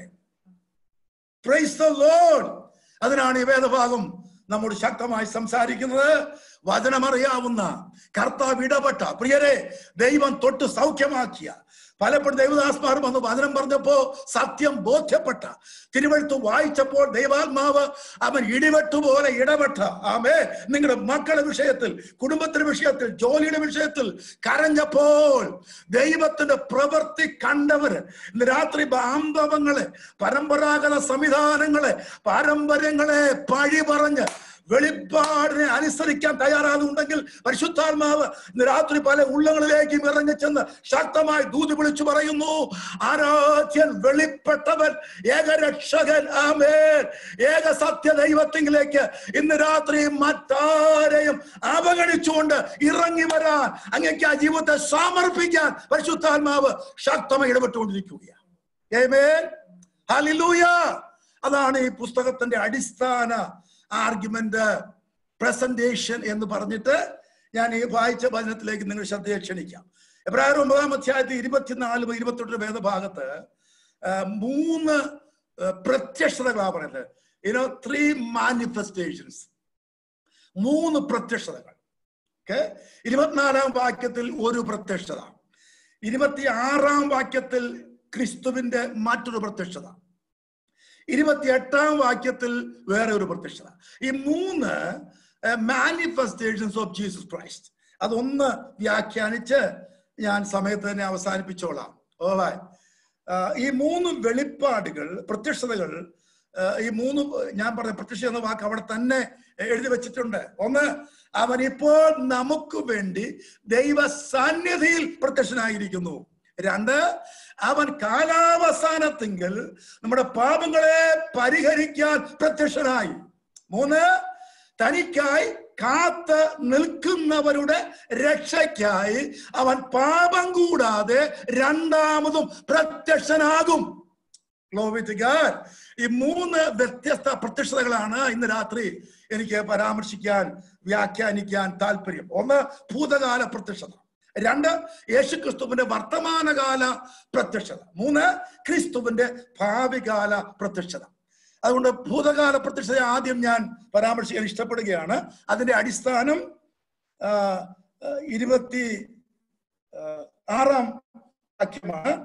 Speaker 8: പ്രൈസ് ദ ലോർഡ് അതിനാണ് ഈ വേദഭാഗം നമ്മോട് ശക്തമായി സംസാരിക്കുന്നത് വചനമറിയാവുന്ന കർത്താവ് ഇടപെട്ട പ്രിയരെ ദൈവം തൊട്ട് സൗഖ്യമാക്കിയ പലപ്പോഴും ദൈവദാസ്മാർ വന്ന് വചനം പറഞ്ഞപ്പോ സത്യം ബോധ്യപ്പെട്ട തിരുവഴുത്ത് വായിച്ചപ്പോൾ ദൈവാത്മാവ് അവൻ ഇടിവെട്ടുപോലെ ഇടപെട്ട ആമേ നിങ്ങളുടെ മക്കളുടെ വിഷയത്തിൽ കുടുംബത്തിന്റെ വിഷയത്തിൽ ജോലിയുടെ വിഷയത്തിൽ കരഞ്ഞപ്പോൾ ദൈവത്തിന്റെ പ്രവൃത്തി കണ്ടവര് ഇന്ന് രാത്രി ബാന്ധവങ്ങളെ പരമ്പരാഗത സംവിധാനങ്ങളെ പാരമ്പര്യങ്ങളെ പഴി പറഞ്ഞ് വെളിപ്പാടിനെ അനുസരിക്കാൻ തയ്യാറാകുന്നുണ്ടെങ്കിൽ പരിശുദ്ധാത്മാവ് ഇന്ന് രാത്രി പല ഉള്ളങ്ങളിലേക്കും ഇറങ്ങി ചെന്ന് ശക്തമായി ദൂതി വിളിച്ചു പറയുന്നു ആരാധ്യൻ വെളിപ്പെട്ടവൻ ഏകരക്ഷകൻ ആമേൻ ഏക സത്യ ദൈവത്തിങ്കിലേക്ക് ഇന്ന് രാത്രി മറ്റാരെയും അവഗണിച്ചുകൊണ്ട് ഇറങ്ങി വരാൻ അങ്ങേക്ക് ആ ജീവിതത്തെ സമർപ്പിക്കാൻ പരിശുദ്ധാത്മാവ് ശക്തമായി ഇടപെട്ടുകൊണ്ടിരിക്കുകയാണ് Amen. Hallelujah. അതാണ് ഈ പുസ്തകത്തിന്റെ അടിസ്ഥാന ആർഗ്യുമെന്റ് പ്രസന്റേഷൻ എന്ന് പറഞ്ഞിട്ട് ഞാൻ ഈ വായിച്ച വചനത്തിലേക്ക് നിങ്ങൾ ശ്രദ്ധയെ ക്ഷണിക്കാം എബ്രാഹിം ഒമ്പതാം അധ്യായത്തിൽ ഇരുപത്തിനാല് ഇരുപത്തെട്ട് വേദഭാഗത്ത് ആ, മൂന്ന് പ്രത്യക്ഷതകളാ പറയുന്നത് യുനോ ത്രീ മാനിഫെസ്റ്റേഷൻസ് മൂന്ന് പ്രത്യക്ഷതകൾ ഓക്കെ ഇരുപത്തിനാലാം വാക്യത്തിൽ ഒരു പ്രത്യക്ഷത ഇരുപത്തി ആറാം വാക്യത്തിൽ ക്രിസ്തുവിന്റെ മറ്റൊരു പ്രത്യക്ഷത ഇരുപത്തിയെട്ടാം വാക്യത്തിൽ വേറെ ഒരു പ്രത്യക്ഷത ഈ മൂന്ന് മാനിഫെസ്റ്റേഷൻസ് ഓഫ് ജീസസ് ക്രൈസ്റ്റ് അതൊന്ന് വ്യാഖ്യാനിച്ച് ഞാൻ സമയത്ത് തന്നെ അവസാനിപ്പിച്ചോളാം ഓവാൻ ഈ മൂന്ന് വെളിപ്പാടുകൾ പ്രത്യക്ഷതകൾ ആ, ഈ മൂന്ന് ഞാൻ പറഞ്ഞ പ്രത്യക്ഷ എന്ന വാക്ക് അവിടെ തന്നെ എഴുതി വെച്ചിട്ടുണ്ട് ഒന്ന് അവൻ ഇപ്പോൾ നമുക്ക് വേണ്ടി ദൈവ സാന്നിധിയിൽ പ്രത്യക്ഷനായിരിക്കുന്നു രണ്ട് അവൻ കാലാവസാനത്തിങ്കിൽ നമ്മുടെ പാപങ്ങളെ പരിഹരിക്കാൻ പ്രത്യക്ഷനായി മൂന്ന് തനിക്കായി കാത്ത് നിൽക്കുന്നവരുടെ രക്ഷയ്ക്കായി അവൻ പാപം കൂടാതെ രണ്ടാമതും പ്രത്യക്ഷനാകും Glory to God. ഈ മൂന്ന് വ്യത്യസ്ത പ്രത്യക്ഷതകളാണ് ഇന്ന് രാത്രി എനിക്ക് പരാമർശിക്കാൻ വ്യാഖ്യാനിക്കാൻ താല്പര്യം ഒന്ന് ഭൂതകാല പ്രത്യക്ഷത രണ്ട് യേശുക്രിസ്തുവിന്റെ വർത്തമാനകാല പ്രത്യക്ഷത മൂന്ന് ക്രിസ്തുവിന്റെ ഭാവികാല പ്രത്യക്ഷത അതുകൊണ്ട് ഭൂതകാല പ്രത്യക്ഷത ആദ്യം ഞാൻ പരാമർശിക്കാൻ ഇഷ്ടപ്പെടുകയാണ് അതിന്റെ അടിസ്ഥാനം ആ, ആ, ഇരുപത്തി ആ, ആറാം വാക്യമാണ്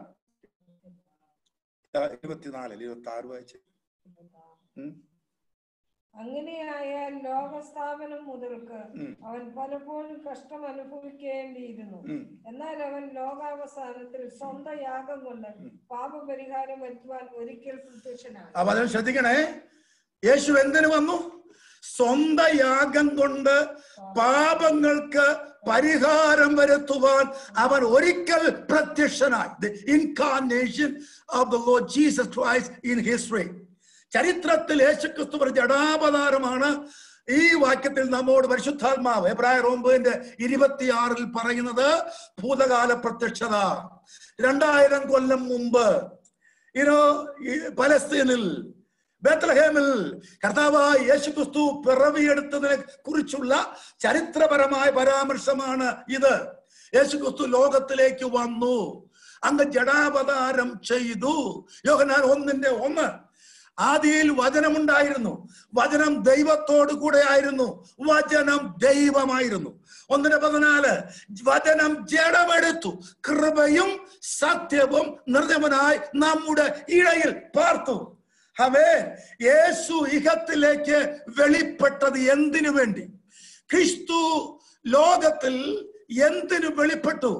Speaker 8: ആ, ഇരുപത്തിനാലിൽ ഇരുപത്തി ആറ് വായിച്ച് ഉം.
Speaker 9: അങ്ങനെയായാൽ ലോകസ്ഥാപനം മുതൽക്ക്
Speaker 8: ഉം.
Speaker 9: അവൻ പലപ്പോഴും കഷ്ടം അനുഭവിക്കേണ്ടിയിരുന്നു
Speaker 8: ഉം.
Speaker 9: എന്നാൽ അവൻ ലോകാവസാനത്തിൽ സ്വന്തം യാഗം കൊണ്ട് പാപപരിഹാരം വരുത്തുവാൻ ഒരിക്കൽ പ്രത്യക്ഷനാണ്
Speaker 8: അപ്പൊ അതിന് ശ്രദ്ധിക്കണേ യേശു എന്തിനു വന്നു സ്വന്തം യാഗം കൊണ്ട് പാപങ്ങൾക്ക് പരിഹാരം വരുത്തുവാൻ അവൻ ഒരിക്കൽ പ്രത്യക്ഷനായി the incarnation of the Lord Jesus Christ in history ചരിത്രത്തിൽ യേശുക്രിസ്തു ഒരു ജഡാവതാരമാണ് ഈ വാക്യത്തിൽ നമ്മോട് പരിശുദ്ധാത്മാവ് എബ്രായ റോമ്പുവിന്റെ ഇരുപത്തിയാറിൽ പറയുന്നത് ഭൂതകാല പ്രത്യക്ഷത രണ്ടായിരം കൊല്ലം മുമ്പ് ഇനോ പലസ്തീനിൽ ബേത്ലഹേമിൽ കർത്താവായ യേശുക്രിസ്തു പിറവിയെടുത്തതിനെ കുറിച്ചുള്ള ചരിത്രപരമായ പരാമർശമാണ് ഇത് യേശുക്രിസ്തു ലോകത്തിലേക്ക് വന്നു അങ്ങ് ജഡാവതാരം ചെയ്തു യോഹനാൻ ഒന്നിന്റെ ഒന്ന് ആദിയിൽ വചനമുണ്ടായിരുന്നു വചനം ദൈവത്തോടു കൂടെ ആയിരുന്നു വചനം ദൈവമായിരുന്നു ഒന്നിന് പതിനാല് വചനം ജഡമെടുത്തു കൃപയും സത്യവും നിർജമനായി നമ്മുടെ ഇടയിൽ പാർത്തു അവേ യേശു ഇഹത്തിലേക്ക് വെളിപ്പെട്ടത് എന്തിനു വേണ്ടി ക്രിസ്തു ലോകത്തിൽ എന്തിനു വെളിപ്പെട്ടു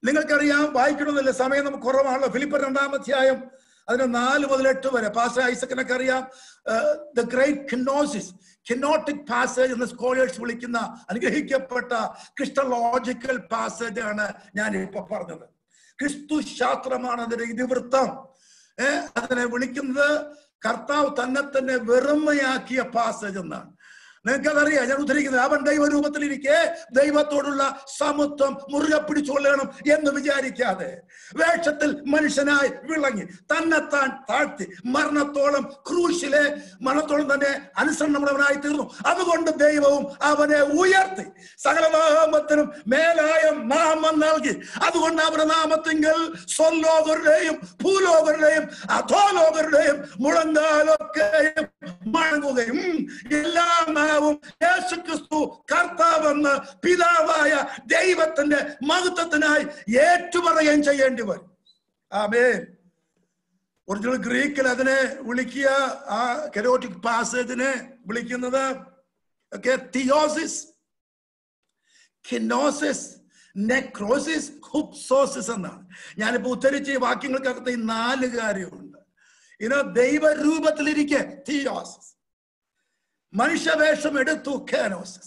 Speaker 5: നിങ്ങൾക്കറിയാം വായിക്കണമെന്നില്ല സമയം നമുക്ക് കുറവാണല്ലോ ഫിലിപ്പർ രണ്ടാം അധ്യായം അതിന് നാല് മുതൽ എട്ട് വരെ പാസ്റ്റർ ഐസക്കിനൊക്കെ അറിയാം the great kenosis kenotic passage എന്ന് സ്കോളേഴ്സ് വിളിക്കുന്ന അനുഗ്രഹിക്കപ്പെട്ട ക്രിസ്റ്റലോജിക്കൽ പാസേജ് ആണ് ഞാൻ ഇപ്പൊ പറഞ്ഞത് ക്രിസ്തു ശാസ്ത്രമാണ് അതിന്റെ ഇതിവൃത്തം ഏഹ് അതിനെ വിളിക്കുന്നത് കർത്താവ് തന്നെ തന്നെ വെറുമയാക്കിയ പാസേജ് എന്നാണ് നിങ്ങൾക്കതറിയാം ഞാൻ ഉദ്ധരിക്കുന്നത് അവൻ ദൈവരൂപത്തിലിരിക്കെ ദൈവത്തോടുള്ള സമത്വം മുറുകെ പിടിച്ചുകൊള്ളണം എന്ന് വിചാരിക്കാതെ വേഷത്തിൽ മനുഷ്യനായി വിളങ്ങി തന്നെത്താൻ താഴ്ത്തി മരണത്തോളം ക്രൂശിലെ മരണത്തോളം തന്നെ അനുസരണമുള്ളവനായി തീർന്നു അതുകൊണ്ട് ദൈവവും അവനെ ഉയർത്തി സകലനാമത്തിനും മേലായ നാമം നൽകി അതുകൊണ്ട് അവരുടെ നാമത്തിങ്കൽ സ്വലോകരുടെയും ഭൂലോകരുടെയും അധോലോകരുടെയും മുഴങ്കാലൊക്കെയും മടങ്ങുകയും എല്ലാ നാവും യേശുക്രിസ്തു കർത്താവെന്ന് പിതാവായ ദൈവത്തിന്റെ മഹത്വത്തിനായി ഏറ്റുപറയുകയും ചെയ്യേണ്ടി വരും ആമേൻ ഒറിജിനൽ ഗ്രീക്കിൽ അതിനെ വിളിക്കുക ആ കെരോട്ടിക് പാസേജിനെ വിളിക്കുന്നത് ഒക്കെ തിയോസിസ് കിനോസിസ് നെക്രോസിസ് ഹുപ്സോസിസ് എന്നാണ് ഞാനിപ്പോ ഉദ്ധരിച്ച ഈ വാക്യങ്ങൾക്കകത്ത് ഈ നാല് കാര്യമുണ്ട് ഇത് ദൈവരൂപത്തിലിരിക്കെ തിയോസിസ് മനുഷ്യവേഷം എടുത്തു കാനോസിസ്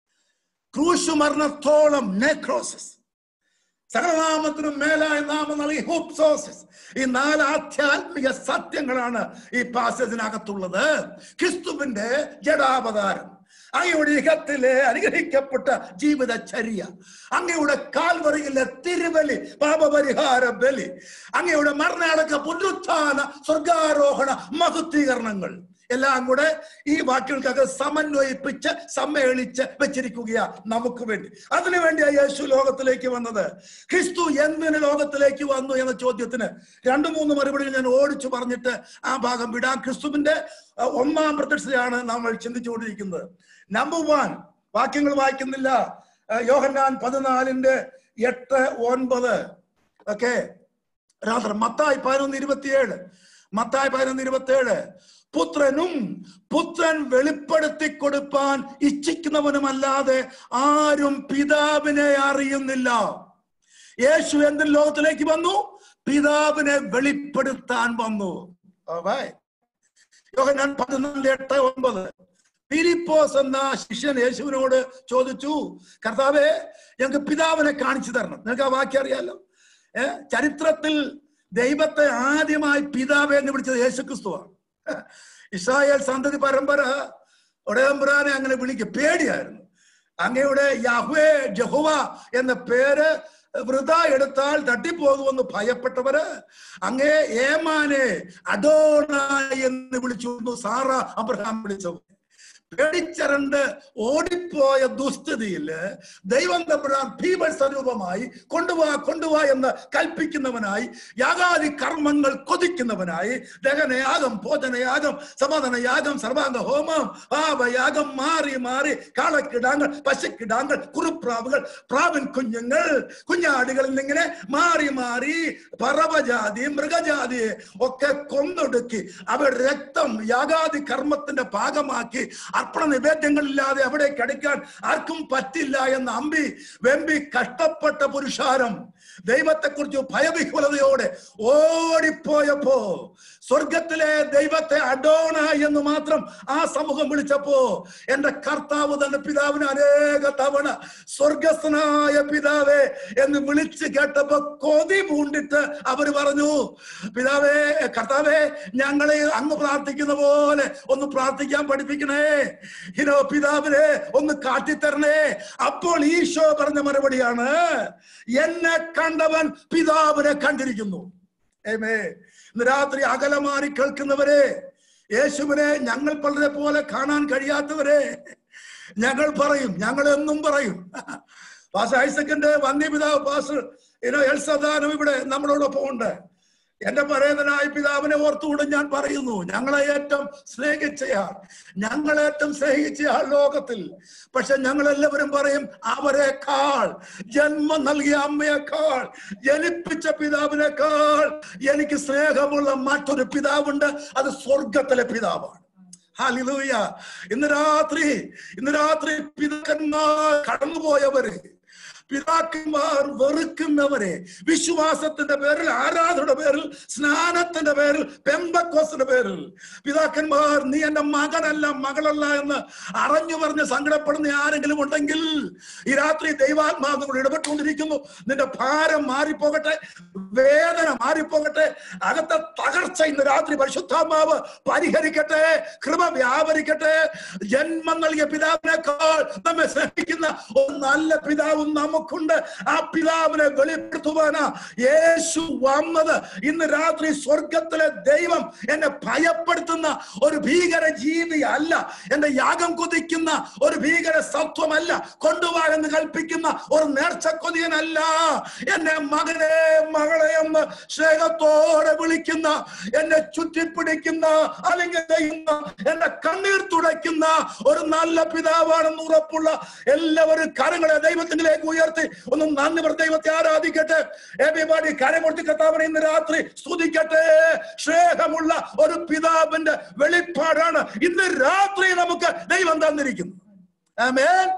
Speaker 5: ക്രൂശു മരണത്തോളം നെക്രോസിസ് സകലനാമത്തിനും മേലായ നാമം നൽകി ഹുപ്സോസിസ് ഈ നാല് ആധ്യാത്മിക സത്യങ്ങളാണ് ഈ പാസേജിനകത്തുള്ളത് ക്രിസ്തുവിന്റെ ജഡാവതാരം അങ്ങയുടെ ഇഹത്തിലെ അനുഗ്രഹിക്കപ്പെട്ട ജീവിതചര്യ അങ്ങയുടെ കാൽവറിയിലെ തിരുബലി പാപപരിഹാര ബലി അങ്ങയുടെ മരണടക്ക പുനരുത്ഥാന സ്വർഗാരോഹണ മഹത്വീകരണങ്ങൾ എല്ലാം കൂടെ ഈ വാക്കുകൾക്കൊക്കെ സമന്വയിപ്പിച്ച് സമ്മേളിച്ച് വെച്ചിരിക്കുകയാ നമുക്ക് വേണ്ടി അതിനുവേണ്ടിയാ യേശു ലോകത്തിലേക്ക് വന്നത് ക്രിസ്തു എന്തിന് ലോകത്തിലേക്ക് വന്നു എന്ന ചോദ്യത്തിന് രണ്ടു മൂന്ന് മറുപടികൾ ഞാൻ ഓടിച്ചു പറഞ്ഞിട്ട് ആ ഭാഗം വിടാം ക്രിസ്തുവിന്റെ അഹ്, ഒന്നാം പ്രത്യക്ഷതയാണ് നമ്മൾ ചിന്തിച്ചുകൊണ്ടിരിക്കുന്നത് നമ്പർ വൺ വാക്യങ്ങൾ വായിക്കുന്നില്ല അഹ്, യോഹന്നാൻ പതിനാലിന്റെ എട്ട് ഒൻപത് ഓക്കെ രാത്രി മത്തായി പതിനൊന്ന് ഇരുപത്തിയേഴ് മത്തായി പതിനൊന്ന് ഇരുപത്തിയേഴ് പുത്രനും പുത്രൻ വെളിപ്പെടുത്തി കൊടുപ്പാൻ ഇച്ഛിക്കുന്നവനുമല്ലാതെ ആരും പിതാവിനെ അറിയുന്നില്ല യേശു എന്തിന് ലോകത്തിലേക്ക് വന്നു പിതാവിനെ വെളിപ്പെടുത്താൻ വന്നു Alright. യോഹന്നാൻ പതിനാല് എട്ട് ഒമ്പത് ഫിലിപ്പോസ് എന്ന ശിഷ്യൻ യേശുവിനോട് ചോദിച്ചു കർത്താവെ ഞങ്ങൾക്ക് പിതാവിനെ കാണിച്ചു തരണം നിങ്ങൾക്ക് ആ വാക്യം അറിയാലോ ഏ ചരിത്രത്തിൽ ദൈവത്തെ ആദ്യമായി പിതാവെ എന്ന് വിളിച്ചത് യേശുക്രിസ്തുവാണ് ഇസ്രായേൽ സന്തതി പരമ്പര ഉടയമ്പുരാനെ അങ്ങനെ വിളിക്കുക പേടിയായിരുന്നു അങ്ങയുടെ യഹ്വേ ജഹുവ എന്ന പേര് വൃത എടുത്താൽ തട്ടിപ്പോകുമെന്ന് ഭയപ്പെട്ടവര് അങ്ങേ ഏമാനെ അഡോണ എന്ന് വിളിച്ചു സാറ അബ്രഹാം വിളിച്ചത് പേടിച്ചരണ്ട് ഓടിപ്പോയ ദുസ്ഥിതിയില് ദൈവം തമ്പുരാൻ ഭീമൻ സ്വരൂപമായി കൊണ്ടുപോവാ കൊണ്ടുപോവാ എന്ന് കൽപ്പിക്കുന്നവനായി യാഗാദി കർമ്മങ്ങൾ കൊതിക്കുന്നവനായി ദഹനയാഗം ഭോജനയാഗം സമാധാനയാഗം സർവാംഗ ഹോമം പാപയാഗം മാറി മാറി കാളക്കിടാങ്ങൾ പശുക്കിടാങ്ങൾ കുറുപ്രാവുകൾ പ്രാവിൻ കുഞ്ഞുങ്ങൾ കുഞ്ഞാടുകളിൽ നിന്നിങ്ങനെ മാറി മാറി പറവജാതി മൃഗജാതിയെ ഒക്കെ കൊന്നൊടുക്കി അവരുടെ രക്തം യാഗാദി കർമ്മത്തിന്റെ ഭാഗമാക്കി അർപ്പണ നിവേദ്യങ്ങളില്ലാതെ അവിടെ കിടക്കാൻ ആർക്കും പറ്റില്ല എന്ന അമ്പി വെമ്പി കഷ്ടപ്പെട്ട പുരുഷാരം ദൈവത്തെക്കുറിച്ച് ഭയവിഹുലതയോടെ ഓടിപ്പോയപ്പോ സ്വർഗത്തിലെ ദൈവത്തെ അഡോണ എന്ന് മാത്രം ആ സമൂഹം വിളിച്ചപ്പോ എന്റെ കർത്താവ് തന്റെ പിതാവിനെ അനേക തവണ സ്വർഗസ്ഥനായ പിതാവേ എന്ന് വിളിച്ച് കേട്ടപ്പോ കൊതി പൂണ്ടിട്ട് അവര് പറഞ്ഞു പിതാവേ കർത്താവേ ഞങ്ങളെ അങ്ങ് പ്രാർത്ഥിക്കുന്ന പോലെ ഒന്ന് പ്രാർത്ഥിക്കാൻ പഠിപ്പിക്കണേ ഇനോ പിതാവിനെ ഒന്ന് കാട്ടിത്തരണേ അപ്പോൾ ഈശോ പറഞ്ഞ മറുപടിയാണ് എന്നെ കണ്ടവൻ പിതാവിനെ കണ്ടിരിക്കുന്നു ഏമേ ഇന്ന് രാത്രി അകലമാറി കേൾക്കുന്നവരെ യേശുവിനെ ഞങ്ങൾ പലരെ പോലെ കാണാൻ കഴിയാത്തവരെ ഞങ്ങൾ പറയും ഞങ്ങൾ എന്നും പറയും പാസ് ഐസക്കിന്റെ വന്യപിതാവ് പാസ് ഇനോ എൽസദാനം ഇവിടെ നമ്മളോടൊപ്പം ഉണ്ട് എന്റെ പരേതനായ പിതാവിനെ ഓർത്തുകൊണ്ട് ഞാൻ പറയുന്നു ഞങ്ങളെ ഏറ്റവും സ്നേഹിച്ചയാൾ ഞങ്ങളെ ഏറ്റവും സ്നേഹിച്ചയാൾ ലോകത്തിൽ പക്ഷെ ഞങ്ങൾ എല്ലാവരും പറയും അവരെക്കാൾ ജന്മം നൽകിയ അമ്മയെക്കാൾ ജനിപ്പിച്ച പിതാവിനേക്കാൾ എനിക്ക് സ്നേഹമുള്ള മറ്റൊരു പിതാവുണ്ട് അത് സ്വർഗത്തിലെ പിതാവാണ് ഹാലിലൂയ ഇന്ന് രാത്രി ഇന്ന് രാത്രി പിതാക്കന്മാർ കടന്നുപോയവര് പിതാക്കന്മാർ വെറുക്കുന്നവരെ വിശ്വാസത്തിന്റെ പേരിൽ ആരാധനയുടെ പേരിൽ സ്നാനത്തിന്റെ പേരിൽ പെമ്പക്കോസിന്റെ പേരിൽ പിതാക്കന്മാർ നീ എന്റെ മകനല്ല മകളല്ല എന്ന് അറിഞ്ഞു പറഞ്ഞ് സങ്കടപ്പെടുന്ന ആരെങ്കിലും ഉണ്ടെങ്കിൽ ഈ രാത്രി ദൈവാത്മാവ് നമ്മൾ ഇടപെട്ടുകൊണ്ടിരിക്കുന്നു നിന്റെ ഭാരം മാറിപ്പോകട്ടെ വേദന മാറിപ്പോകട്ടെ അകത്തെ തകർച്ച ഇന്ന് രാത്രി പരിശുദ്ധാത്മാവ് പരിഹരിക്കട്ടെ കൃപ വ്യാപരിക്കട്ടെ ജന്മം നൽകിയ പിതാവിനേക്കാൾ നമ്മെ സ്നേഹിക്കുന്ന ഒരു നല്ല പിതാവും നമുക്കുണ്ട് ആ പിതാവിനെ വെളിപ്പെടുത്തുവാനാ യേശു വന്നത് ഇന്ന് രാത്രി സ്വർഗത്തിലെ ദൈവം എന്നെ ഭയപ്പെടുത്തുന്ന ഒരു ഭീകര ജീവി അല്ല എന്റെ യാഗം കൊതിക്കുന്ന ഒരു ഭീകര സത്വമല്ല കൊണ്ടുപോകാൻ കൽപ്പിക്കുന്ന ഒരു നേർച്ച കൊതിയനല്ല എന്നെ മകനെ മകളെ എന്ന് സ്നേഹത്തോടെ വിളിക്കുന്ന എന്നെ ചുറ്റിപ്പിടിക്കുന്ന അല്ലെങ്കിൽ ചെയ്യുന്ന എന്റെ കണ്ണീർ തുടയ്ക്കുന്ന ഒരു നല്ല പിതാവാണെന്ന് ഉറപ്പുള്ള എല്ലാവരും കരങ്ങളെ ദൈവത്തിലേക്ക് ഉയർത്തി ഒന്ന് നന്ദി പറഞ്ഞ ദൈവത്തെ ആരാധിക്കട്ടെ എബിബാഡി കരമൂർത്തി കർത്താവിനെ ഇന്ന് രാത്രി സ്തുതിക്കട്ടെ സ്നേഹമുള്ള ഒരു പിതാവിന്റെ വെളിപ്പാടാണ് ഇന്ന് രാത്രി നമുക്ക് ദൈവം തന്നിരിക്കുന്നത് ആമേൻ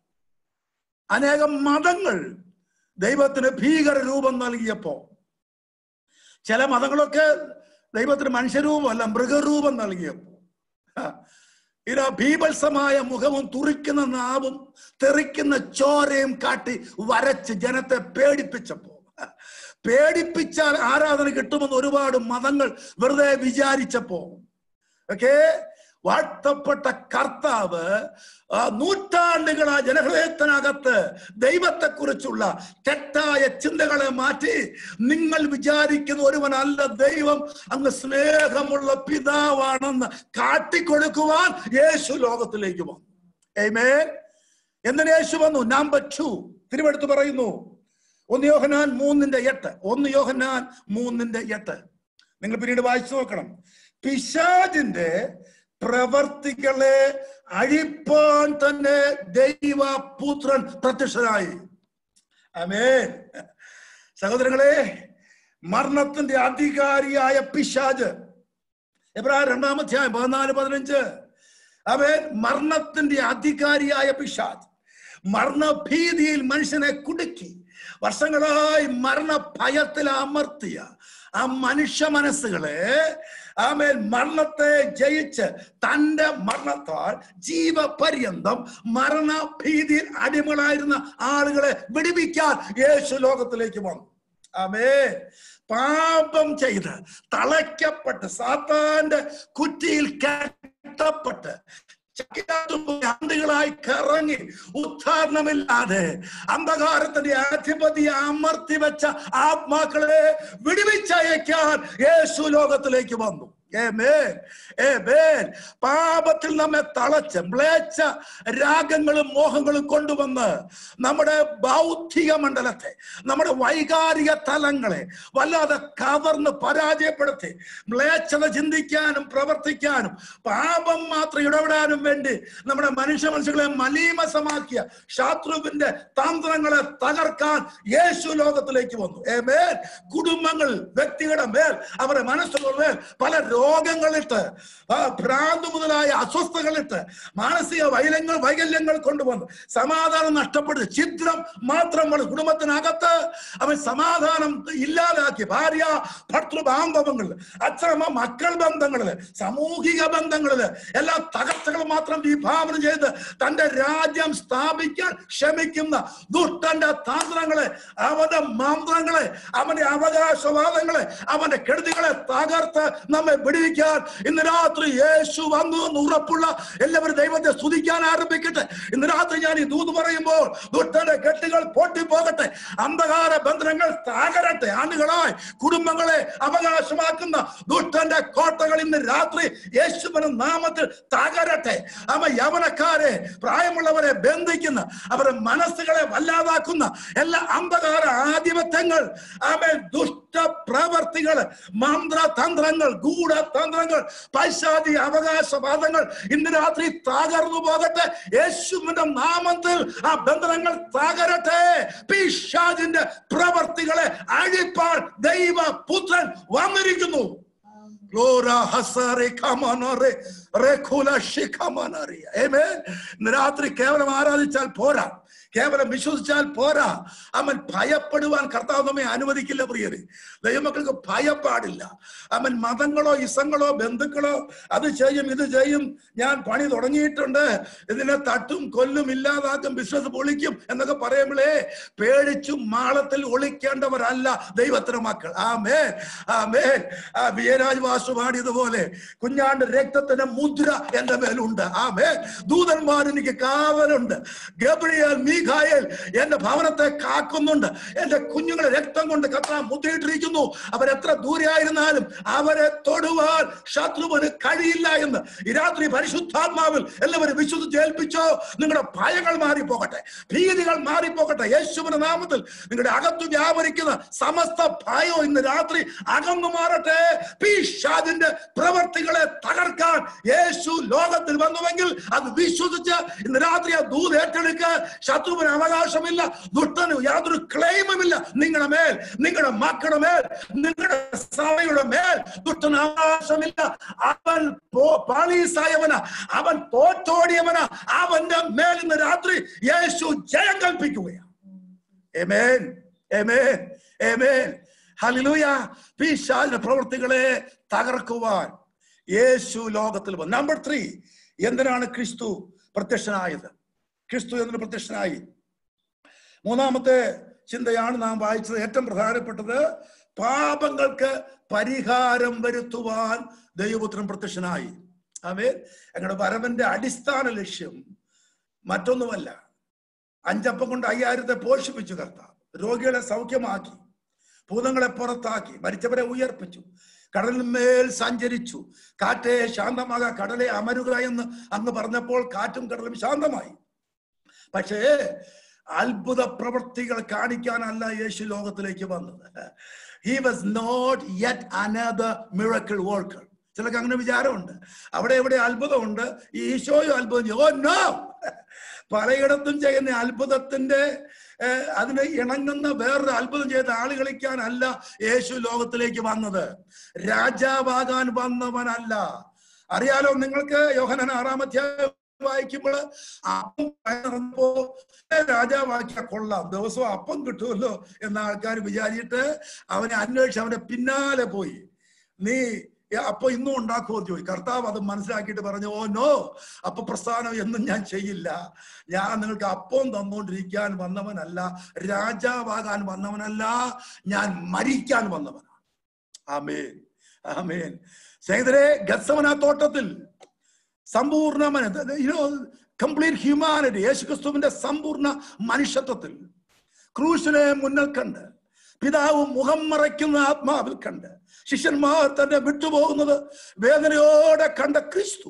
Speaker 5: അനേകം മതങ്ങൾ ദൈവത്തിന് ഭീകര രൂപം നൽകിയപ്പോ ചില മതങ്ങളൊക്കെ ദൈവത്തിന് മനുഷ്യരൂപമല്ല മൃഗരൂപം നൽകിയപ്പോ ഇതാ ഭീപത്സമായ മുഖവും തുറിക്കുന്ന നാവും തെറിക്കുന്ന ചോരയും കാട്ടി വരച്ച് ജനത്തെ പേടിപ്പിച്ചപ്പോ പേടിപ്പിച്ചാൽ ആരാധന കിട്ടുമെന്ന് ഒരുപാട് മതങ്ങൾ വെറുതെ വിചാരിച്ചപ്പോ ഓക്കെ വാഴ്ത്തപ്പെട്ട കർത്താവ് ആ നൂറ്റാണ്ടുകളാ ജനഹൃദയത്തിനകത്ത് ദൈവത്തെക്കുറിച്ചുള്ള തെറ്റായ ചിന്തകളെ മാറ്റി നിങ്ങൾ വിചാരിക്കുന്ന ഒരുവനല്ല ദൈവം അങ്ങ് സ്നേഹമുള്ള പിതാവാണെന്ന് കാട്ടിക്കൊടുക്കുവാൻ യേശു ലോകത്തിലേക്ക് വന്നു ഏമേൻ എന്തിന് യേശു വന്നു നമ്പർ ടു തിരുവെടുത്ത് പറയുന്നു ഒന്ന് യോഹനാൻ മൂന്നിന്റെ എട്ട് ഒന്ന് യോഹനാൻ മൂന്നിന്റെ എട്ട് നിങ്ങൾ പിന്നീട് വായിച്ചു നോക്കണം പിശാജിന്റെ പ്രവർത്തികളെ അഴിപ്പാൻ തന്നെ ദൈവപുത്രൻ പ്രത്യക്ഷനായി അമേൻ സഹോദരങ്ങളെ മരണത്തിന്റെ അധികാരിയായ പിശാജ് എബ്രാഹിം രണ്ടാമധ്യായം പതിനാല് പതിനഞ്ച് അവൻ മരണത്തിന്റെ അധികാരിയായ പിശാജ് മരണഭീതിയിൽ മനുഷ്യനെ കുടുക്കി വർഷങ്ങളായി മരണ ഭയത്തിൽ അമർത്തിയ ആ മനുഷ്യ മനസ്സുകളെ ആമേൽ മരണത്തെ ജയിച്ച് തന്റെ മരണത്താൽ ജീവപര്യന്തം മരണഭീതിയിൽ അടിമകളായിരുന്ന ആളുകളെ വിടിവിക്കാൻ യേശു ലോകത്തിലേക്ക് വന്നു ആമേ പാപം ചെയ്ത് തളയ്ക്കപ്പെട്ട് സാത്താന്റെ കുറ്റിയിൽ കെട്ടപ്പെട്ട് അന്തികളായി കറങ്ങി ഉദ്ധാരണമില്ലാതെ അന്ധകാരത്തിന്റെ അധിപതി അമർത്തി വെച്ച ആത്മാക്കളെ വിടുവിച്ചയക്കാൻ യേശു ലോകത്തിലേക്ക് വന്നു ഏമേൻ ഏമേൻ പാപത്തിൽ നമ്മെ തളച്ച് മ്ലേച്ഛ രാഗങ്ങളും മോഹങ്ങളും കൊണ്ടുവന്ന് നമ്മുടെ ബൗദ്ധിക മണ്ഡലത്തെ നമ്മുടെ വൈകാരിക തലങ്ങളെ വല്ലാതെ കവർന്ന് പരാജയപ്പെടുത്തി മ്ലേച്ഛത ചിന്തിക്കാനും പ്രവർത്തിക്കാനും പാപം മാത്രം ഇടപെടാനും വേണ്ടി നമ്മുടെ മനുഷ്യ മനസ്സുകളെ മലീമസമാക്കിയ ശത്രുവിന്റെ തന്ത്രങ്ങളെ തകർക്കാൻ യേശു ലോകത്തിലേക്ക് വന്നു ഏമേൻ കുടുംബങ്ങൾ വ്യക്തികളുടെ മേൽ അവരുടെ മനസ്സുകളുടെ മേൽ പല രോഗങ്ങളിട്ട് ആ, ഭ്രാന്ത് മുതലായ അസ്വസ്ഥകളിട്ട് മാനസിക വൈലങ്ങൾ വൈകല്യങ്ങൾ കൊണ്ടുവന്ന് സമാധാനം നഷ്ടപ്പെടുത്തി ഛിദ്രം മാത്രം വന്ന് കുടുംബത്തിനകത്ത് അവൻ സമാധാനം ഇല്ലാതാക്കി ഭാര്യ ഭർത്തൃ ബാന്ധവങ്ങളിൽ അച്ഛനമ്മ മക്കൾ ബന്ധങ്ങളില് സാമൂഹിക ബന്ധങ്ങളില് എല്ലാ തകർച്ചകളും മാത്രം വിഭാവനം ചെയ്ത് തന്റെ രാജ്യം സ്ഥാപിക്കാൻ ശ്രമിക്കുന്ന ദുഷ്ടന്റെ തന്ത്രങ്ങളെ അവന്റെ മന്ത്രങ്ങളെ അവന്റെ അവകാശവാദങ്ങളെ അവന്റെ കെടുതികളെ തകർത്ത് നമ്മെ വിടുവിക്കാൻ ഇന്ന് രാത്രി യേശു വന്നു എന്ന് ഉറപ്പുള്ള എല്ലാവരും ദൈവത്തെ സ്തുതിക്കാൻ ആരംഭിക്കട്ടെ ഇന്ന് രാത്രി ഞാൻ ഈ ദൂത് പറയുമ്പോൾ ദുഷ്ടന്റെ കെട്ടുകൾ പൊട്ടിപ്പോകട്ടെ അന്ധകാര ബന്ധനങ്ങൾ തകരട്ടെ ആണ്ടുകളായി കുടുംബങ്ങളെ അവകാശമാക്കുന്ന ദുഷ്ടന്റെ കോട്ടകൾ ഇന്ന് രാത്രി യേശുവിന് നാമത്തിൽ തകരട്ടെ അവ യവനക്കാരെ പ്രായമുള്ളവരെ ബന്ധിക്കുന്ന അവരുടെ മനസ്സുകളെ വല്ലാതാക്കുന്ന എല്ലാ അന്ധകാര ആധിപത്യങ്ങൾ അവൻ ദുഷ്ട പ്രവർത്തികൾ മന്ത്രതന്ത്രങ്ങൾ ഗൂഢതന്ത്രങ്ങൾ പൈശാചിക അവകാശവാദങ്ങൾ ഇന്ന് രാത്രി തകർന്നു പോകട്ടെ യേശുവിന്റെ നാമത്തിൽ ആ ബന്ധനങ്ങൾ തകരട്ടെ പിശാചിന്റെ പ്രവർത്തികളെ അഴിപ്പാൻ ദൈവ പുത്രൻ വന്നിരിക്കുന്നു Gloria hasare kamanare rekula shikamanare. Amen. ഇന്ന് രാത്രി കേവലം ആരാധിച്ചാൽ പോരാ
Speaker 8: കേവലം വിശ്വസിച്ചാൽ പോരാ അവൻ ഭയപ്പെടുവാൻ കർത്താവ് നമ്മെ അനുവദിക്കില്ല പ്രിയരെ ദൈവമക്കൾക്ക് ഭയപ്പാടില്ല അവൻ മതങ്ങളോ ഇസങ്ങളോ ബന്ധുക്കളോ അത് ചെയ്യും ഇത് ചെയ്യും ഞാൻ പണി തുടങ്ങിയിട്ടുണ്ട് ഇതിനെ തട്ടും കൊല്ലും ഇല്ലാതാക്കും ബിസിനസ് പൊളിക്കും എന്നൊക്കെ പറയുമ്പോഴേ പേടിച്ചും മാളത്തിൽ ഒളിക്കേണ്ടവരല്ല ദൈവത്തിന് മക്കൾ ആ മേ ആ മേ ആ വിയരാജ് വാസു പാടിയതുപോലെ കുഞ്ഞാണ്ട് രക്തത്തിന്റെ മുദ്ര എന്റെ മേലുണ്ട് ആ മേ ദൂതന്മാർ എനിക്ക് കാവലുണ്ട് ഗബ്രിയേൽ മീഖായേൽ എന്റെ ഭവനത്തെ കാക്കുന്നുണ്ട് എന്റെ കുഞ്ഞുങ്ങളെ രക്തം കൊണ്ട് കത്ര മുദ്രയിട്ടിരിക്കുന്നു അവരെത്ര ദൂരെയായിരുന്നാലും അവരെ തൊടുവാൻ ശത്രുവിന് കഴിയില്ല എന്ന് ഈ രാത്രി പരിശുദ്ധാത്മാവിൽ എല്ലാവരും വിശ്വസിച്ച് ഏൽപ്പിച്ചോ നിങ്ങളുടെ ഭയങ്ങൾ മാറിപ്പോകട്ടെ ഭീതികൾ മാറിപ്പോകട്ടെ യേശുവിന്റെ നാമത്തിൽ നിങ്ങളുടെ അകത്ത് വ്യാപരിക്കുന്ന സമസ്ത ഭയവും ഇന്ന് രാത്രി അകന്നു മാറട്ടെ പീഷാദിന്റെ പ്രവർത്തികളെ തകർക്കാൻ യേശു ലോകത്തിൽ വന്നുവെങ്കിൽ അത് വിശ്വസിച്ച് ഇന്ന് രാത്രി ആ ദൂത് ഏറ്റെടുക്കുക ശത്രുവിന് അവകാശമില്ല ദുഷ്ടന് യാതൊരു ക്ലെയിമുമില്ല നിങ്ങളുടെ മേൽ നിങ്ങളുടെ മക്കളുടെ മേൽ നിങ്ങളുടെ സഭയുടെ മേൽ ദുഷ്ടന് അവകാശമില്ല അവൻ പോ- പാളീസായവന അവൻ തോറ്റോടിയവന അവന്റെ മേൽ ഇന്ന് രാത്രി യേശു ജയം കൽപ്പിക്കുകയാണ് Amen. Amen. Amen. ഹല്ലേലൂയ പിശാചിന്റെ പ്രവൃത്തികളെ തകർക്കുവാൻ യേശു ലോകത്തിൽ വന്നു നമ്പർ ത്രീ എന്തിനാണ് ക്രിസ്തു പ്രത്യക്ഷനായത് ക്രിസ്തു എന്തിനു പ്രത്യക്ഷനായി മൂന്നാമത്തെ ചിന്തയാണ് നാം വായിച്ചത് ഏറ്റവും പ്രധാനപ്പെട്ടത് പാപങ്ങൾക്ക് പരിഹാരം വരുത്തുവാൻ ദൈവപുത്രൻ പ്രത്യക്ഷനായി ആമേ ഞങ്ങളുടെ വരവന്റെ അടിസ്ഥാന ലക്ഷ്യം മറ്റൊന്നുമല്ല അഞ്ചപ്പം കൊണ്ട് അയ്യായിരത്തെ പോഷിപ്പിച്ചു കർത്താവ് രോഗികളെ സൗഖ്യമാക്കി ഭൂതങ്ങളെ പുറത്താക്കി മരിച്ചവരെ ഉയർപ്പിച്ചു കടലിന്മേൽ സഞ്ചരിച്ചു കാറ്റെ ശാന്തമാക കടലെ അമരുക എന്ന് അങ്ങ് പറഞ്ഞപ്പോൾ കാറ്റും കടലും ശാന്തമായി പക്ഷേ അത്ഭുത പ്രവൃത്തികൾ കാണിക്കാനല്ല യേശു ലോകത്തിലേക്ക് വന്നത് he was not yet another miracle worker ചിലർക്ക് അങ്ങനെ വിചാരമുണ്ട് അവിടെ എവിടെ അത്ഭുതമുണ്ട് ഈ ഈശോയും അത്ഭുതം ചെയ്യും. ഓ നോ പലയിടത്തും ചെയ്യുന്ന അത്ഭുതത്തിന്റെ ഏഹ്, അതിന് ഇണങ്ങുന്ന വേറൊരു അത്ഭുതം ചെയ്ത ആള് കളിക്കാനല്ല യേശു ലോകത്തിലേക്ക് വന്നത് രാജാവാകാൻ വന്നവനല്ല അറിയാലോ നിങ്ങൾക്ക് യോഹനൻ ആറാമധ്യായം വായിക്കുമ്പോൾ അപ്പം വയറിറങ്ങുമ്പോ രാജാവാക്കിയ കൊള്ളാം ദിവസവും അപ്പം കിട്ടുമല്ലോ എന്ന ആൾക്കാർ വിചാരിച്ചിട്ട് അവനെ അന്വേഷിച്ച് അവന്റെ പിന്നാലെ പോയി നീ അപ്പൊ ഇന്നും ഉണ്ടാക്കുമോ എന്ന് ചോദിച്ചു കർത്താവ് അത് മനസ്സിലാക്കിയിട്ട് പറഞ്ഞു ഓ നോ അപ്പൊ പ്രസ്ഥാനം എന്നും ഞാൻ ചെയ്യില്ല ഞാൻ നിങ്ങൾക്ക് അപ്പം തന്നുകൊണ്ടിരിക്കാൻ വന്നവനല്ല രാജാവാകാൻ വന്നവനല്ല ഞാൻ മരിക്കാൻ വന്നവനാണ് ആമേൻ ആമേൻ സ്നേഹിതരെ ഗത്സവന തോട്ടത്തിൽ സമ്പൂർണ്ണ കംപ്ലീറ്റ് ഹ്യൂമാനിറ്റി യേശുക്രിസ്തുവിന്റെ സമ്പൂർണ്ണ മനുഷ്യത്വത്തിൽ ക്രൂശിനെ മുന്നിൽ കണ്ട് പിതാവ് മുഖം മറയ്ക്കുന്ന ആത്മാവിൽ കണ്ട് ശിഷ്യന്മാർ തന്നെ വിട്ടുപോകുന്നത് വേദനയോടെ കണ്ട ക്രിസ്തു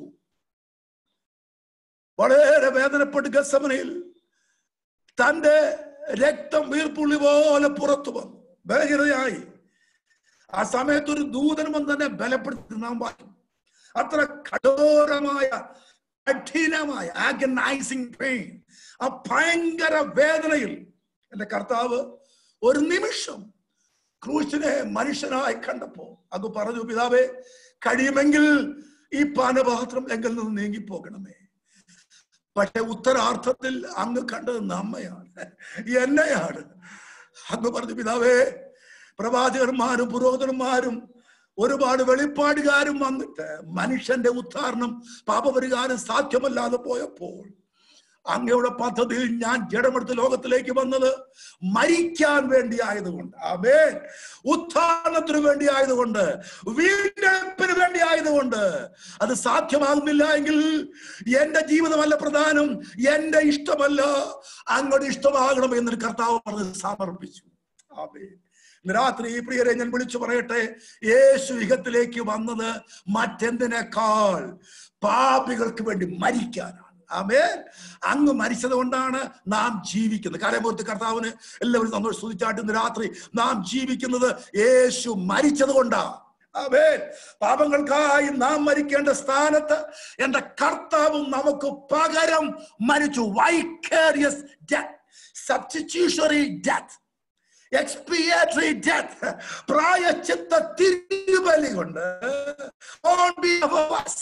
Speaker 8: വളരെ വേദനപ്പെട്ട് ഗസമനയിൽ തന്റെ രക്തം വീർപ്പുള്ളി പോലെ പുറത്തു വന്നു ബലഹീനതയായി ആ സമയത്ത് ഒരു ദൂതൻ വന്ന് തന്നെ ബലപ്പെടുത്തി നാം വായിക്കും അത്ര കഠോരമായ കഠിനമായ ആഗനൈസിങ് പെയിൻ ആ ഭയങ്കര വേദനയിൽ എന്റെ കർത്താവ് ഒരു നിമിഷം ക്രൂശിനെ മനുഷ്യനായി കണ്ടപ്പോ അത് പറഞ്ഞു പിതാവേ കഴിയുമെങ്കിൽ ഈ പാനപാത്രം എങ്കിൽ നിന്ന് നീങ്ങിപ്പോകണമേ പക്ഷെ ഉത്തരാർത്ഥത്തിൽ അങ്ങ് കണ്ടത് നമ്മയാണ് എന്നെയാണ് അങ്ങ് പറഞ്ഞു പിതാവേ പ്രവാചകന്മാരും പുരോഹിതന്മാരും ഒരുപാട് വെളിപ്പാടുകാരും വന്നിട്ട് മനുഷ്യന്റെ ഉദ്ധാരണം പാപപരിഹാരം സാധ്യമല്ലാതെ പോയപ്പോൾ അങ്ങയുടെ പദ്ധതിയിൽ ഞാൻ ജഡമെടുത്ത് ലോകത്തിലേക്ക് വന്നത് മരിക്കാൻ വേണ്ടി ആയതുകൊണ്ട് അവേ ഉത്ഥാനത്തിന് വേണ്ടി ആയതുകൊണ്ട് വീണ്ടെടുപ്പിന് വേണ്ടി ആയതുകൊണ്ട് അത് സാധ്യമാകുന്നില്ല എങ്കിൽ എന്റെ ജീവിതമല്ല പ്രധാനം എന്റെ ഇഷ്ടമല്ല അങ്ങോട്ട് ഇഷ്ടമാകണം എന്ന് കർത്താവ് പറഞ്ഞ് സമർപ്പിച്ചു ആമേ ഇന്ന് രാത്രി ഈ പ്രിയരെ ഞാൻ വിളിച്ചു പറയട്ടെ യേശു യുഗത്തിലേക്ക് വന്നത് മറ്റെന്തിനേക്കാൾ പാപികൾക്ക് വേണ്ടി മരിക്കാനാണ് ആമേ അങ്ങ് മരിച്ചത് കൊണ്ടാണ് നാം ജീവിക്കുന്നത് കാലപൂർത്തി കർത്താവിന് എല്ലാവരും നമ്മൾ സ്തുതിച്ചാട്ട് ഇന്ന് രാത്രി നാം ജീവിക്കുന്നത് യേശു മരിച്ചത് കൊണ്ടാണ് ആമേ പാപങ്ങൾക്കായി നാം മരിക്കേണ്ട സ്ഥാനത്ത് എന്റെ കർത്താവും നമുക്ക് പകരം മരിച്ചു vicarious death substitutionary death expiatory death പ്രായച്ചിത്ത തിരുബലി കൊണ്ട് on behalf of us,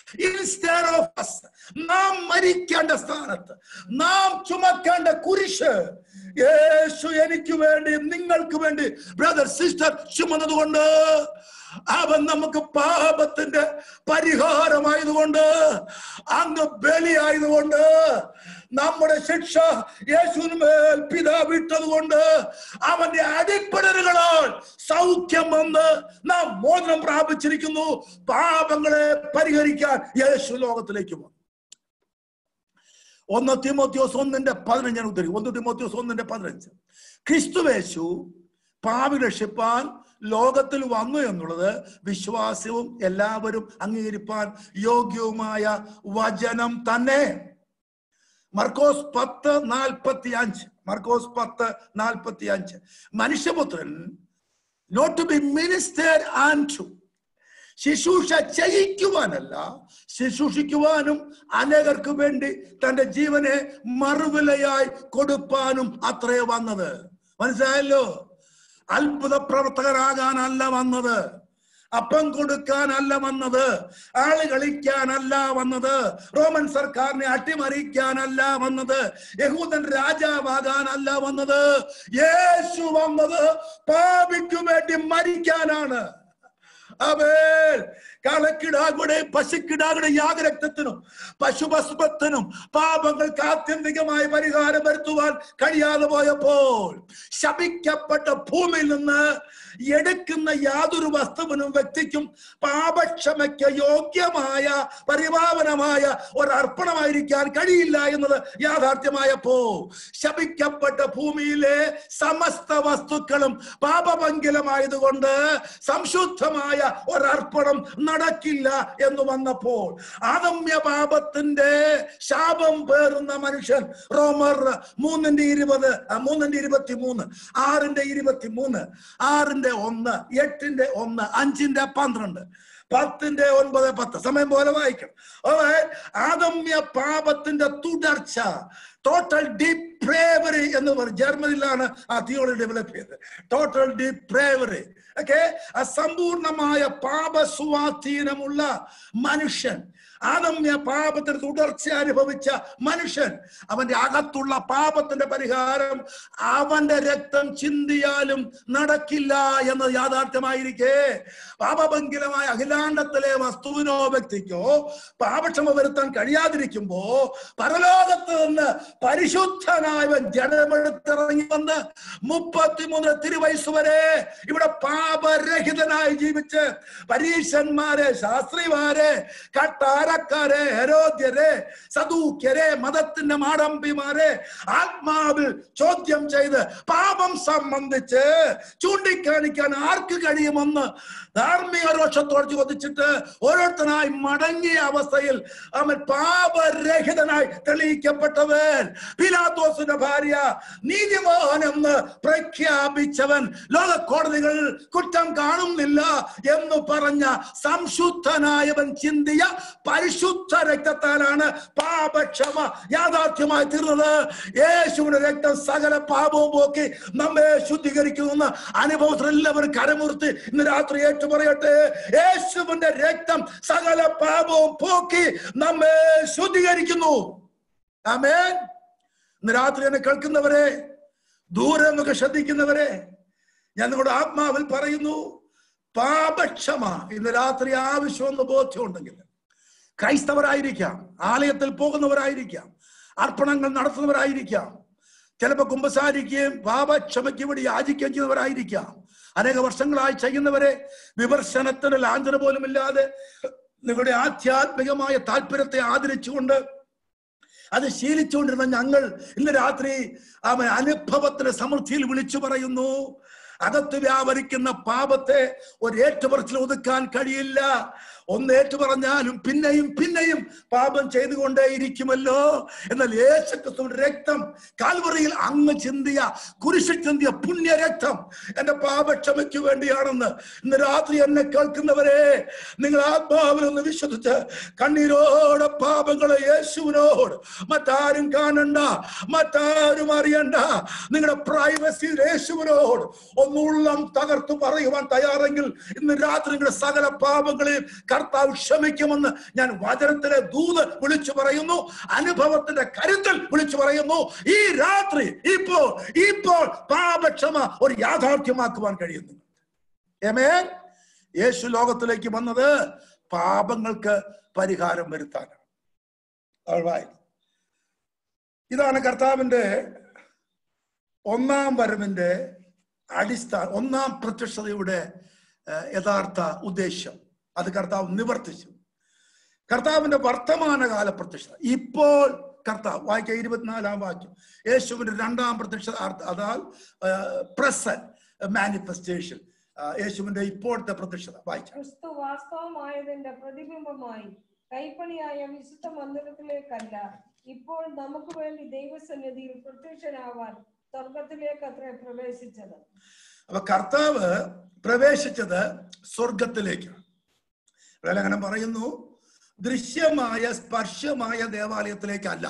Speaker 10: instead of us നാം മരിക്കേണ്ട സ്ഥാനത്ത് നാം ചുമക്കേണ്ട കുരിശ് യേശു എനിക്ക് വേണ്ടി നിങ്ങൾക്ക് വേണ്ടി ബ്രദർ സിസ്റ്റർ ചുമന്നതുകൊണ്ട് അവൻ നമുക്ക് പാപത്തിന്റെ പരിഹാരമായതുകൊണ്ട് അങ്ങ് ബലിയായതുകൊണ്ട് നമ്മുടെ ശിക്ഷ യേശുവിന്മേൽ പിതാവ് ഇട്ടതുകൊണ്ട് അവന്റെ അടിപ്പിടലുകളാൽ സൗഖ്യം വന്ന് നാം മോചനം പ്രാപിച്ചിരിക്കുന്നു പാപങ്ങളെ പരിഹരിക്കാൻ യേശു ലോകത്തിലേക്ക് വന്നു ഒന്ന് തിമോത്യോസ് ഒന്നിന്റെ പതിനഞ്ച് ഞാൻ ഉദ്ധരി ഒന്ന് തിമോത്യോസ് ഒന്നിന്റെ പതിനഞ്ച് ക്രിസ്തുവേശു പാവി രക്ഷിപ്പാൻ ലോകത്തിൽ വന്നു എന്നുള്ളത് വിശ്വാസവും എല്ലാവരും അംഗീകരിപ്പാൻ യോഗ്യവുമായ വചനം തന്നെ മർക്കോസ് പത്ത് നാൽപ്പത്തി അഞ്ച് മർക്കോസ് പത്ത് നാൽപ്പത്തി അഞ്ച് മനുഷ്യപുത്രൻ not to be ministered and to ശുശ്രൂഷ ചെയ്യിക്കുവാനല്ല ശുശ്രൂഷിക്കുവാനും അനേകർക്ക് വേണ്ടി തന്റെ ജീവനെ മറുവിലയായി കൊടുപ്പാനും അത്രേ വന്നത് മനസ്സിലായല്ലോ അത്ഭുത പ്രവർത്തകരാകാനല്ല വന്നത് അപ്പം കൊടുക്കാനല്ല വന്നത് ആള് കളിക്കാനല്ല വന്നത് റോമൻ സർക്കാരിനെ അട്ടിമറിക്കാനല്ല വന്നത് യഹൂദൻ രാജാവാകാനല്ല വന്നത് യേശു വന്നത് പാപിക്കു വേണ്ടി മരിക്കാനാണ് അവൻ കളക്കിടാകുടെ പശുക്കിടാകുടെ യാഗരക്തത്തിനും പശുഭസ്മത്തിനും പാപങ്ങൾക്ക് ആത്യന്തികമായ പരിഹാരം വരുത്തുവാൻ കഴിയാതെ പോയപ്പോൾ ശപിക്കപ്പെട്ട ഭൂമിയിൽ നിന്ന് എടുക്കുന്ന യാതൊരു വസ്തുവിനും വ്യക്തിക്കും പാപക്ഷമയ്ക്ക് യോഗ്യമായ പരിപാവനമായ ഒരു അർപ്പണമായിരിക്കാൻ കഴിയില്ല എന്നത് യാഥാർത്ഥ്യമായപ്പോ ശപിക്കപ്പെട്ട ഭൂമിയിലെ സമസ്ത വസ്തുക്കളും പാപമംഗലമായതുകൊണ്ട് സംശുദ്ധമായ ഒരർപ്പണം നടക്കില്ല എന്ന് വന്നപ്പോൾ ആദമ്യ പാപത്തിന്റെ ശാപം പേറുന്ന മനുഷ്യൻ റോമർ മൂന്നിന്റെ ഇരുപത് ആ, മൂന്നിന്റെ ഇരുപത്തി മൂന്ന് ആറിന്റെ ഇരുപത്തി മൂന്ന് ആറിന്റെ ഒന്ന് എട്ടിന്റെ ഒന്ന് അഞ്ചിന്റെ പന്ത്രണ്ട് പത്തിന്റെ ഒൻപത് പത്ത് സമയം പോലെ വായിക്കണം അവൻ ആദമ്യ പാപത്തിന്റെ തുടർച്ച ടോട്ടൽ ഡിപ്രേവറി എന്ന് പറയും ജർമ്മനിയിലാണ് ആ തിയോളജി ഡെവലപ്പ് ചെയ്തത് ടോട്ടൽ ഡിപ്രേവറി ഓക്കെ അസമ്പൂർണമായ പാപസ്വാധീനമുള്ള മനുഷ്യൻ ആദമ്യ പാപത്തിന് തുടർച്ച അനുഭവിച്ച മനുഷ്യൻ അവന്റെ അകത്തുള്ള പാപത്തിന്റെ പരിഹാരം അവന്റെ രക്തം ചിന്തിയാലും നടക്കില്ല എന്ന് യാഥാർത്ഥ്യമായിരിക്കെ പാപഭംഗിലമായ അഖിലാണ്ടത്തിലെ വസ്തുവിനോ വ്യക്തിക്കോ പാപക്ഷമ വരുത്താൻ കഴിയാതിരിക്കുമ്പോ പരലോകത്ത് നിന്ന് പരിശുദ്ധനായവൻ ജനമെടുത്തിറങ്ങി വന്ന് മുപ്പത്തിമൂന്ന് തിരുവയസ് വരെ ഇവിടെ പാപരഹിതനായി ജീവിച്ച് പരീശന്മാരെ ശാസ്ത്രിമാരെ കട്ടാരക്കാരെ ഹരോദ്യരെ സദൂക്യരെ മതത്തിന്റെ മാടമ്പിമാരെ ആത്മാവിൽ ചോദ്യം ചെയ്ത് പാപം സംബന്ധിച്ച് ചൂണ്ടിക്കാണിക്കാൻ ആർക്ക് കഴിയുമെന്ന് ധാർമ്മിക രോഷത്തോട് ചോദിച്ചിട്ട് ഓരോരുത്തനായി മടങ്ങിയ അവസ്ഥയിൽ അവൻ പാപരഹിതനായി തെളിയിക്കപ്പെട്ടവൻ പിലാത്തോസിന്റെ ഭാര്യ നീതിമാൻ എന്ന് പ്രഖ്യാപിച്ചവൻ ലോക കോടതികൾ കുറ്റം കാണുന്നില്ല എന്ന് പറഞ്ഞ സംശുദ്ധനായവൻ ചിന്തിയ പരിശുദ്ധ രക്തത്താലാണ് പാപക്ഷമ യാഥാർത്ഥ്യമായി തീർന്നത് യേശുവിന്റെ രക്തം സകല പാപവും പോക്കി നമ്മെ ശുദ്ധീകരിക്കുന്ന അനുഭവത്തിൽ എല്ലാവരും കരമുർത്തി ഇന്ന് രാത്രി ഏറ്റു പറയട്ടെ യേശുവിന്റെ രക്തം സകല പാപവും പോക്കി നമ്മെ ശുദ്ധീകരിക്കുന്നു ആമേൻ ഇന്ന് രാത്രി എന്നെ കേൾക്കുന്നവരെ ദൂരെ നിന്നൊക്കെ ശ്രദ്ധിക്കുന്നവരെ ഞാൻ നിങ്ങളുടെ ആത്മാവിൽ പറയുന്നു പാപക്ഷമ ഇന്ന് രാത്രി ആവശ്യമെന്ന് ബോധ്യമുണ്ടെങ്കിൽ ക്രൈസ്തവരായിരിക്കാം ആലയത്തിൽ പോകുന്നവരായിരിക്കാം അർപ്പണങ്ങൾ നടത്തുന്നവരായിരിക്കാം ചിലപ്പോൾ കുമ്പസാരിക്കുകയും പാപക്ഷമയ്ക്ക് വേണ്ടി യാചിക്കുകയും ചെയ്യുന്നവരായിരിക്കാം അനേക വർഷങ്ങളായി ചെയ്യുന്നവരെ വിമർശനത്തിന് ലാഞ്ചന പോലും ഇല്ലാതെ നിങ്ങളുടെ ആധ്യാത്മികമായ താല്പര്യത്തെ ആദരിച്ചുകൊണ്ട് അത് ശീലിച്ചുകൊണ്ടിരുന്ന ഞങ്ങൾ ഇന്ന് രാത്രി അവൻ അനുഭവത്തിന് സമൃദ്ധിയിൽ വിളിച്ചു പറയുന്നു അകത്ത് വ്യാപരിക്കുന്ന പാപത്തെ ഒരു ഏറ്റുപറച്ചിൽ ഒതുക്കാൻ കഴിയില്ല ഒന്ന് ഏറ്റു പറഞ്ഞാലും പിന്നെയും പിന്നെയും പാപം ചെയ്തുകൊണ്ടേയിരിക്കുമല്ലോ എന്നാൽ യേശുക്രിസ്തുവിന്റെ രക്തം കാൽവറിയിൽ അങ്ങ് ചിന്തിയ കുരിശിൽ ചിന്തിയ പുണ്യ രക്തം എന്റെ പാപക്ഷമയ്ക്ക് വേണ്ടിയാണെന്ന് ഇന്ന് രാത്രി എന്നെ കേൾക്കുന്നവരെ നിങ്ങൾ ആത്മാവിൽ ഒന്ന് വിശ്വസിച്ച് കണ്ണീരോടെ പാപങ്ങളെ യേശുവിനോട് മറ്റാരും കാണണ്ട മറ്റാരും അറിയണ്ട നിങ്ങളുടെ പ്രൈവസി യേശുവിനോട് ഒന്ന് ഒന്നുള്ളം തകർത്തു പറയുവാൻ തയ്യാറെങ്കിൽ ഇന്ന് രാത്രി നിങ്ങളുടെ സകല പാപങ്ങളെയും കർത്താവ് ക്ഷമിക്കുമെന്ന് ഞാൻ വചനത്തിലെ ദൂത് വിളിച്ചു പറയുന്നു അനുഭവത്തിന്റെ കരുത്തിൽ വിളിച്ചു പറയുന്നു ഈ രാത്രി ഇപ്പോൾ ഇപ്പോൾ പാപക്ഷമ ഒരു യാഥാർത്ഥ്യമാക്കുവാൻ കഴിയുന്നു ഏമേൻ യേശു ലോകത്തിലേക്ക് വന്നത് പാപങ്ങൾക്ക് പരിഹാരം വരുത്താനാണ് Alright. ഇതാണ് കർത്താവിന്റെ ഒന്നാം വരവിന്റെ അടിസ്ഥാന ഒന്നാം പ്രത്യക്ഷതയുടെ ഏഹ്, യഥാർത്ഥ ഉദ്ദേശ്യം അത് കർത്താവ് നിവർത്തിച്ചു കർത്താവിന്റെ വർത്തമാനകാല പ്രത്യക്ഷത ഇപ്പോൾ കർത്താവ് വായിക്കുക ഇരുപത്തിനാലാം വാക്യം യേശുവിന്റെ രണ്ടാം പ്രത്യക്ഷത അർത്ഥ- അതാൽ പ്രസന്റ് മാനിഫെസ്റ്റേഷൻ യേശുവിന്റെ ഇപ്പോഴത്തെ പ്രത്യക്ഷത വായിക്കാം
Speaker 9: ക്രിസ്തു വാസ്തവമായതിന്റെ പ്രതിബിംബമായി കൈപ്പണിയായ വിശുദ്ധ മന്ദിരത്തിലേക്കല്ല ഇപ്പോൾ നമുക്ക് വേണ്ടി ദൈവസന്നിധിയിൽ പ്രത്യക്ഷനാവാൻ സ്വർഗത്തിലേക്ക് അത്ര പ്രവേശിച്ചത്
Speaker 10: അപ്പൊ കർത്താവ് പ്രവേശിച്ചത് സ്വർഗത്തിലേക്കാണ് ഇവിടെ അങ്ങനെ പറയുന്നു ദൃശ്യമായ സ്പർശമായ ദേവാലയത്തിലേക്കല്ല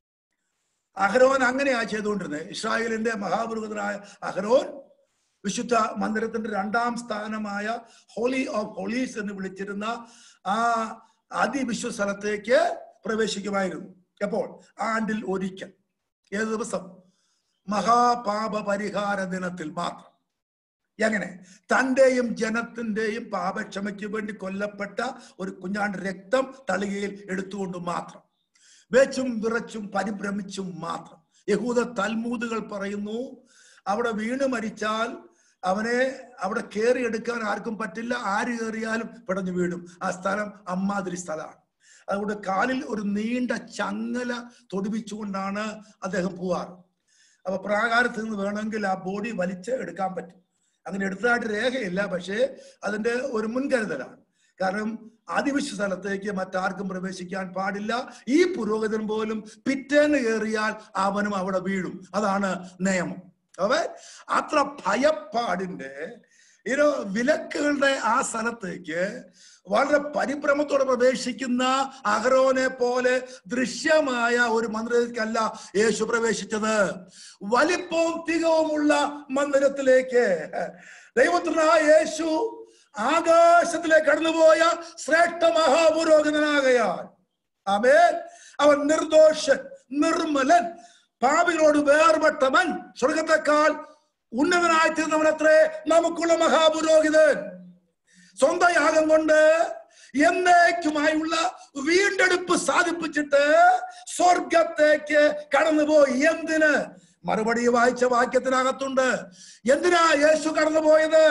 Speaker 10: അഹരോൻ അങ്ങനെയാ ചെയ്തുകൊണ്ടിരുന്നത് ഇസ്രായേലിന്റെ മഹാപുരോഹിതനായ അഹരോൻ വിശുദ്ധ മന്ദിരത്തിന്റെ രണ്ടാം സ്ഥാനമായ ഹോളി ഓഫ് ഹോളീസ് എന്ന് വിളിച്ചിരുന്ന ആ അതിവിശ്വ സ്ഥലത്തേക്ക് പ്രവേശിക്കുമായിരുന്നു എപ്പോൾ ആണ്ടിൽ ഒരിക്കൽ ഏത് ദിവസം മഹാപാപ പരിഹാര ദിനത്തിൽ മാത്രം എങ്ങനെ തന്റെയും ജനത്തിന്റെയും പാപക്ഷമയ്ക്ക് വേണ്ടി കൊല്ലപ്പെട്ട ഒരു കുഞ്ഞാണ്ട് രക്തം തളികയിൽ എടുത്തുകൊണ്ട് മാത്രം വെച്ചും വിറച്ചും പരിഭ്രമിച്ചും മാത്രം യഹൂദ തൽമൂതുകൾ പറയുന്നു അവിടെ വീണ് മരിച്ചാൽ അവനെ അവിടെ കയറി എടുക്കാൻ ആർക്കും പറ്റില്ല ആര് കയറിയാലും പിടഞ്ഞു വീഴും ആ സ്ഥലം അമ്മാതിരി സ്ഥലമാണ് അതുകൊണ്ട് കാലിൽ ഒരു നീണ്ട ചങ്ങല തൊടുവിച്ചുകൊണ്ടാണ് അദ്ദേഹം പോവാറ് അപ്പൊ പ്രാകാരത്ത് നിന്ന് വേണമെങ്കിൽ ആ ബോഡി വലിച്ച് എടുക്കാൻ പറ്റും അങ്ങനെ എടുത്തതായിട്ട് രേഖയില്ല പക്ഷേ അതിന്റെ ഒരു മുൻകരുതലാണ് കാരണം ആദിവിശ്വ സ്ഥലത്തേക്ക് മറ്റാർക്കും പ്രവേശിക്കാൻ പാടില്ല ഈ പുരോഹിതൻ പോലും പിറ്റേന്ന് കയറിയാൽ അവനും അവിടെ വീഴും അതാണ് നിയമം അവ അത്ര ഭയപ്പാടിന്റെ ഇരോ വിലക്കുകളുടെ ആ സ്ഥലത്തേക്ക് വളരെ പരിഭ്രമത്തോടെ പ്രവേശിക്കുന്ന അഹരോനെ പോലെ ദൃശ്യമായ ഒരു മന്ദിരത്തിലേക്കല്ല യേശു പ്രവേശിച്ചത് വലിപ്പവും തികവുമുള്ള മന്ദിരത്തിലേക്ക് ദൈവത്തിനായ യേശു ആകാശത്തിലേക്ക് കടന്നുപോയ ശ്രേഷ്ഠ മഹാപുരോഹിതനാകയാൽ ആമേൻ അവൻ നിർദോഷൻ നിർമ്മലൻ പാപികളോട് വേർപെട്ടവൻ സ്വർഗത്തെക്കാൾ ഉന്നതനായി തീർന്നവനത്രേ നമുക്കുള്ള മഹാപുരോഹിതൻ സ്വന്തം യാഗം കൊണ്ട് എന്നേക്കുമായുള്ള വീണ്ടെടുപ്പ് സാധിപ്പിച്ചിട്ട് സ്വർഗത്തേക്ക് കടന്നുപോയി എന്തിന് മറുപടി വായിച്ച വാക്യത്തിനകത്തുണ്ട് എന്തിനാ യേശു കടന്നുപോയത്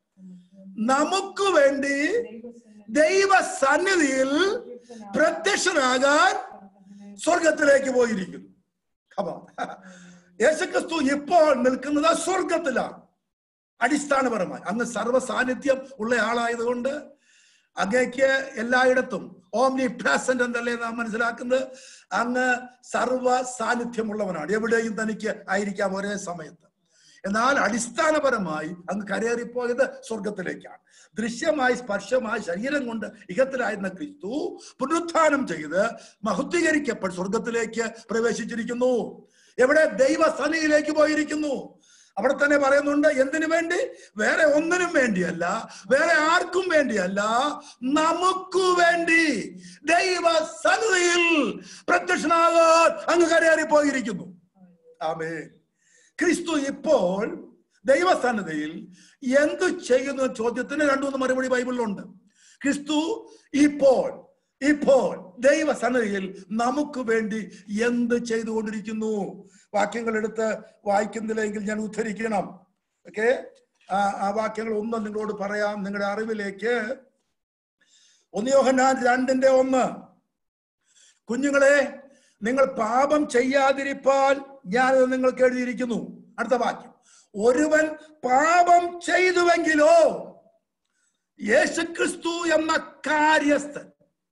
Speaker 10: നമുക്ക് വേണ്ടി ദൈവ സന്നിധിയിൽ പ്രത്യക്ഷനാകാൻ സ്വർഗത്തിലേക്ക് പോയിരിക്കുന്നു Come on. യേശുക്രിസ്തു ഇപ്പോൾ നിൽക്കുന്നത് സ്വർഗത്തിലാണ് അടിസ്ഥാനപരമായി അങ്ങ് സർവ്വ സാന്നിധ്യം ഉള്ള ആളായതുകൊണ്ട് അങ്ങേക്ക് എല്ലായിടത്തും ഓംനി പ്രസന്റ് എന്നല്ലേ നാം മനസ്സിലാക്കുന്നത് അങ്ങ് സർവ സാന്നിധ്യമുള്ളവനാണ് എവിടെയും തനിക്ക് ആയിരിക്കാം ഒരേ സമയത്ത് എന്നാൽ അടിസ്ഥാനപരമായി അങ്ങ് കരേറിപ്പോയത് സ്വർഗത്തിലേക്കാണ് ദൃശ്യമായി സ്പർശമായി ശരീരം കൊണ്ട് ഇഹത്തിലായിരുന്ന ക്രിസ്തു പുനരുത്ഥാനം ചെയ്ത് മഹത്വീകരിക്കപ്പെട്ട് സ്വർഗത്തിലേക്ക് പ്രവേശിച്ചിരിക്കുന്നു എവിടെ ദൈവസനിയിലേക്ക് പോയിരിക്കുന്നു അവിടെ തന്നെ പറയുന്നുണ്ട് എന്തിനു വേണ്ടി വേറെ ഒന്നിനും വേണ്ടിയല്ല വേറെ ആർക്കും വേണ്ടിയല്ല നമുക്ക് വേണ്ടി ദൈവ സന്നിധിയിൽ പ്രത്യക്ഷനാകാൻ അങ്ങ് കരയേറി പോയിരിക്കുന്നു ആമേ ക്രിസ്തു ഇപ്പോൾ ദൈവസന്നിധിയിൽ എന്തു ചെയ്യുന്ന ചോദ്യത്തിന് രണ്ടു മൂന്ന് മറുപടി ബൈബിളിലുണ്ട് ക്രിസ്തു ഇപ്പോൾ ഇപ്പോൾ ദൈവസന്നിധിയിൽ നമുക്ക് വേണ്ടി എന്ത് ചെയ്തുകൊണ്ടിരിക്കുന്നു വാക്യങ്ങൾ എടുത്ത് വായിക്കുന്നില്ലെങ്കിൽ ഞാൻ ഉദ്ധരിക്കണം ഓക്കെ ആ വാക്യങ്ങൾ ഒന്ന് നിങ്ങളോട് പറയാം നിങ്ങളുടെ അറിവിലേക്ക് ഒന്ന് യോഹന്നാൻ രണ്ടിന്റെ ഒന്ന് കുഞ്ഞുങ്ങളെ നിങ്ങൾ പാപം ചെയ്യാതിരിപ്പാൽ ഞാനിത് നിങ്ങൾക്ക് എഴുതിയിരിക്കുന്നു അടുത്ത വാക്യം ഒരുവൻ പാപം ചെയ്തുവെങ്കിലോ യേശുക്രിസ്തു എന്ന കാര്യസ്ഥൻ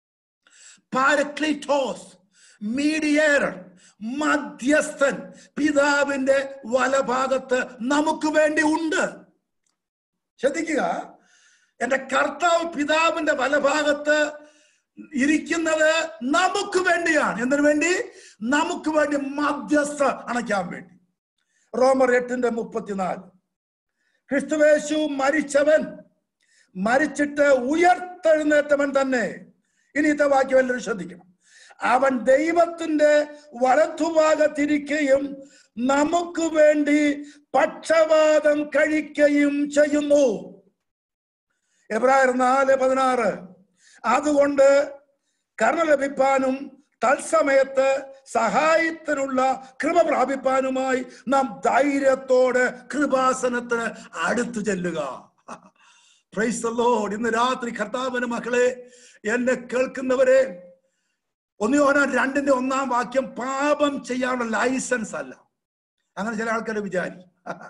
Speaker 10: പാരക്ലിറ്റോസ് മീഡിയേറ്റർ മധ്യസ്ഥൻ പിതാവിന്റെ വലഭാഗത്ത് നമുക്ക് വേണ്ടി ഉണ്ട് ശ്രദ്ധിക്കുക എന്റെ കർത്താവ് പിതാവിന്റെ വലഭാഗത്ത് ഇരിക്കുന്നത് നമുക്ക് വേണ്ടിയാണ് എന്തിനു വേണ്ടി നമുക്ക് വേണ്ടി മധ്യസ്ഥ അണയ്ക്കാൻ വേണ്ടി റോമർ എട്ടിന്റെ മുപ്പത്തിനാല് ക്രിസ്തുവേശു മരിച്ചവൻ മരിച്ചിട്ട് ഉയർത്തെഴുന്നേറ്റവൻ തന്നെ ഇനിത്തെ വാക്യം എല്ലാവരും ശ്രദ്ധിക്കണം അവൻ ദൈവത്തിന്റെ വലത്തുഭാഗത്തിരിക്കുകയും നമുക്ക് വേണ്ടി പക്ഷപാതം കഴിക്കുകയും ചെയ്യുന്നു എബ്രായർ നാല് പതിനാറ് അതുകൊണ്ട് കരുണ ലഭിപ്പാനും തത്സമയത്ത് സഹായത്തിനുള്ള കൃപ പ്രാപിപ്പാനുമായി നാം ധൈര്യത്തോടെ കൃപാസനത്തിന് അടുത്തു ചെല്ലുക പ്രൈസ് the Lord. ഇന്ന് രാത്രി കർത്താവിന് മക്കളെ എന്നെ കേൾക്കുന്നവരെ ഒന്നിയോന രണ്ടിന്റെ ഒന്നാം വാക്യം പാപം ചെയ്യാനുള്ള ലൈസൻസ് അല്ല അങ്ങനെ ചില ആൾക്കാർ വിചാരിക്കും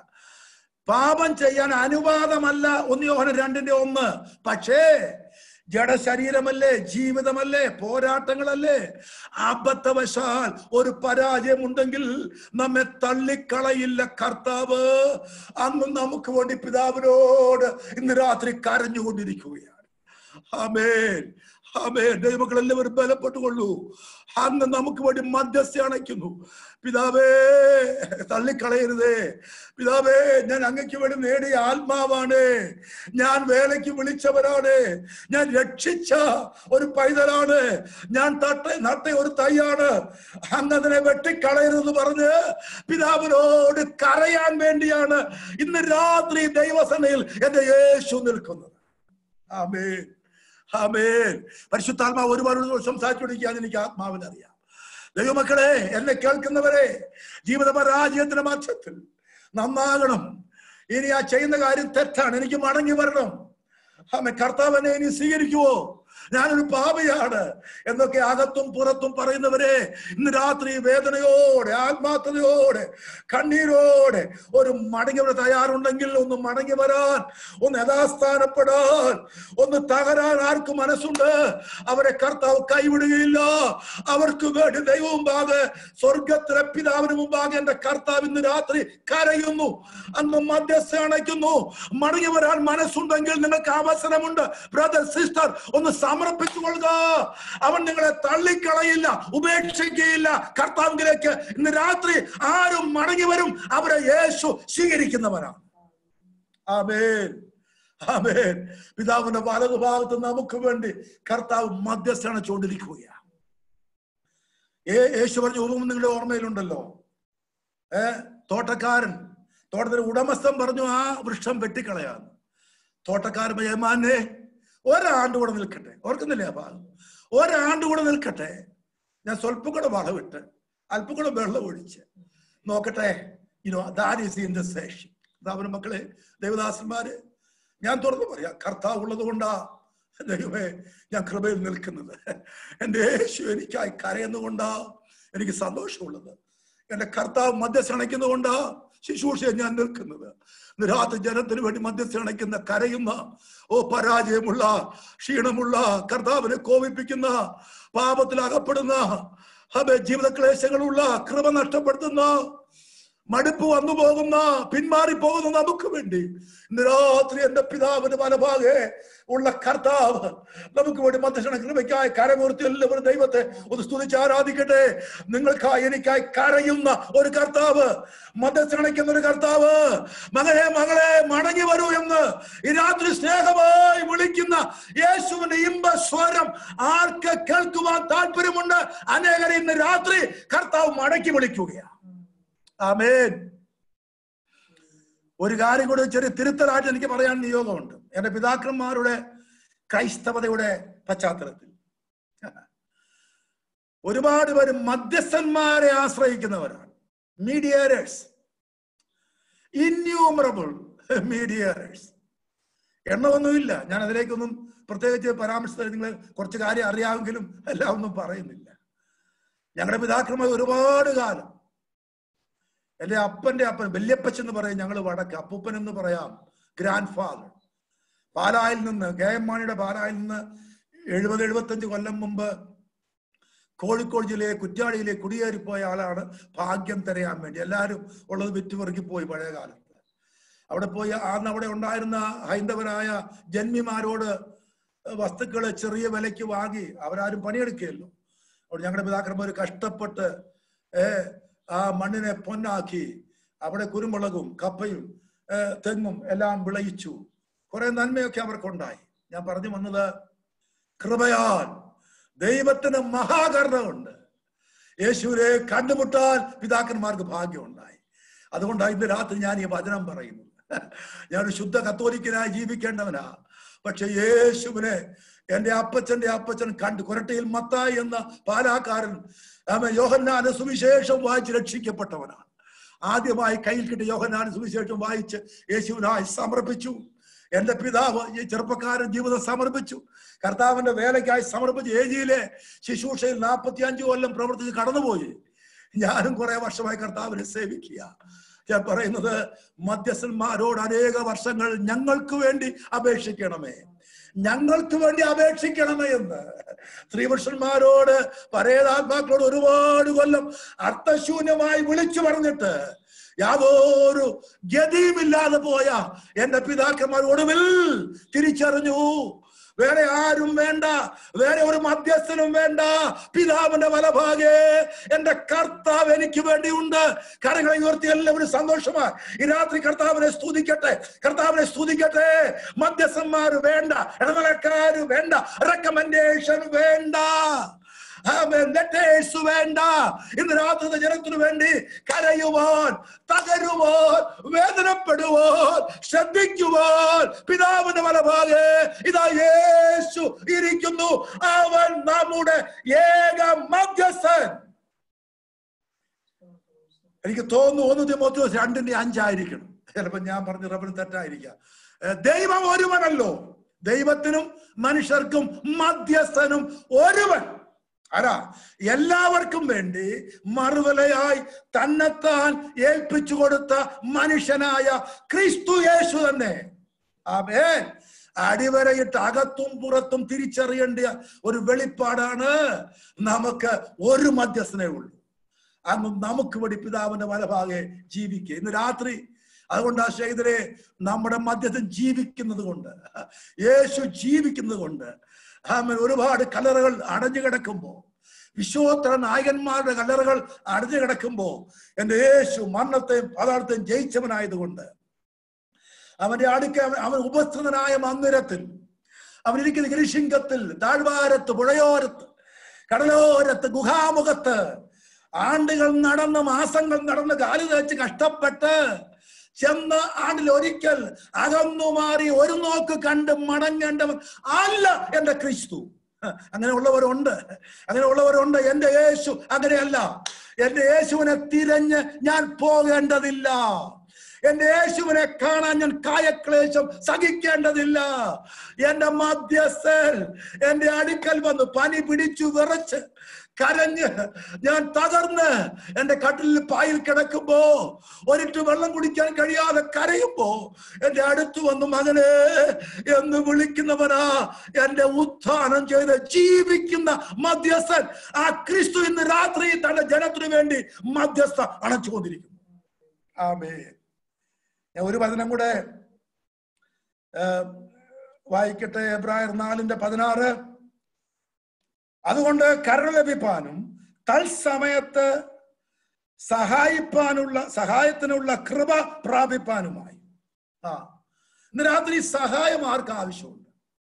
Speaker 10: പാപം ചെയ്യാൻ അനുവാദമല്ല ഒന്നിയോഹന രണ്ടിന്റെ ഒന്ന് പക്ഷേ ജഡശരീരമല്ലേ ജീവിതമല്ലേ പോരാട്ടങ്ങളല്ലേ അബദ്ധവശാൽ ഒരു പരാജയമുണ്ടെങ്കിൽ നമ്മെ തള്ളിക്കളയില്ല കർത്താവ് അന്ന് നമുക്ക് വേണ്ടി പിതാവിനോട് ഇന്ന് രാത്രി കരഞ്ഞുകൊണ്ടിരിക്കുകയാണ് ആമേൻ ആമേൻ ദൈവമക്കൾ എല്ലാവരും ബലപ്പെട്ടുകൊള്ളൂ അന്ന് നമുക്ക് വേണ്ടി മധ്യസ്ഥ അണയ്ക്കുന്നു പിതാവേ തള്ളിക്കളയരുതേ പിതാവേ ഞാൻ അങ്ങക്ക് വേണ്ടി നേടിയ ആത്മാവാണ് ഞാൻ വേലയ്ക്ക് വിളിച്ചവരാണ് ഞാൻ രക്ഷിച്ച ഒരു പൈതലാണ് ഞാൻ തട്ട നട്ട ഒരു തൈയാണ് അങ്ങ് അതിനെ വെട്ടിക്കളയരുതെന്ന് പറഞ്ഞ് പിതാവിനോട് കരയാൻ വേണ്ടിയാണ് ഇന്ന് രാത്രി ദൈവസനയിൽ എന്റെ യേശു നിൽക്കുന്നത് ആമേൻ ആമേൻ പരിശുദ്ധാത്മാവ് ഒരുപാട് സംസാരിച്ചുകൊണ്ടിരിക്കാൻ എനിക്ക് ആത്മാവിനെ അറിയാം ദൈവമക്കളെ എന്നെ കേൾക്കുന്നവരെ ജീവിത പരാജയത്തിന്റെ മധ്യത്തിൽ നന്നാകണം ഇനി ആ ചെയ്യുന്ന കാര്യം തെറ്റാണ് എനിക്ക് മടങ്ങി വരണം ആമേ കർത്താവിനെ ഇനി സ്വീകരിക്കുവോ ഞാനൊരു പാപിയാണ് എന്നൊക്കെ അകത്തും പുറത്തും പറയുന്നവരെ ഇന്ന് രാത്രി വേദനയോടെ ആത്മാർത്ഥതയോടെ കണ്ണീരോടെ ഒരു മടങ്ങി വരാൻ തയ്യാറുണ്ടെങ്കിൽ ഒന്ന് മടങ്ങി വരാൻ ഒന്ന് യഥാസ്ഥാനപ്പെടാൻ ഒന്ന് തകരാൻ ആർക്കും മനസ്സുണ്ട് അവരെ കർത്താവ് കൈവിടുകയില്ല അവർക്ക് വേണ്ടി ദൈവം മുമ്പാകെ സ്വർഗത്തിലെ പിതാവിന് മുമ്പാകെ എന്റെ കർത്താവ് ഇന്ന് രാത്രി കരയുന്നു അന്ന് മധ്യസ്ഥ അണയ്ക്കുന്നു മടങ്ങി വരാൻ മനസ്സുണ്ടെങ്കിൽ നിങ്ങൾക്ക് അവസരമുണ്ട് ബ്രദർ സിസ്റ്റർ ഒന്ന് സമർപ്പിച്ചുകൊള്ളുക അവൻ നിങ്ങളെ തള്ളിക്കളയില്ല ഉപേക്ഷിക്കുകയില്ല കർത്താവിലേക്ക് ഇന്ന് രാത്രി ആരും മടങ്ങി വരും അവരെ യേശു സ്വീകരിക്കുന്നവരാണ് ആമേൻ ആമേൻ പിതാവിന്റെ വലതുഭാഗത്ത് നമുക്ക് വേണ്ടി കർത്താവ് മധ്യസ്ഥന ചോണ്ടിരിക്കുകയാണ് ഏ യേശു പറഞ്ഞ ഉപമ നിങ്ങളുടെ ഓർമ്മയിലുണ്ടല്ലോ ഏ തോട്ടക്കാരൻ തോട്ടത്തിന്റെ ഉടമസ്ഥൻ പറഞ്ഞു ആ വൃക്ഷം വെട്ടിക്കളയാന്ന് തോട്ടക്കാരൻ യമാനെ ഒരാണ്ട് കൂടെ നിൽക്കട്ടെ ഓർക്കുന്നില്ലേ ആ ഭാഗം ഒരാണ്ട് കൂടെ നിൽക്കട്ടെ ഞാൻ സ്വല്പം കൂടെ വളവിട്ട് അല്പം കൂടെ വെള്ളം ഒഴിച്ച് നോക്കട്ടെ you know that is in the സേഷൻ കർത്താവിന് മക്കളെ ദേവദാസന്മാര് ഞാൻ തുറന്നു പറയാം കർത്താവ് ഉള്ളത് കൊണ്ടാ ദൈവമേ ഞാൻ കൃപയിൽ നിൽക്കുന്നത് എൻ്റെ യേശു എനിക്കായി കരയുന്നുകൊണ്ടാ എനിക്ക് സന്തോഷമുള്ളത് എന്റെ കർത്താവ് മധ്യസ്ഥ അണയ്ക്കുന്നതുകൊണ്ടാ ശുശ്രൂഷയെ ഞാൻ നിൽക്കുന്നത് ഇന്ന് രാത്രി ജനത്തിന് വേണ്ടി മധ്യസ്ഥ അണയ്ക്കുന്ന കരയുന്ന ഓ പരാജയമുള്ള ക്ഷീണമുള്ള കർത്താവിനെ കോപിപ്പിക്കുന്ന പാപത്തിൽ അകപ്പെടുന്ന അതെ ജീവിത ക്ലേശങ്ങളുള്ള കൃപ നഷ്ടപ്പെടുത്തുന്ന മടുപ്പ് വന്നു പോകുന്ന പിന്മാറി പോകുന്ന നമുക്ക് വേണ്ടി ഇന്ന് രാത്രി എന്റെ പിതാവിന് വലഭാഗെ ഉള്ള കർത്താവ് നമുക്ക് വേണ്ടി മധ്യക്ഷണ കൃപയ്ക്കായി കരമൂർത്തി എല്ലാവരും ദൈവത്തെ ഒന്ന് സ്തുതിച്ച് ആരാധിക്കട്ടെ നിങ്ങൾക്കായി എനിക്കായി കരയുന്ന ഒരു കർത്താവ് മധ്യക്ഷണിക്കുന്ന ഒരു കർത്താവ് മകനെ മകളെ മടങ്ങി വരൂ എന്ന് ഈ രാത്രി സ്നേഹമായി വിളിക്കുന്ന യേശുവിന്റെ ഇമ്പ സ്വരം ആർക്ക് കേൾക്കുവാൻ താല്പര്യമുണ്ട് അനേകരെ ഇന്ന് രാത്രി കർത്താവ് മടക്കി വിളിക്കുകയാണ് ആമേൻ ഒരു കാര്യം കൂടി ചെറിയ തിരുത്തലായിട്ട് എനിക്ക് പറയാൻ നിയോഗമുണ്ട് എന്റെ പിതാക്കന്മാരുടെ ക്രൈസ്തവതയുടെ പശ്ചാത്തലത്തിൽ ഒരുപാട് പേര് മധ്യസ്ഥന്മാരെ ആശ്രയിക്കുന്നവരാണ് മീഡിയേറ്റേഴ്സ് ഇന്യൂമറബിൾ മീഡിയേറ്റേഴ്സ് എണ്ണമൊന്നുമില്ല ഞാൻ അതിലേക്കൊന്നും പ്രത്യേകിച്ച് പരാമർശിച്ചത് നിങ്ങൾ കുറച്ച് കാര്യം അറിയാമെങ്കിലും എല്ലാം ഒന്നും പറയുന്നില്ല ഞങ്ങളുടെ പിതാക്കന്മാർ ഒരുപാട് കാലം എന്റെ അപ്പന്റെ അപ്പൻ വല്യപ്പച്ചൻ എന്ന് പറയും ഞങ്ങൾ വടക്ക് അപ്പൂപ്പൻ എന്ന് പറയാം ഗ്രാൻഡ് ഫാദർ പാലായിൽ നിന്ന് കെ എം മാണിയുടെ പാലായിൽ നിന്ന് എഴുപത് എഴുപത്തഞ്ച് കൊല്ലം മുമ്പ് കോഴിക്കോട് ജില്ലയിലെ കുറ്റ്യാടിയിലെ കുടിയേറിപ്പോയ ആളാണ് ഭാഗ്യം തിരയാൻ വേണ്ടി എല്ലാവരും ഉള്ളത് വിറ്റുപെറുക്കി പോയി പഴയ കാലത്ത് അവിടെ പോയി അന്ന് അവിടെ ഉണ്ടായിരുന്ന ഹൈന്ദവരായ ജന്മിമാരോട് വസ്തുക്കള് ചെറിയ വിലയ്ക്ക് വാങ്ങി അവരാരും പണിയെടുക്കുകയല്ലോ അവിടെ ഞങ്ങളുടെ പിതാക്കന്മാർ കഷ്ടപ്പെട്ട് ഏ ആ മണ്ണിനെ പൊന്നാക്കി അവിടെ കുരുമുളകും കപ്പയും ഏഹ്, തെങ്ങും എല്ലാം വിളയിച്ചു കുറെ നന്മയൊക്കെ അവർക്കുണ്ടായി ഞാൻ പറഞ്ഞു വന്നത് കൃപയാൽ ദൈവത്തിന് മഹാകരുണമുണ്ട് യേശുവിനെ കണ്ടുമുട്ടാൻ പിതാക്കന്മാർക്ക് ഭാഗ്യമുണ്ടായി അതുകൊണ്ടാണ് ഇന്ന് രാത്രി ഞാൻ ഈ വചനം പറയുന്നത് ഞാനൊരു ശുദ്ധ കത്തോലിക്കനായി ജീവിക്കേണ്ടവനാ പക്ഷെ യേശുവിനെ എന്റെ അപ്പച്ചന്റെ അപ്പച്ചൻ കണ്ടു കൊരട്ടയിൽ മത്തായി എന്ന പാലാക്കാരൻ ആമേൻ യോഹന്നാന് സുവിശേഷം വായിച്ച് രക്ഷിക്കപ്പെട്ടവനാണ് ആദ്യമായി കയ്യിൽ കിട്ടിയ യോഹന്നാന് സുവിശേഷം വായിച്ച് യേശുവിനായി സമർപ്പിച്ചു എന്റെ പിതാവ് ഈ ചെറുപ്പക്കാരൻ ജീവിതം സമർപ്പിച്ചു കർത്താവിന്റെ വേലയ്ക്കായി സമർപ്പിച്ച് ഏജിയിലെ ശുശ്രൂഷയിൽ നാൽപ്പത്തി അഞ്ചു കൊല്ലം പ്രവർത്തിച്ച് കടന്നുപോയി ഞാനും കുറെ വർഷമായി കർത്താവിനെ സേവിക്കുക ഞാൻ പറയുന്നത് മധ്യസ്ഥന്മാരോട് അനേക വർഷങ്ങൾ ഞങ്ങൾക്ക് വേണ്ടി അപേക്ഷിക്കണമേ ഞങ്ങൾക്ക് വേണ്ടി അപേക്ഷിക്കണമേ എന്ന് സ്ത്രീപുരുഷന്മാരോട് പരേതാത്മാക്കളോട് ഒരുപാട് കൊല്ലം അർത്ഥശൂന്യമായി വിളിച്ചു പറഞ്ഞിട്ട് യാതൊരു ഗതിയുമില്ലാതെ പോയ എന്റെ പിതാക്കന്മാർ ഒടുവിൽ തിരിച്ചറിഞ്ഞു വേറെ ആരും വേണ്ട വേറെ ഒരു മധ്യസ്ഥനും വേണ്ട പിതാവിന്റെ വലഭാഗേ എന്റെ കർത്താവ് എനിക്ക് വേണ്ടിയുണ്ട് കരങ്ങളെ ഉയർത്തി എല്ലാവരും സന്തോഷമായി ഈ രാത്രി കർത്താവിനെ സ്തുതിക്കട്ടെ കർത്താവിനെ സ്തുതിക്കട്ടെ മധ്യസ്ഥന്മാർ വേണ്ട ഇടനിലക്കാര് വേണ്ട റെക്കമെൻഡേഷൻ വേണ്ട ആമേൻ. letters വേണ്ട ഇന്ന് രാത്രി ജനത്തിനു വേണ്ടി കരയുവാൻ തകരുവാൻ വേദനപ്പെടുവാൻ ശ്രദ്ധിക്കുവാൻ പിതാവിന്റെ വലഭാഗെ ഇതാ യേശു ഇരിക്കുന്നു അവൻ നമ്മുടെ ഏക മധ്യസ്ഥൻ എനിക്ക് തോന്നുന്നു ഒന്ന് തിമോത്തിയോസ് രണ്ടിന്റെ അഞ്ചായിരിക്കണം ചിലപ്പോ ഞാൻ പറഞ്ഞ റബിന് തെറ്റായിരിക്കാം ഏ, ദൈവം ഒരുവനല്ലോ ദൈവത്തിനും മനുഷ്യർക്കും മധ്യസ്ഥനും ഒരുവൻ ആരാ എല്ലാവർക്കും വേണ്ടി മറുവലയായി തന്നെത്താൻ ഏൽപ്പിച്ചു കൊടുത്ത മനുഷ്യനായ ക്രിസ്തു യേശു തന്നെ ആമേൻ അടിവരയിട്ട് അകത്തും പുറത്തും തിരിച്ചറിയേണ്ട ഒരു വെളിപ്പാടാണ് നമുക്ക് ഒരു മധ്യസ്ഥനേ ഉള്ളൂ അങ്ങ് നമുക്ക് വേണ്ടി പിതാവിന്റെ വലഭാഗെ ജീവിക്കുക ഇന്ന് രാത്രി അതുകൊണ്ട് ആ സ്നേഹിതരെ നമ്മുടെ മധ്യത്തിൽ ജീവിക്കുന്നത് കൊണ്ട് യേശു ജീവിക്കുന്നത് കൊണ്ട് ആമേൻ ഒരുപാട് കലറുകൾ അടഞ്ഞു കിടക്കുമ്പോ വിശ്വോത്തര നായകന്മാരുടെ കല്ലറകൾ അടഞ്ഞു കിടക്കുമ്പോ എന്റെ യേശു മരണത്തെയും പദാർത്ഥത്തെയും ജയിച്ചവനായതുകൊണ്ട് അവന്റെ അടുക്ക അവൻ- അവൻ ഉപസ്ഥിതനായ മന്ദിരത്തിൽ അവനിരിക്കുന്ന ഗിരിശിംഗത്തിൽ താഴ്വാരത്ത് പുഴയോരത്ത് കടലോരത്ത് ഗുഹാമുഖത്ത് ആണ്ടുകൾ നടന്ന് മാസങ്ങൾ നടന്ന് കാലു തേച്ച് കഷ്ടപ്പെട്ട് ചെന്ന് ആണ്ടിൽ ഒരിക്കൽ അകന്നു മാറി ഒരു നോക്ക് കണ്ട് മടങ്ങേണ്ടവൻ അല്ല എന്റെ ക്രിസ്തു അങ്ങനെയുള്ളവരുണ്ട് അങ്ങനെയുള്ളവരുണ്ട് എന്റെ യേശു അങ്ങനെയല്ല എന്റെ യേശുവിനെ തിരഞ്ഞ് ഞാൻ പോകേണ്ടതില്ല എന്റെ യേശുവിനെ കാണാൻ ഞാൻ കായക്ലേശം സഹിക്കേണ്ടതില്ല എന്റെ മധ്യസ്ഥൻ എന്റെ അടുക്കൽ വന്ന് പനി പിടിച്ചു വിറച്ച് കരഞ്ഞ് ഞാൻ തകർന്ന് എന്റെ കട്ടിലിൽ പായിൽ കിടക്കുമ്പോ ഒരിട്ട് വെള്ളം കുടിക്കാൻ കഴിയാതെ കരയുമ്പോ എന്റെ അടുത്ത് വന്ന് മകനെ എന്ന് വിളിക്കുന്നവനാ എന്റെ ഉത്ഥാനം ചെയ്ത് ജീവിക്കുന്ന മധ്യസ്ഥൻ ആ ക്രിസ്തു ഇന്ന് രാത്രി തന്റെ ജനത്തിനു വേണ്ടി മധ്യസ്ഥ അണച്ചുകൊണ്ടിരിക്കുന്നു ആമേ ഞാൻ ഒരു വചനം കൂടെ ആ, വായിക്കട്ടെ എബ്രായർ നാലിന്റെ പതിനാറ് അതുകൊണ്ട് കരുണ ലഭിപ്പാനും തത്സമയത്ത് സഹായിപ്പാനുള്ള സഹായത്തിനുള്ള കൃപ പ്രാപിപ്പാനുമായി ആ ഇന്ന് രാത്രി സഹായം ആർക്ക് ആവശ്യമുണ്ട്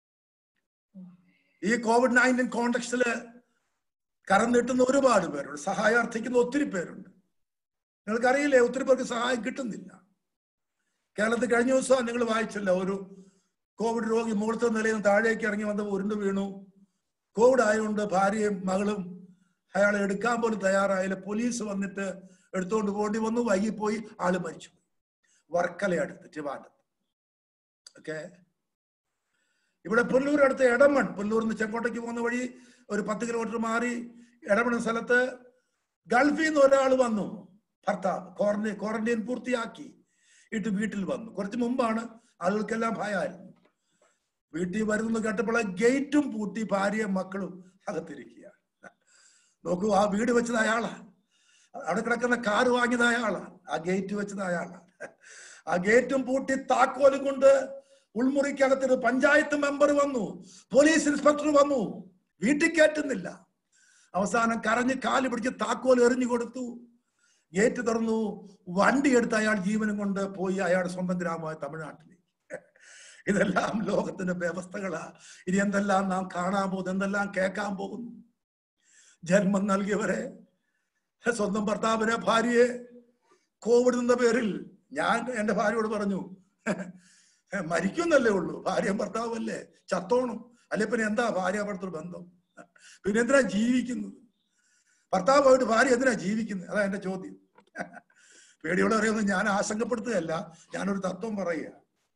Speaker 10: ഈ കോവിഡ് നയൻറ്റീൻ കോണ്ടക്സ്റ്റില് കരം നീട്ടുന്ന ഒരുപാട് പേരുണ്ട് സഹായം അർത്ഥിക്കുന്ന ഒത്തിരി പേരുണ്ട് നിങ്ങൾക്കറിയില്ലേ ഒത്തിരി പേർക്ക് സഹായം കിട്ടുന്നില്ല കേരളത്തിൽ കഴിഞ്ഞ ദിവസം നിങ്ങൾ വായിച്ചല്ലോ ഒരു കോവിഡ് രോഗി മുകളിലത്തെ നിലയിൽ നിന്ന് താഴേക്ക് ഇറങ്ങി വന്ന് ഉരുണ്ടു വീണു കോവിഡ് ആയതുകൊണ്ട് ഭാര്യയും മകളും അയാളെ എടുക്കാൻ പോലും തയ്യാറായില്ല പോലീസ് വന്നിട്ട് എടുത്തുകൊണ്ട് പോണ്ടി വന്നു വൈകിപ്പോയി ആള് മരിച്ചു വർക്കല അടുത്ത് ട്രിവാൻഡ്രം ഓക്കെ ഇവിടെ പുല്ലൂർ അടുത്ത് എടമൺ പുല്ലൂരിൽ നിന്ന് ചെങ്കോട്ടയ്ക്ക് പോകുന്ന വഴി ഒരു പത്ത് കിലോമീറ്റർ മാറി എടമൺ സ്ഥലത്ത് ഗൾഫിൽ നിന്ന് ഒരാൾ വന്നു ഭർത്താവ് ക്വാറന്റൈൻ ക്വാറന്റൈൻ പൂർത്തിയാക്കി ഇട്ട് വീട്ടിൽ വന്നു കുറച്ച് മുമ്പാണ് ആളുകൾക്കെല്ലാം ഭയമായിരുന്നു വീട്ടിൽ വരുന്നത് കേട്ടപ്പോൾ ഗേറ്റും പൂട്ടി ഭാര്യയും മക്കളും അകത്തിരിക്കുകയാണ് നോക്കൂ ആ വീട് വെച്ചത് അയാളാണ് അവിടെ കിടക്കുന്ന കാറ് വാങ്ങിയത് അയാളാണ് ആ ഗേറ്റ് വെച്ചത് അയാളാണ് ആ ഗേറ്റും പൂട്ടി താക്കോലും കൊണ്ട് ഉൾമുറിക്കകത്തൊരു പഞ്ചായത്ത് മെമ്പർ വന്നു പോലീസ് ഇൻസ്പെക്ടർ വന്നു വീട്ടിൽ കയറ്റുന്നില്ല അവസാനം കരഞ്ഞ് കാല് പിടിച്ച് താക്കോൽ എറിഞ്ഞു കൊടുത്തു ഗേറ്റ് തുറന്നു വണ്ടി എടുത്ത് അയാൾ ജീവനും കൊണ്ട് പോയി അയാളുടെ സ്വന്തം ഗ്രാമമായ തമിഴ്നാട്ടിലേക്ക് ഇതെല്ലാം ലോകത്തിന്റെ വ്യവസ്ഥകളാ ഇനി എന്തെല്ലാം നാം കാണാൻ പോകുന്നു എന്തെല്ലാം കേൾക്കാൻ പോകുന്നു ജന്മം നൽകിയവരെ സ്വന്തം ഭർത്താവിനെ ഭാര്യയെ കോവിഡ് എന്ന പേരിൽ ഞാൻ എന്റെ ഭാര്യയോട് പറഞ്ഞു മരിക്കുന്നല്ലേ ഉള്ളൂ ഭാര്യയും ഭർത്താവല്ലേ ചത്തോണം അല്ലെ പിന്നെ എന്താ ഭാര്യ ഭർത്തൃ ബന്ധം പിന്നെ എന്തിനാ ജീവിക്കുന്നത് ഭർത്താവായിട്ട് ഭാര്യ എന്തിനാ ജീവിക്കുന്നത് അതാ എന്റെ ചോദ്യം പേടിയോടെ അറിയുന്നത് ഞാൻ ആശങ്കപ്പെടുത്തുകയല്ല ഞാനൊരു തത്വം പറയുക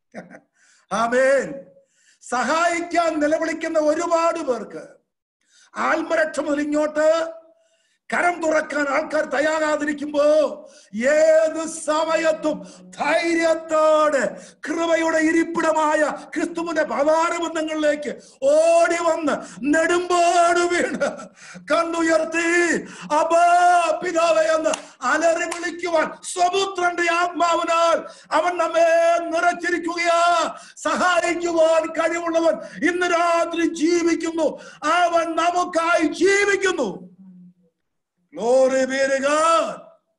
Speaker 10: ആമേൻ സഹായിക്കാൻ നിലവിളിക്കുന്ന ഒരുപാട് പേർക്ക് ആത്മരക്ഷ മുതൽ ഇങ്ങോട്ട് കരം തുറക്കാൻ ആൾക്കാർ തയ്യാറാതിരിക്കുമ്പോ ഏത് സമയത്തും ധൈര്യത്തോടെ കൃപയുടെ ഇരിപ്പിടമായ ക്രിസ്തുവിന്റെ പതാരബന്ധങ്ങളിലേക്ക് ഓടി വന്ന് നെടുമ്പോട് വീണ് കണ്ണുയർത്തി അബാ പിതാവേ എന്ന് അലറി വിളിക്കുവാൻ സ്വപുത്രന്റെ ആത്മാവിനാൽ അവൻ നമ്മെ നിറച്ചിരിക്കുകയാ സഹായിക്കുവാൻ കഴിവുള്ളവൻ ഇന്ന് രാത്രി ജീവിക്കുന്നു അവൻ നമുക്കായി ജീവിക്കുന്നു Glory be to God.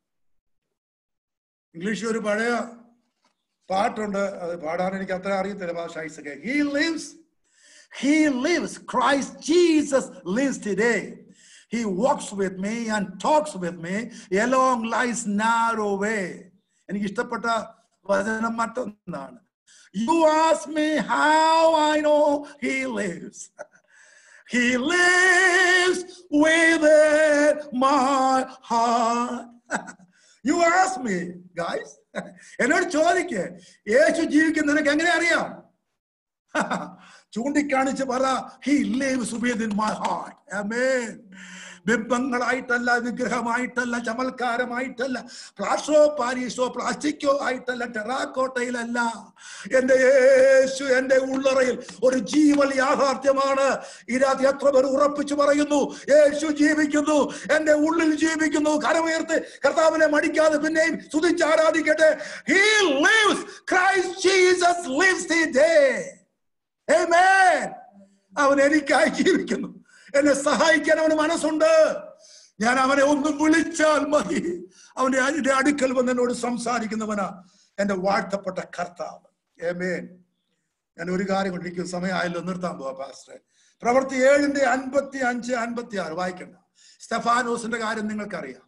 Speaker 10: ഇംഗ്ലീഷിൽ ഒരു പഴയ പാട്ടുണ്ട് അത് പാടാൻ എനിക്ക് അത്ര അറിയത്തില്ല ഭാഷ ഐസക്കെ he lives he lives Christ Jesus lives today he wax with me and talks with me along lies narrow വേ എനിക്ക് ഇഷ്ടപ്പെട്ട വചനം മറ്റൊന്നാണ് U as me how I know he lives He lives within my heart. you ask me, guys. എന്നോട് ചോദിക്ക് യേശു ജീവിക്കുന്ന നിനക്ക് എങ്ങനെ അറിയാം ചൂണ്ടിക്കാണിച്ച് പറ he lives within my heart ആമേൻ ബിംബങ്ങളായിട്ടല്ല വിഗ്രഹമായിട്ടല്ല ചമൽക്കാരമായിട്ടല്ല പ്ലാസ്റ്റോ പാരീസോ പ്ലാസ്റ്റിക്കോ ആയിട്ടല്ല ടെറാക്കോട്ടയിലല്ല എന്റെ യേശു എന്റെ ഉള്ളറയിൽ ഒരു ജീവൽ യാഥാർത്ഥ്യമാണ് ഈ രാത്രി എത്ര പേർ ഉറപ്പിച്ചു പറയുന്നു യേശു ജീവിക്കുന്നു എന്റെ ഉള്ളിൽ ജീവിക്കുന്നു കരമുയർത്ത് കർത്താവിനെ മടിക്കാതെ പിന്നെയും സ്തുതിച്ച് ആരാധിക്കട്ടെ he lives Christ Jesus lives today Amen. അവൻ എനിക്കായി ജീവിക്കുന്നു എന്നെ സഹായിക്കാൻ അവന് മനസ്സുണ്ട് ഞാൻ അവനെ ഒന്ന് വിളിച്ചാൽ മതി അവന്റെ അതിന്റെ അടുക്കൽ വന്ന് എന്നോട് സംസാരിക്കുന്നവനാ എന്റെ വാഴ്ത്തപ്പെട്ട കർത്താവ് ഏമേൻ ഞാൻ ഒരു കാര്യം കൊണ്ടിരിക്കും സമയമായല്ലോ നിർത്താൻ പോവാ പാസ്റ്ററെ പ്രവൃത്തി ഏഴിന്റെ അൻപത്തി അഞ്ച് അൻപത്തി ആറ് വായിക്കണ്ട സ്റ്റെഫാനോസിന്റെ കാര്യം നിങ്ങൾക്കറിയാം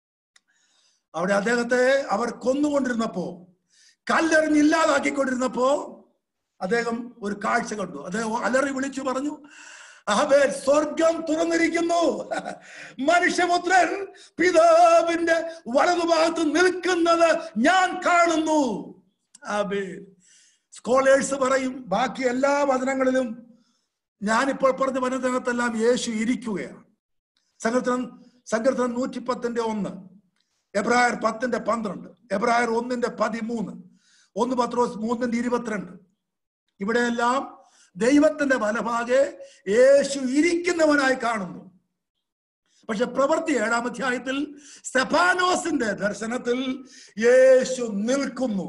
Speaker 10: അവിടെ അദ്ദേഹത്തെ അവർ കൊന്നുകൊണ്ടിരുന്നപ്പോ കല്ലെറിഞ്ഞ് ഇല്ലാതാക്കിക്കൊണ്ടിരുന്നപ്പോ അദ്ദേഹം ഒരു കാഴ്ച കണ്ടു അദ്ദേഹം അലറി വിളിച്ചു പറഞ്ഞു അവേ സ്വർഗം തുറന്നിരിക്കുന്നു മനുഷ്യപുത്രൻ പിതാവിന്റെ വലതുഭാഗത്ത് നിൽക്കുന്നത് ഞാൻ കാണുന്നു ആമേൻ സ്കോളേഴ്സ് പറയും ബാക്കി എല്ലാ വചനങ്ങളിലും ഞാനിപ്പോൾ പറഞ്ഞ വചനത്തിനകത്തെല്ലാം യേശു ഇരിക്കുകയാണ് സങ്കീർത്തനം സങ്കീർത്തനം നൂറ്റിപ്പത്തിന്റെ ഒന്ന് എബ്രായർ പത്തിന്റെ പന്ത്രണ്ട് എബ്രായർ ഒന്നിന്റെ പതിമൂന്ന് ഒന്ന് പത്രോസ് മൂന്നിന്റെ ഇരുപത്തിരണ്ട് ഇവിടെയെല്ലാം ദൈവത്തിന്റെ വലഭാഗെ യേശു ഇരിക്കുന്നവനായി കാണുന്നു പക്ഷെ പ്രവൃത്തി ഏഴാം അധ്യായത്തിൽ സെഫാനോസിന്റെ ദർശനത്തിൽ യേശു നിൽക്കുന്നു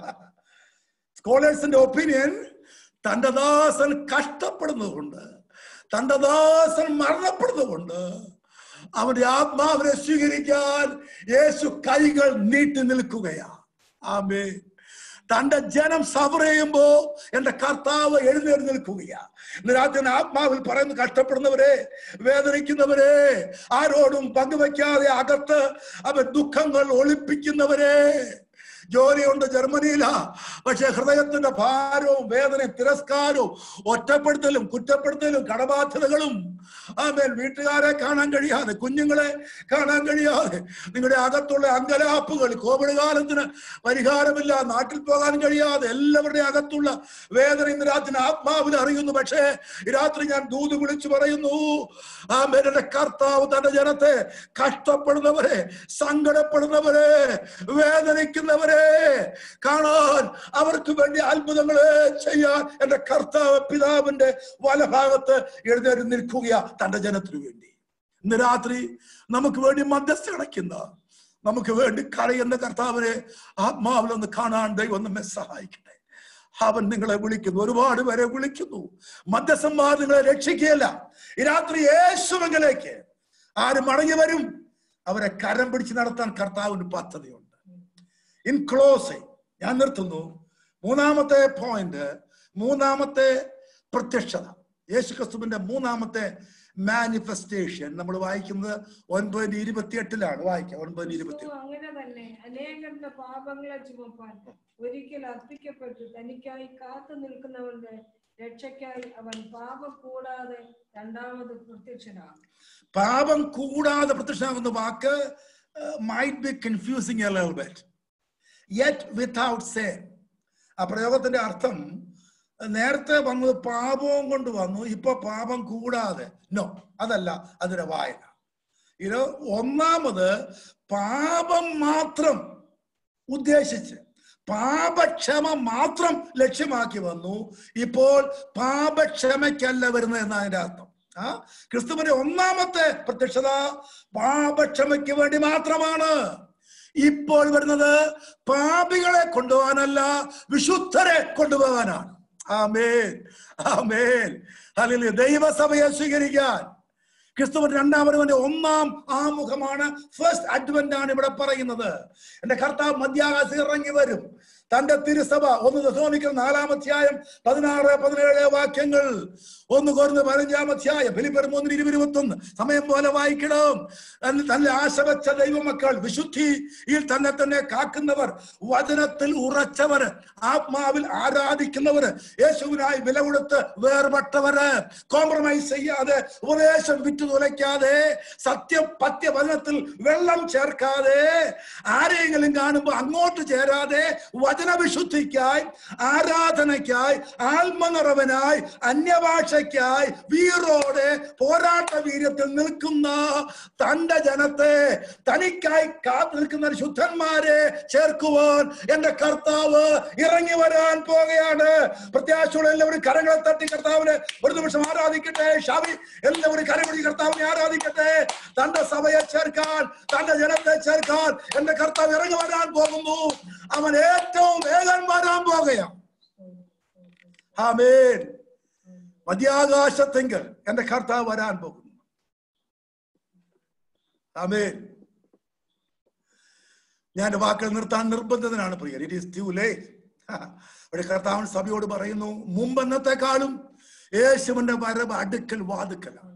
Speaker 10: സ്കോളേഴ്സിന്റെ ഒപ്പീനിയൻ തന്റെ ദാസൻ കഷ്ടപ്പെടുന്നതുകൊണ്ട് തന്റെ ദാസൻ മരണപ്പെടുന്നതുകൊണ്ട് അവന്റെ ആത്മാവിനെ സ്വീകരിക്കാൻ യേശു കൈകൾ നീട്ടി നിൽക്കുകയാ ആമേ തന്റെ ജനം സഫർ ചെയ്യുമ്പോ എന്റെ കർത്താവ് എഴുന്നേറ്റ് നിൽക്കുകയാ ഇന്ന് രാത്രി ഞാൻ ആത്മാവിൽ പറയുന്നു കഷ്ടപ്പെടുന്നവരെ വേദനിക്കുന്നവരെ ആരോടും പങ്കുവെക്കാതെ അകത്ത് അവൻ ദുഃഖങ്ങൾ ഒളിപ്പിക്കുന്നവരെ ജോലിയുണ്ട് ജർമ്മനിയിലാ പക്ഷെ ഹൃദയത്തിന്റെ ഭാരവും വേദനയും തിരസ്കാരവും ഒറ്റപ്പെടുത്തലും കുറ്റപ്പെടുത്തലും കടബാധ്യതകളും ആമേൽ വീട്ടുകാരെ കാണാൻ കഴിയാതെ കുഞ്ഞുങ്ങളെ കാണാൻ കഴിയാതെ നിങ്ങളുടെ അകത്തുള്ള അങ്കലാപ്പുകൾ കോവിഡ് കാലത്തിന് പരിഹാരമില്ല നാട്ടിൽ പോകാൻ കഴിയാതെ എല്ലാവരുടെ അകത്തുള്ള വേദന ഇന്ന് രാത്രി ആത്മാവിൽ അറിയുന്നു പക്ഷേ ഈ രാത്രി ഞാൻ ദൂത് വിളിച്ചു പറയുന്നു ആമേൽ എന്റെ കർത്താവ് തന്റെ ജനത്തെ കഷ്ടപ്പെടുന്നവരെ സങ്കടപ്പെടുന്നവരെ വേദനിക്കുന്നവരെ കാണാൻ അവർക്ക് വേണ്ടി അത്ഭുതങ്ങളെ ചെയ്യാൻ എന്റെ കർത്താവ് പിതാവിന്റെ വലഭാഗത്ത് എഴുന്നേറ്റ് നിൽക്കുകയാ തന്റെ ജനത്തിനു വേണ്ടി ഇന്ന് രാത്രി നമുക്ക് വേണ്ടി മധ്യസ്ഥ അടയ്ക്കുന്ന നമുക്ക് വേണ്ടി കരയുന്ന കർത്താവിനെ ആത്മാവിലൊന്ന് കാണാൻ ദൈവം നമ്മെ സഹായിക്കട്ടെ അവൻ നിങ്ങളെ വിളിക്കുന്നു ഒരുപാട് പേരെ വിളിക്കുന്നു മധ്യസ്ഥന്മാർ നിങ്ങളെ രക്ഷിക്കുകയല്ല ഈ രാത്രി യേശുവെങ്കിലേക്ക് ആര് മടങ്ങി വരും അവരെ കരം പിടിച്ച് നടത്താൻ കർത്താവിന് പദ്ധതിയുണ്ട് ഇൻ ക്ലോസ് ഞാൻ നിർത്തുന്നു മൂന്നാമത്തെ പോയിന്റ് മൂന്നാമത്തെ പ്രത്യക്ഷത യേശു ക്രിസ്തുവിന്റെ മൂന്നാമത്തെ മാനിഫെസ്റ്റേഷൻ നമ്മൾ വായിക്കുന്നത് ഒൻപത് ഇരുപത്തിയെട്ടിലാണ് വായിക്കാം ഒൻപത് ഇരുപത്തി
Speaker 9: ക്രിസ്തു അങ്ങനെ തന്നെ അനേകരുടെ പാപങ്ങളെ ചുമപ്പാൻ ഒരിക്കൽ അർപ്പിക്കപ്പെട്ടു തനിക്കായി കാത്തു നിൽക്കുന്നവരുടെ രക്ഷയ്ക്കായി അവൻ പാപം കൂടാതെ രണ്ടാമത് പ്രത്യക്ഷനാകും
Speaker 10: പാപം കൂടാതെ പ്രത്യക്ഷമാകുന്ന വാക്ക് might be confusing A little bit yet without say ആ പ്രയോഗത്തിന്റെ അർത്ഥം നേരത്തെ വന്നത് പാപവും കൊണ്ട് വന്നു ഇപ്പൊ പാപം കൂടാതെ നോ അതല്ല അതൊരു വായന ഇത് ഒന്നാമത് പാപം മാത്രം ഉദ്ദേശിച്ച് പാപക്ഷമ മാത്രം ലക്ഷ്യമാക്കി വന്നു ഇപ്പോൾ പാപക്ഷമയ്ക്കല്ല വരുന്നത് എന്നാണ് അതിന്റെ അർത്ഥം ആ ക്രിസ്തുവിന്റെ ഒന്നാമത്തെ പ്രത്യക്ഷത പാപക്ഷമയ്ക്ക് വേണ്ടി മാത്രമാണ് ഇപ്പോൾ വരുന്നത് പാപികളെ കൊണ്ടുപോകാനല്ല വിശുദ്ധരെ കൊണ്ടുപോകാനാണ് ആമേൻ ആമേൻ അല്ലെങ്കിൽ ദൈവസഭയെ സ്വീകരിക്കാൻ ക്രിസ്തുവിന്റെ രണ്ടാമത് ഒന്നാം ആമുഖമാണ് ഫസ്റ്റ് അഡ്വന്റ് ആണ് ഇവിടെ പറയുന്നത് എന്റെ കർത്താവ് മധ്യാകാശം ഇറങ്ങി വരും തന്റെ തിരുസഭ ഒന്ന് ദശോമിക്കുന്ന നാലാം അധ്യായം പതിനാറ് പതിനേഴ് വാക്യങ്ങൾ ഒന്ന് കോരുന്ന പതിനഞ്ചാം അധ്യായം ഫിലിപ്പർ മൂന്നിന് ഇരുപത്തി സമയം പോലെ വായിക്കണം തൻ- തന്റെ ആശ വെച്ച ദൈവമക്കൾ വിശുദ്ധിയിൽ തന്നെ തന്നെ കാക്കുന്നവർ വചനത്തിൽ ഉറച്ചവര് ആത്മാവിൽ ആരാധിക്കുന്നവര് യേശുവിനായി വില കൊടുത്ത് വേർപെട്ടവര് കോംപ്രമൈസ് ചെയ്യാതെ ഉപദേശം വിറ്റു തുലയ്ക്കാതെ സത്യം പത്യ വചനത്തിൽ വെള്ളം ചേർക്കാതെ ആരെങ്കിലും കാണുമ്പോൾ അങ്ങോട്ട് ചേരാതെ വചനവിശുദ്ധിക്കായി ആരാധനയ്ക്കായി ആത്മനിറവനായി അന്യഭാഷയ്ക്കായി വീറോടെ പോരാട്ട വീര്യത്തിൽ നിൽക്കുന്ന തന്റെ ജനത്തെ തനിക്കായി കാത്തു നിൽക്കുന്ന ശുദ്ധന്മാരെ ചേർക്കുവാൻ എന്റെ കർത്താവ് ഇറങ്ങി വരാൻ പോകുകയാണ് പ്രത്യാശയുള്ള എല്ലാവരും കരങ്ങളെ തട്ടി കർത്താവിനെ ഒരു നിമിഷം ആരാധിക്കട്ടെ ഷാവി എല്ലാവരും കരപിടി കർത്താവിനെ ആരാധിക്കട്ടെ തന്റെ സഭയെ ചേർക്കാൻ തന്റെ ജനത്തെ ചേർക്കാൻ എന്റെ കർത്താവ് ഇറങ്ങി വരാൻ പോകുന്നു അവൻ ഏറ്റവും വേഗം വരാൻ പോകുകയാണ് ആമേൻ മധ്യാകാശത്തെങ്കിൽ എന്റെ കർത്താവ് വരാൻ പോകുന്നു ആമേൻ ഞാൻ വാക്കുകൾ നിർത്താൻ നിർബന്ധിതനാണ് പ്രിയർ ഇറ്റ് ഈസ് ട്യൂ ലേ ഇവിടെ കർത്താവൻ സഭയോട് പറയുന്നു മുമ്പെന്നത്തെക്കാളും യേശുവിന്റെ വരവ് അടുക്കൽ വാതുക്കലാണ്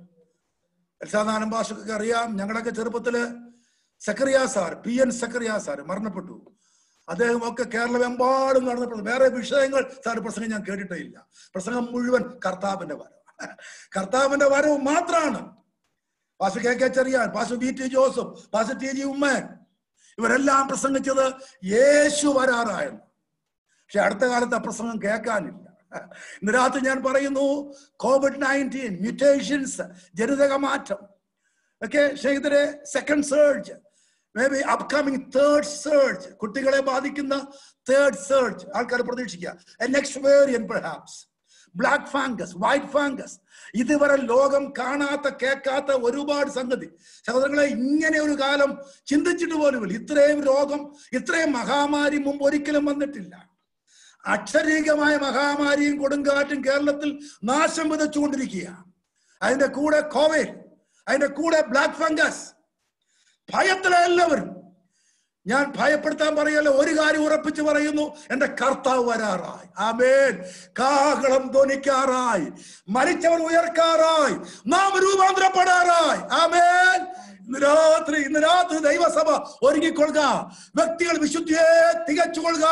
Speaker 10: സാധാരണ ഭാഷക്കൊക്കെ അറിയാം ഞങ്ങളൊക്കെ ചെറുപ്പത്തില് Zacharia sir P N Zacharia sir മരണപ്പെട്ടു അദ്ദേഹം ഒക്കെ കേരളമെമ്പാടും നടന്നപ്പോൾ വേറെ വിഷയങ്ങൾ സാർ പ്രസംഗം ഞാൻ കേട്ടിട്ടേ ഇല്ല പ്രസംഗം മുഴുവൻ കർത്താവിന്റെ വരവ് കർത്താവിന്റെ വരവ് മാത്രമാണ് pass K K Cherian pass B T Joseph pass T G Oommen ഇവരെല്ലാം പ്രസംഗിച്ചത് യേശു വരാറായിരുന്നു പക്ഷെ അടുത്ത കാലത്ത് ആ പ്രസംഗം കേൾക്കാനില്ല ഇന്ന് രാത്രി ഞാൻ പറയുന്നു കോവിഡ് നയൻറ്റീൻ മ്യൂട്ടേഷൻസ് ജനിതക മാറ്റം ഓക്കെ സ്നേഹിതരെ second surge may be upcoming third surge കുട്ടികളെ ബാധിക്കുന്ന തേർഡ് സർജ് ആൾക്കാർ പ്രതീക്ഷിക്കുക next variant perhaps black ഫാംഗസ് white ഫാംഗസ് ഇതുവരെ ലോകം കാണാത്ത കേൾക്കാത്ത ഒരുപാട് സംഗതി സഹോദരങ്ങളെ ഇങ്ങനെ ഒരു കാലം ചിന്തിച്ചിട്ട് പോലുമില്ല ഇത്രയും രോഗം ഇത്രയും മഹാമാരി മുമ്പ് ഒരിക്കലും വന്നിട്ടില്ല അക്ഷരീകമായ മഹാമാരിയും കൊടുങ്കാറ്റും കേരളത്തിൽ നാശം വിതച്ചുകൊണ്ടിരിക്കുക അതിന്റെ കൂടെ കോവിഡ് അതിന്റെ കൂടെ ബ്ലാക്ക് ഫംഗസ് ഭയത്തിലെ എല്ലാവരും ഞാൻ ഭയപ്പെടുത്താൻ പറയല്ല ഒരു കാര്യം ഉറപ്പിച്ച് പറയുന്നു എന്റെ കർത്താവ് വരാറായി ആമേൻ കാഹളം ധ്വനിക്കാറായി മരിച്ചവർ ഉയർക്കാറായി നാം രൂപാന്തരപ്പെടാറായി ആമേൻ ഇന്ന് രാത്രി ഇന്ന് രാത്രി ദൈവസഭ ഒരുങ്ങിക്കൊള്ളുക വ്യക്തികൾ വിശുദ്ധിയെ തികച്ചുകൊള്ളുക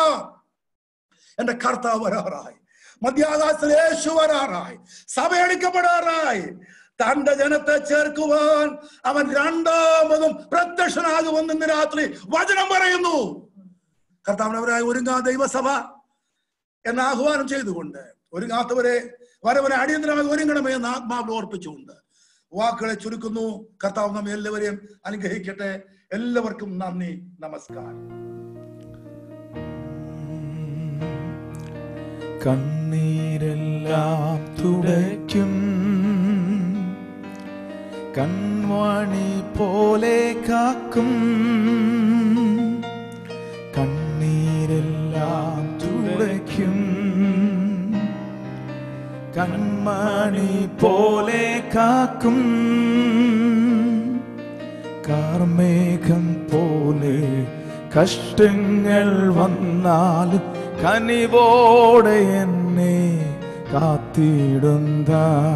Speaker 10: എന്റെ കർത്താവ് വരാറായി മധ്യാകാശത്തിൽ യേശു വരാറായി സഭ എടുക്കപ്പെടാറായി തന്റെ ജനത്തെ ചേർക്കുവാൻ അവൻ രണ്ടാമതും പ്രത്യക്ഷനാകുമെന്ന് ഇന്ന് രാത്രി വചനം പറയുന്നു കർത്താവിനവരായി ഒരുങ്ങാ ദൈവസഭ എന്ന ആഹ്വാനം ചെയ്തുകൊണ്ട് ഒരുങ്ങാത്തവരെ വരവനെ അടിയന്തരമായി ഒരുങ്ങണമേ എന്ന് ആത്മാവിൽ ഓർപ്പിച്ചുകൊണ്ട് വാക്കുകളെ ചുരുക്കുന്നു കർത്താവ് നമ്മെ എല്ലാവരെയും അനുഗ്രഹിക്കട്ടെ എല്ലാവർക്കും നന്ദി നമസ്കാരം
Speaker 7: കണ്ണീരെല്ലാം തുടയ്ക്കും കൺവാണി പോലെ കാക്കും കണ്ണീരെല്ലാം തുടയ്ക്കും കൺമണി പോലെ കാക്കും കാർ കാർമേഘം പോലെ കഷ്ടങ്ങൾ വന്നാലും കനിവോടെ എന്നെ കാത്തിടുന്ന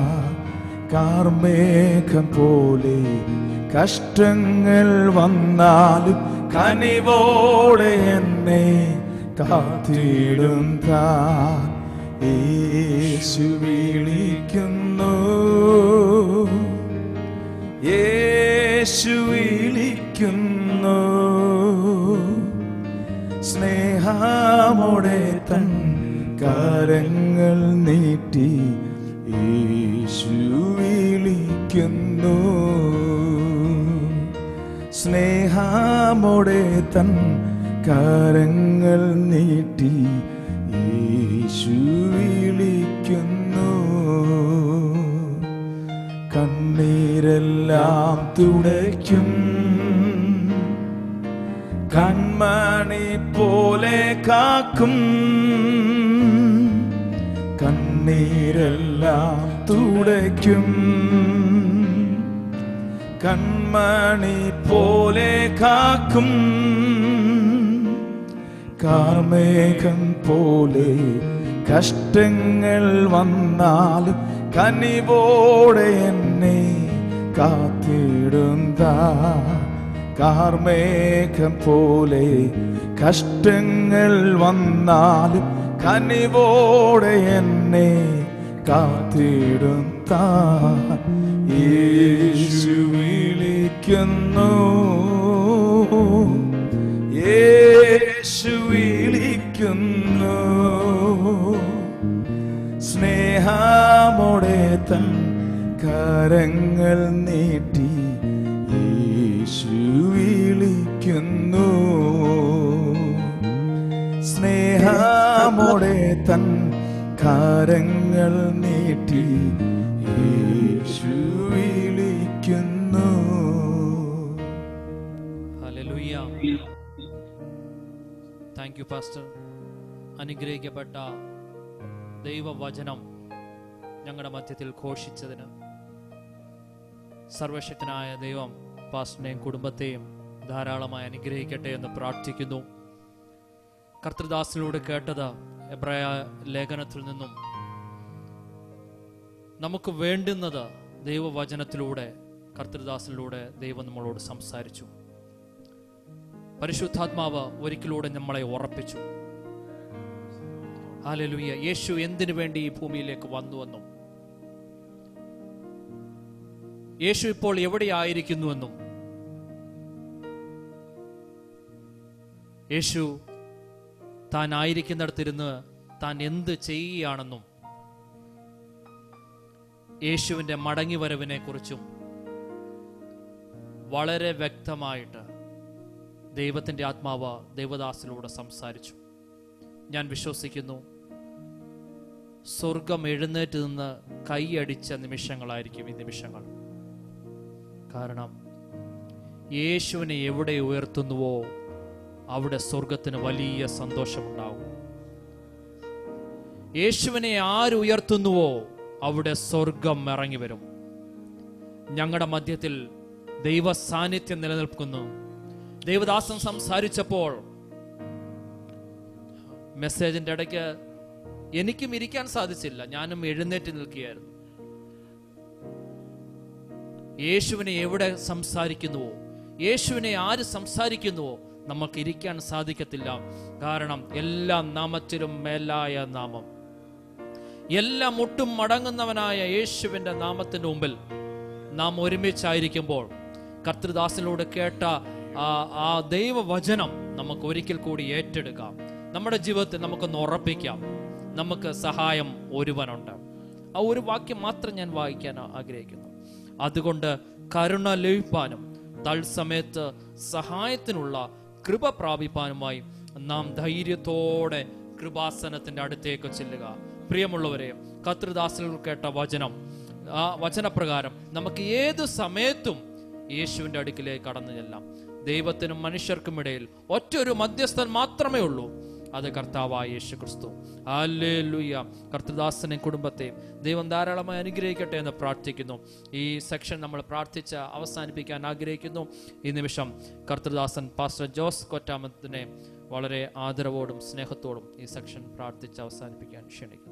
Speaker 7: കാർമേഘം പോലെ കഷ്ടങ്ങൾ വന്നാലും കനിവോടെ എന്നെ കാത്തിടുന്ന യേശു വിളിക്കുന്നു യേശു വിളിക്കുന്നു സ്നേഹമോടെ തൻ കരങ്ങൾ നീട്ടി യേശു വിളിക്കുന്നു സ്നേഹമോടെ തൻ കരങ്ങൾ നീട്ടി യേശു വിളിക്കുന്നു കണ്ണീരെല്ലാം തുടയ്ക്കും കൺമണി പോലെ കാക്കും കണ്ണീരെല്ലാം തുടയ്ക്കും കൺമണി പോലെ കാക്കും കാർമേഘം പോലെ കഷ്ടങ്ങൾ വന്നാലും കനിവോടെ എന്നെ കാത്തിടുന്ന കാർമേഘം പോലെ കഷ്ടങ്ങൾ വന്നാലും കനിവോടെ എന്നെ കാത്തിടുന്ന യേശു വിളിക്കുന്നു യേശു വിളിക്കുന്നു സ്നേഹമോടെ തൻ കരങ്ങൾ നീട്ടി യേശു വിളിക്കുന്നു സ്നേഹമോടെ തൻ കരങ്ങൾ നീട്ടി യേശു വിളിക്കുന്നു
Speaker 4: ഹല്ലേലൂയ താങ്ക് യു പാസ്റ്റർ അനുഗ്രഹിക്കപ്പെട്ട ദൈവവചനം ഞങ്ങളുടെ മധ്യത്തിൽ ഘോഷിച്ചതിന് സർവശക്തനായ ദൈവം പാസ്റ്ററിനെയും കുടുംബത്തെയും ധാരാളമായി അനുഗ്രഹിക്കട്ടെ എന്ന് പ്രാർത്ഥിക്കുന്നു കർത്തൃദാസിലൂടെ കേട്ടത് എബ്രായ ലേഖനത്തിൽ നിന്നും നമുക്ക് വേണ്ടുന്നത് ദൈവവചനത്തിലൂടെ കർത്തൃദാസിലൂടെ ദൈവം നമ്മളോട് സംസാരിച്ചു പരിശുദ്ധാത്മാവ് ഒരിക്കലൂടെ നമ്മളെ ഉറപ്പിച്ചു ഹാലലുയ്യ യേശു എന്തിനു വേണ്ടി ഈ ഭൂമിയിലേക്ക് വന്നുവെന്നും യേശു ഇപ്പോൾ എവിടെയായിരിക്കുന്നുവെന്നും യേശു താൻ ആയിരിക്കുന്നിടത്തിരുന്ന് താൻ എന്ത് ചെയ്യുകയാണെന്നും യേശുവിൻ്റെ മടങ്ങിവരവിനെ കുറിച്ചും വളരെ വ്യക്തമായിട്ട് ദൈവത്തിൻ്റെ ആത്മാവ് ദൈവദാസിലൂടെ സംസാരിച്ചു ഞാൻ വിശ്വസിക്കുന്നു സ്വർഗം എഴുന്നേറ്റ് നിന്ന് കൈയടിച്ച നിമിഷങ്ങളായിരിക്കും ഈ നിമിഷങ്ങൾ കാരണം യേശുവിനെ എവിടെ ഉയർത്തുന്നുവോ അവിടെ സ്വർഗത്തിന് വലിയ സന്തോഷമുണ്ടാവും യേശുവിനെ ആരുയർത്തുന്നുവോ അവിടെ സ്വർഗം ഇറങ്ങി വരും ഞങ്ങളുടെ മധ്യത്തിൽ ദൈവ സാന്നിധ്യം നിലനിൽക്കുന്നു ദൈവദാസൻ സംസാരിച്ചപ്പോൾ മെസ്സേജിന്റെ ഇടയ്ക്ക് എനിക്കും ഇരിക്കാൻ സാധിച്ചില്ല ഞാനും എഴുന്നേറ്റ് നിൽക്കുകയായിരുന്നു യേശുവിനെ എവിടെ സംസാരിക്കുന്നുവോ യേശുവിനെ ആര് സംസാരിക്കുന്നുവോ നമുക്ക് ഇരിക്കാൻ സാധിക്കത്തില്ല കാരണം എല്ലാ നാമത്തിലും മേലായ നാമം എല്ലാ മുട്ടും മടങ്ങുന്നവനായ യേശുവിന്റെ നാമത്തിന് മുമ്പിൽ നാം ഒരുമിച്ചായിരിക്കുമ്പോൾ കർത്തൃദാസിലൂടെ കേട്ട ആ ആ ദൈവവചനം നമുക്ക് ഒരിക്കൽ കൂടി ഏറ്റെടുക്കാം നമ്മുടെ ജീവിതത്തിൽ നമുക്കൊന്ന് ഉറപ്പിക്കാം നമുക്ക് സഹായം ഒരുവനുണ്ട് ആ ഒരു വാക്യം മാത്രം ഞാൻ വായിക്കാൻ ആഗ്രഹിക്കുന്നു അതുകൊണ്ട് കരുണ ലഭിപ്പാനും തത്സമയത്ത് സഹായത്തിനുള്ള കൃപ പ്രാപിപ്പാനുമായി നാം ധൈര്യത്തോടെ കൃപാസനത്തിന്റെ അടുത്തേക്ക് ചെല്ലുക പ്രിയമുള്ളവരെ കർത്തൃദാസിൽ കേട്ട വചനം ആ വചനപ്രകാരം നമുക്ക് ഏത് സമയത്തും യേശുവിന്റെ അടുക്കിലേക്ക് കടന്നു ചെല്ലാം ദൈവത്തിനും മനുഷ്യർക്കും ഇടയിൽ ഒറ്റൊരു മധ്യസ്ഥൻ മാത്രമേ ഉള്ളൂ അത് കർത്താവായ യേശു ക്രിസ്തു അല്ലേലുയ്യ കർത്തദാസനെ കുടുംബത്തെ ദൈവം ധാരാളമായി അനുഗ്രഹിക്കട്ടെ എന്ന് പ്രാർത്ഥിക്കുന്നു ഈ സെക്ഷൻ നമ്മൾ പ്രാർത്ഥിച്ച് അവസാനിപ്പിക്കാൻ ആഗ്രഹിക്കുന്നു ഈ നിമിഷം കർത്തദാസൻ പാസ്റ്റർ ജോസ് കൊറ്റാമത്തിനെ വളരെ ആദരവോടും സ്നേഹത്തോടും ഈ സെക്ഷൻ പ്രാർത്ഥിച്ച് അവസാനിപ്പിക്കാൻ ക്ഷണിക്കുന്നു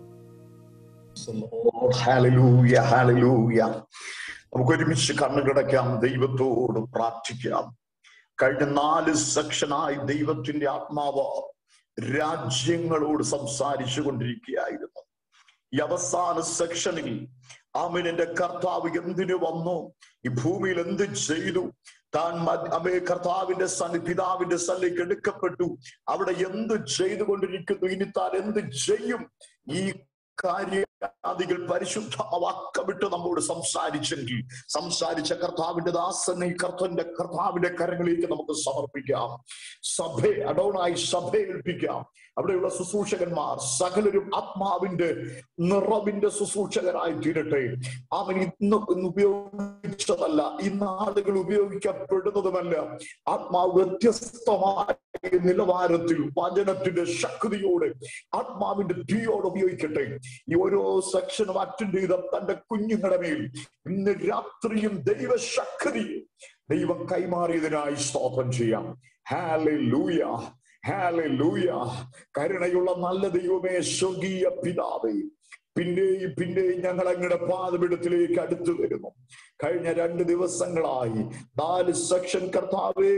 Speaker 11: ഹാലലൂയ ഹാലലൂയ നമുക്ക് ഒരുമിച്ച് കണ്ണുകിടക്കാം ദൈവത്തോട് പ്രാർത്ഥിക്കാം കഴിഞ്ഞ നാല് സെക്ഷനായി ദൈവത്തിന്റെ ആത്മാവ് രാജ്യങ്ങളോട് സംസാരിച്ചു കൊണ്ടിരിക്കുകയായിരുന്നു ഈ അവസാന സെക്ഷനിൽ ആമിനിന്റെ കർത്താവ് എന്തിനു വന്നു ഈ ഭൂമിയിൽ എന്ത് ചെയ്തു താൻ മ- അമേ കർത്താവിന്റെ സന്നി പിതാവിന്റെ സന്നിലേക്ക് എടുക്കപ്പെട്ടു അവിടെ എന്ത് ചെയ്തുകൊണ്ടിരിക്കുന്നു ഇനി താൻ എന്ത് ചെയ്യും ഈ കാര്യാദികൾ പരിശുദ്ധ വാക്കമിട്ട് നമ്മോട് സംസാരിച്ചെങ്കിൽ സംസാരിച്ച കർത്താവിന്റെ ദാസനെ ഈ കർത്തന്റെ കർത്താവിന്റെ കരങ്ങളിലേക്ക് നമുക്ക് സമർപ്പിക്കാം സഭ അടോണായി സഭയെ ഏൽപ്പിക്കാം അവിടെയുള്ള ശുശ്രൂഷകന്മാർ സകലരും ആത്മാവിന്റെ നിറവിന്റെ ശുശ്രൂഷകരായി തീരട്ടെ അവൻ ഇന്ന് ഇന്ന് ഉപയോഗിച്ചതല്ല ഈ നാളുകൾ ഉപയോഗിക്കപ്പെടുന്നതുമല്ല ആത്മാവ് വ്യത്യസ്തമായ നിലവാരത്തിൽ വചനത്തിന്റെ ശക്തിയോടെ ആത്മാവിന്റെ തീയോടെ ഉപയോഗിക്കട്ടെ ഈ ഓരോ സെക്ഷനും അറ്റൻഡ് ചെയ്ത തന്റെ കുഞ്ഞുങ്ങളുടെ മേൽ ഇന്ന് രാത്രിയും ദൈവശക്തിയും ദൈവം കൈമാറിയതിനായി സ്തോത്രം ചെയ്യാം ഹാലെ ലൂയ ഹാലെ ലൂയ കരുണയുള്ള നല്ല ദൈവമേ സ്വർഗീയ പിതാവേ പിന്നെയും പിന്നെയും ഞങ്ങൾ അങ്ങയുടെ പാതപിടത്തിലേക്ക് അടുത്തു വരുന്നു കഴിഞ്ഞ രണ്ട് ദിവസങ്ങളായി നാല് സെക്ഷൻ കർത്താവേ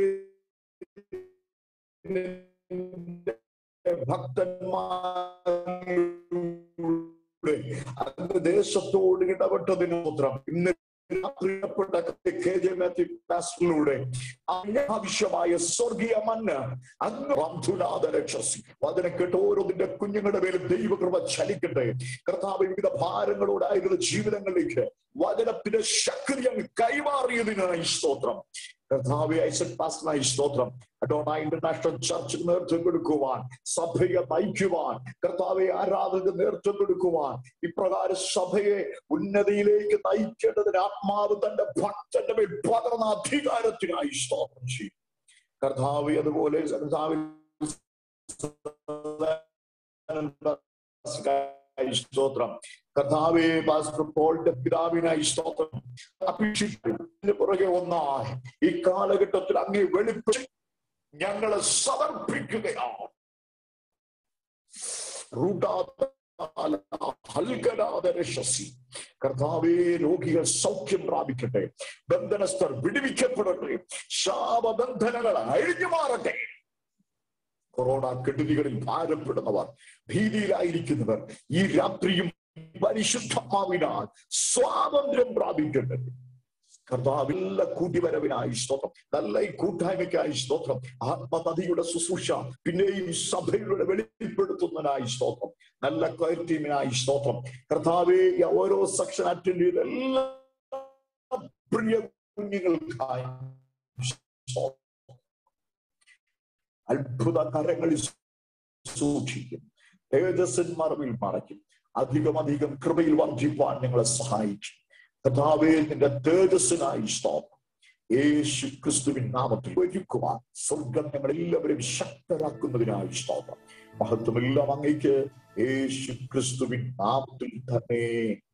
Speaker 11: ഭക്തന്മാരുടെ അങ്ങ് ദേശത്തോട് ഇടപെട്ടതിന് മാത്രം ഇന്ന് രാത്രിയപ്പെട്ട കെ ജെ മാത്യു പാസ്റ്ററിലൂടെ ആവശ്യമായ സ്വർഗീയ മണ്ണ് അങ്ങ് ബന്ധുനാഥ രക്ഷസി അതിനെ കേട്ട് ഓരോന്നിന്റെ കുഞ്ഞുങ്ങളുടെ മേലും ദൈവകൃപ ചലിക്കട്ടെ കർത്താവ് വിവിധ ഭാരങ്ങളോടായിരുന്ന ജീവിതങ്ങളിലേക്ക് വചനത്തിന്റെ ശക്തി അങ്ങ് കൈമാറിയതിനായി സ്തോത്രം കർത്താവ് ഐസക് പാസ്റ്ററിനായി സ്തോത്രം അഡോണ ഇന്റർനാഷണൽ ചർച്ചിന് നേതൃത്വം കൊടുക്കുവാൻ സഭയെ നയിക്കുവാൻ കർത്താവെ ആരാധക നേതൃത്വം കൊടുക്കുവാൻ ഇപ്രകാരം സഭയെ ഉന്നതിയിലേക്ക് നയിക്കേണ്ടതിന് ആത്മാവ് തന്റെ ഭക്തന്റെ മേൽ പകർന്ന അധികാരത്തിനായി സ്തോത്രം ചെയ്യും കർത്താവ് അതുപോലെ കർത്താവിൽ സ്തോത്രം കർത്താവെ പാസ്റ്റർ പോളിന്റെ പിതാവിനായി സ്തോത്രം അപേക്ഷിക്കുന്നതിന് പുറകെ ഒന്നായി ഈ കാലഘട്ടത്തിൽ അങ്ങേ വെളിപ്പെട്ട് ഞങ്ങളെ സമർപ്പിക്കുകയാണ് ഹൽഗനാദരശസി. കർത്താവേ രോഗികൾ സൗഖ്യം പ്രാപിക്കട്ടെ ബന്ധനസ്ഥർ വിടുവിക്കപ്പെടട്ടെ ശാപബന്ധനങ്ങൾ അഴിഞ്ഞു മാറട്ടെ കൊറോണ കെടുതികളിൽ ഭാരപ്പെടുന്നവർ ഭീതിയിലായിരിക്കുന്നവർ ഈ രാത്രിയും പരിശുദ്ധമാവിനാൽ സ്വാതന്ത്ര്യം പ്രാപിക്കട്ടെ കർത്താവ് എല്ലാ കൂട്ടിവരവിനായി സ്തോത്രം നല്ല ഈ കൂട്ടായ്മയ്ക്കായി സ്തോത്രം ആത്മനദിയുടെ ശുശ്രൂഷ പിന്നെയും സഭയുടെ വെളിപ്പെടുത്തുന്നതിനായി സ്തോത്രം നല്ല ടീമിനായി സ്തോത്രം കർത്താവെ ഈ ഓരോ സെക്ഷൻ അറ്റൻഡ് ചെയ്ത എല്ലാ പ്രിയ കുഞ്ഞുങ്ങൾക്കായി സ്തോത്രം. അത്ഭുത കരങ്ങളിൽ സൂക്ഷിക്കും തേജസ്സിൻ മറവിൽ മറയ്ക്കും അധികം അധികം കൃപയിൽ വർദ്ധിപ്പാൻ നിങ്ങളെ സഹായിക്കും കഥാവേ നിന്റെ തേജസ്സിനായി സ്തോത്രം യേശു ക്രിസ്തുവിൻ നാമത്തിൽ ഒരുക്കുവാൻ സ്വർഗം ഞങ്ങൾ എല്ലാവരും ശക്തരാക്കുന്നതിനായി സ്തോത്രം മഹത്വമെല്ലാം അങ്ങേക്ക് യേശു ക്രിസ്തുവിൻ നാമത്തിൽ തന്നെ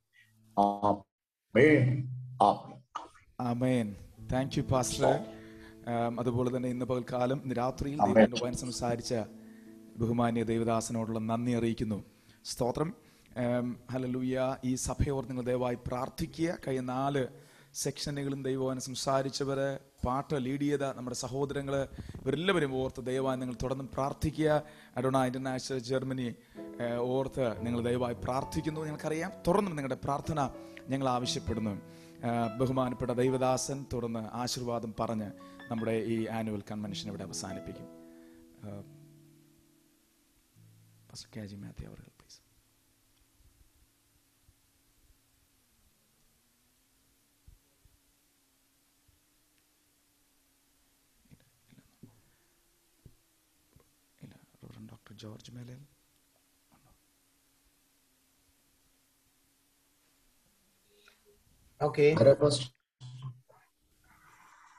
Speaker 11: ആമേൻ ആമേൻ
Speaker 1: ആമേൻ താങ്ക് യു പാസ്റ്റർ ആം, അതുപോലെ തന്നെ ഇന്ന് പകൽക്കാലം ഇന്ന് രാത്രിയിൽ
Speaker 11: ആമേൻ.
Speaker 1: ദൈവത്തിന്റെ വചനം സംസാരിച്ച ബഹുമാന്യ ദേവദാസനോടുള്ള നന്ദി അറിയിക്കുന്നു സ്തോത്രം ഹലലൂയ ഈ സഭയോർ നിങ്ങൾ ദയവായി പ്രാർത്ഥിക്കുക കഴിഞ്ഞ നാല് സെക്ഷനുകളും ദൈവവചനം സംസാരിച്ചവര് പാട്ട് ലീഡ് ചെയ്ത നമ്മുടെ സഹോദരങ്ങള് ഇവരെല്ലാവരും ഓർത്ത് ദയവായി നിങ്ങൾ തുടർന്ന് പ്രാർത്ഥിക്കുക അഡോണ ഇന്റർനാഷണൽ ജർമ്മനി ഏഹ്, ഓർത്ത് നിങ്ങൾ ദയവായി പ്രാർത്ഥിക്കുന്നു ഞങ്ങൾക്കറിയാം തുറന്നും നിങ്ങളുടെ പ്രാർത്ഥന ഞങ്ങൾ ആവശ്യപ്പെടുന്നു ഏഹ്, ബഹുമാനപ്പെട്ട ദൈവദാസൻ തുടർന്ന് ആശീർവാദം പറഞ്ഞ് നമ്മുടെ ഈ ആനുവൽ കൺവെൻഷൻ ഇവിടെ അവസാനിപ്പിക്കും ഏഹ്, Pastor KG Matthew അവர்கள் please. ഇല്ല റവറൻഡ് ഡോക്ടർ ജോർജ് മേലേൽ
Speaker 12: ഓക്കെ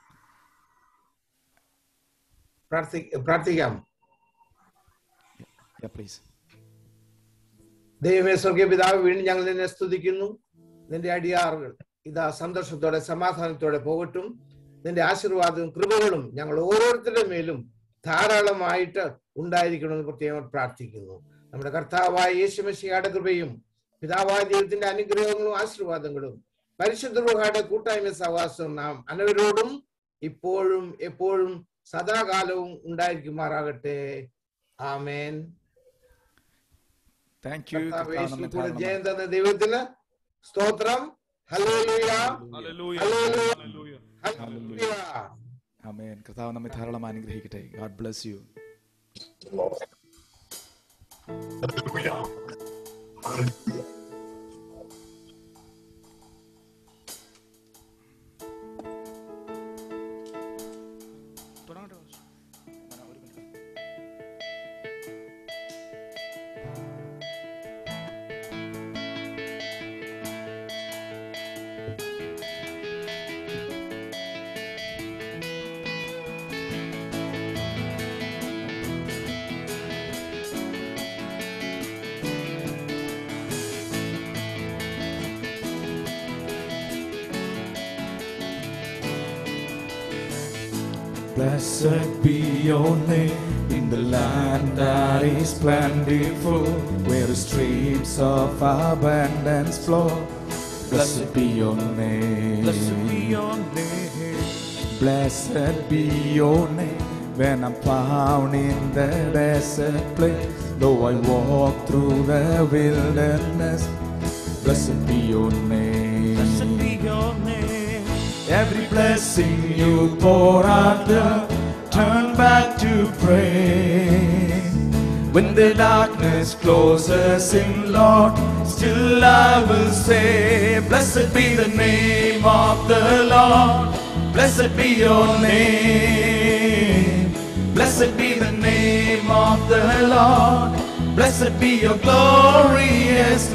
Speaker 12: പ്രാർത്ഥി പ്രാർത്ഥിക്കാം
Speaker 1: പ്ലീസ്
Speaker 12: ദൈവമേ സ്വർഗീയ പിതാവ് വീണ്ടും ഞങ്ങൾ നിന്നെ സ്തുതിക്കുന്നു നിന്റെ അടിയാറുകൾ ഇതാ സന്തോഷത്തോടെ സമാധാനത്തോടെ പോകട്ടും നിന്റെ ആശീർവാദവും കൃപകളും ഞങ്ങൾ ഓരോരുത്തരുടെ മേലും ധാരാളമായിട്ട് ഉണ്ടായിരിക്കണമെന്ന് പ്രത്യേകം പ്രാർത്ഥിക്കുന്നു നമ്മുടെ കർത്താവായ യേശുമശിയുടെ കൃപയും പിതാവായ ദൈവത്തിന്റെ അനുഗ്രഹങ്ങളും ആശീർവാദങ്ങളും പരിശുദ്ധ റുഹായുടെ കൂട്ടായ്മ സഹവാസവും നാം അനവരോടും ഇപ്പോഴും എപ്പോഴും സദാകാലവും ഉണ്ടായിരിക്കുമാറാകട്ടെ ആമേൻ
Speaker 1: താങ്ക് യു
Speaker 12: കർത്താവ് യേശു കൂടെ ജയം തന്ന ദൈവത്തിന് സ്തോത്രം ഹല്ലേലൂയ ഹല്ലേലൂയ ഹല്ലേലൂയ
Speaker 1: ആമേൻ കർത്താവ് നമ്മെ ധാരാളം അനുഗ്രഹിക്കട്ടെ God bless you
Speaker 7: Blessed be your name in the land that is plentiful, where the streams of abundance flow. Blessed be your name.
Speaker 3: Blessed be your name.
Speaker 7: Blessed be your name when I'm found in the desert place. Though I walk through the wilderness, blessed be your name.
Speaker 3: Blessed be your name.
Speaker 7: Every blessing you pour out, Lord, turn back to praise. When the darkness closes in, Lord, still I will say, Blessed be the name of the Lord. Blessed be your name. Blessed be the name of the Lord. Blessed be your glorious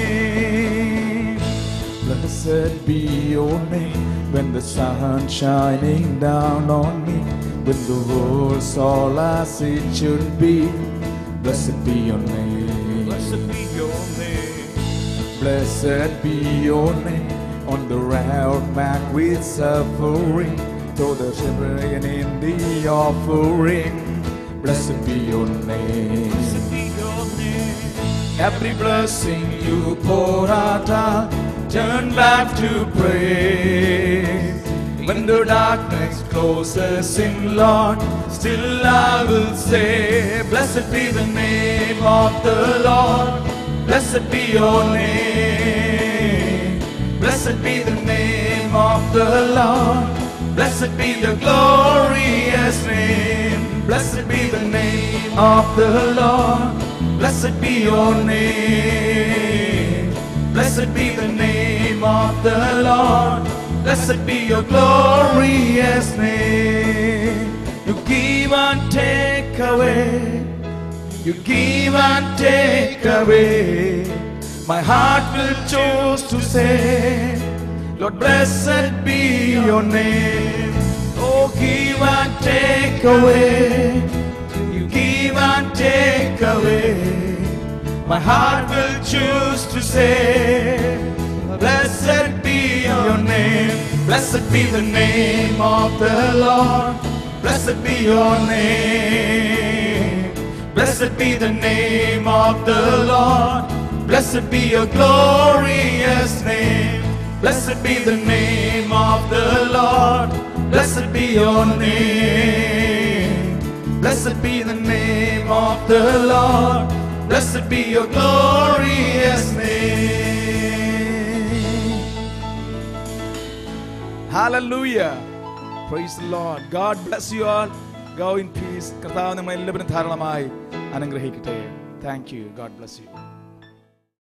Speaker 7: name. Blessed be your name when the sun shining down on me, when the world's all as it should be. Blessed be your name.
Speaker 3: Blessed be your name.
Speaker 7: Blessed be your name on the route back with suffering, to the shivering in the offering. Blessed be your name.
Speaker 3: Blessed be your name.
Speaker 7: Every blessing you pour out, I'll turn back to praise. When the darkness closes in, Lord, still I will say, Blessed be the name of the Lord. Blessed be your name. Blessed be the name of the Lord. Blessed be the glorious name. Blessed be the name of the Lord. Blessed be your name. Blessed be the name of the Lord. Blessed be your glorious name. You give and take away. You give and take away. My heart will choose to say, Lord, blessed be your name. Oh, give and take away. You give and take away. My heart will choose to say, Blessed be your name. Blessed be the name of the Lord. Blessed be your name. Blessed be the name of the Lord. Blessed be your glorious name. Blessed be the name of the Lord. Blessed be your name. Blessed be the name of the Lord. Blessed be your glorious name.
Speaker 1: Hallelujah. Praise the Lord. God bless you all. Go in peace. കർത്താവ് നമ്മൾ എല്ലാവരും ധാരാളമായി അനുഗ്രഹിക്കട്ടെ thank you God bless you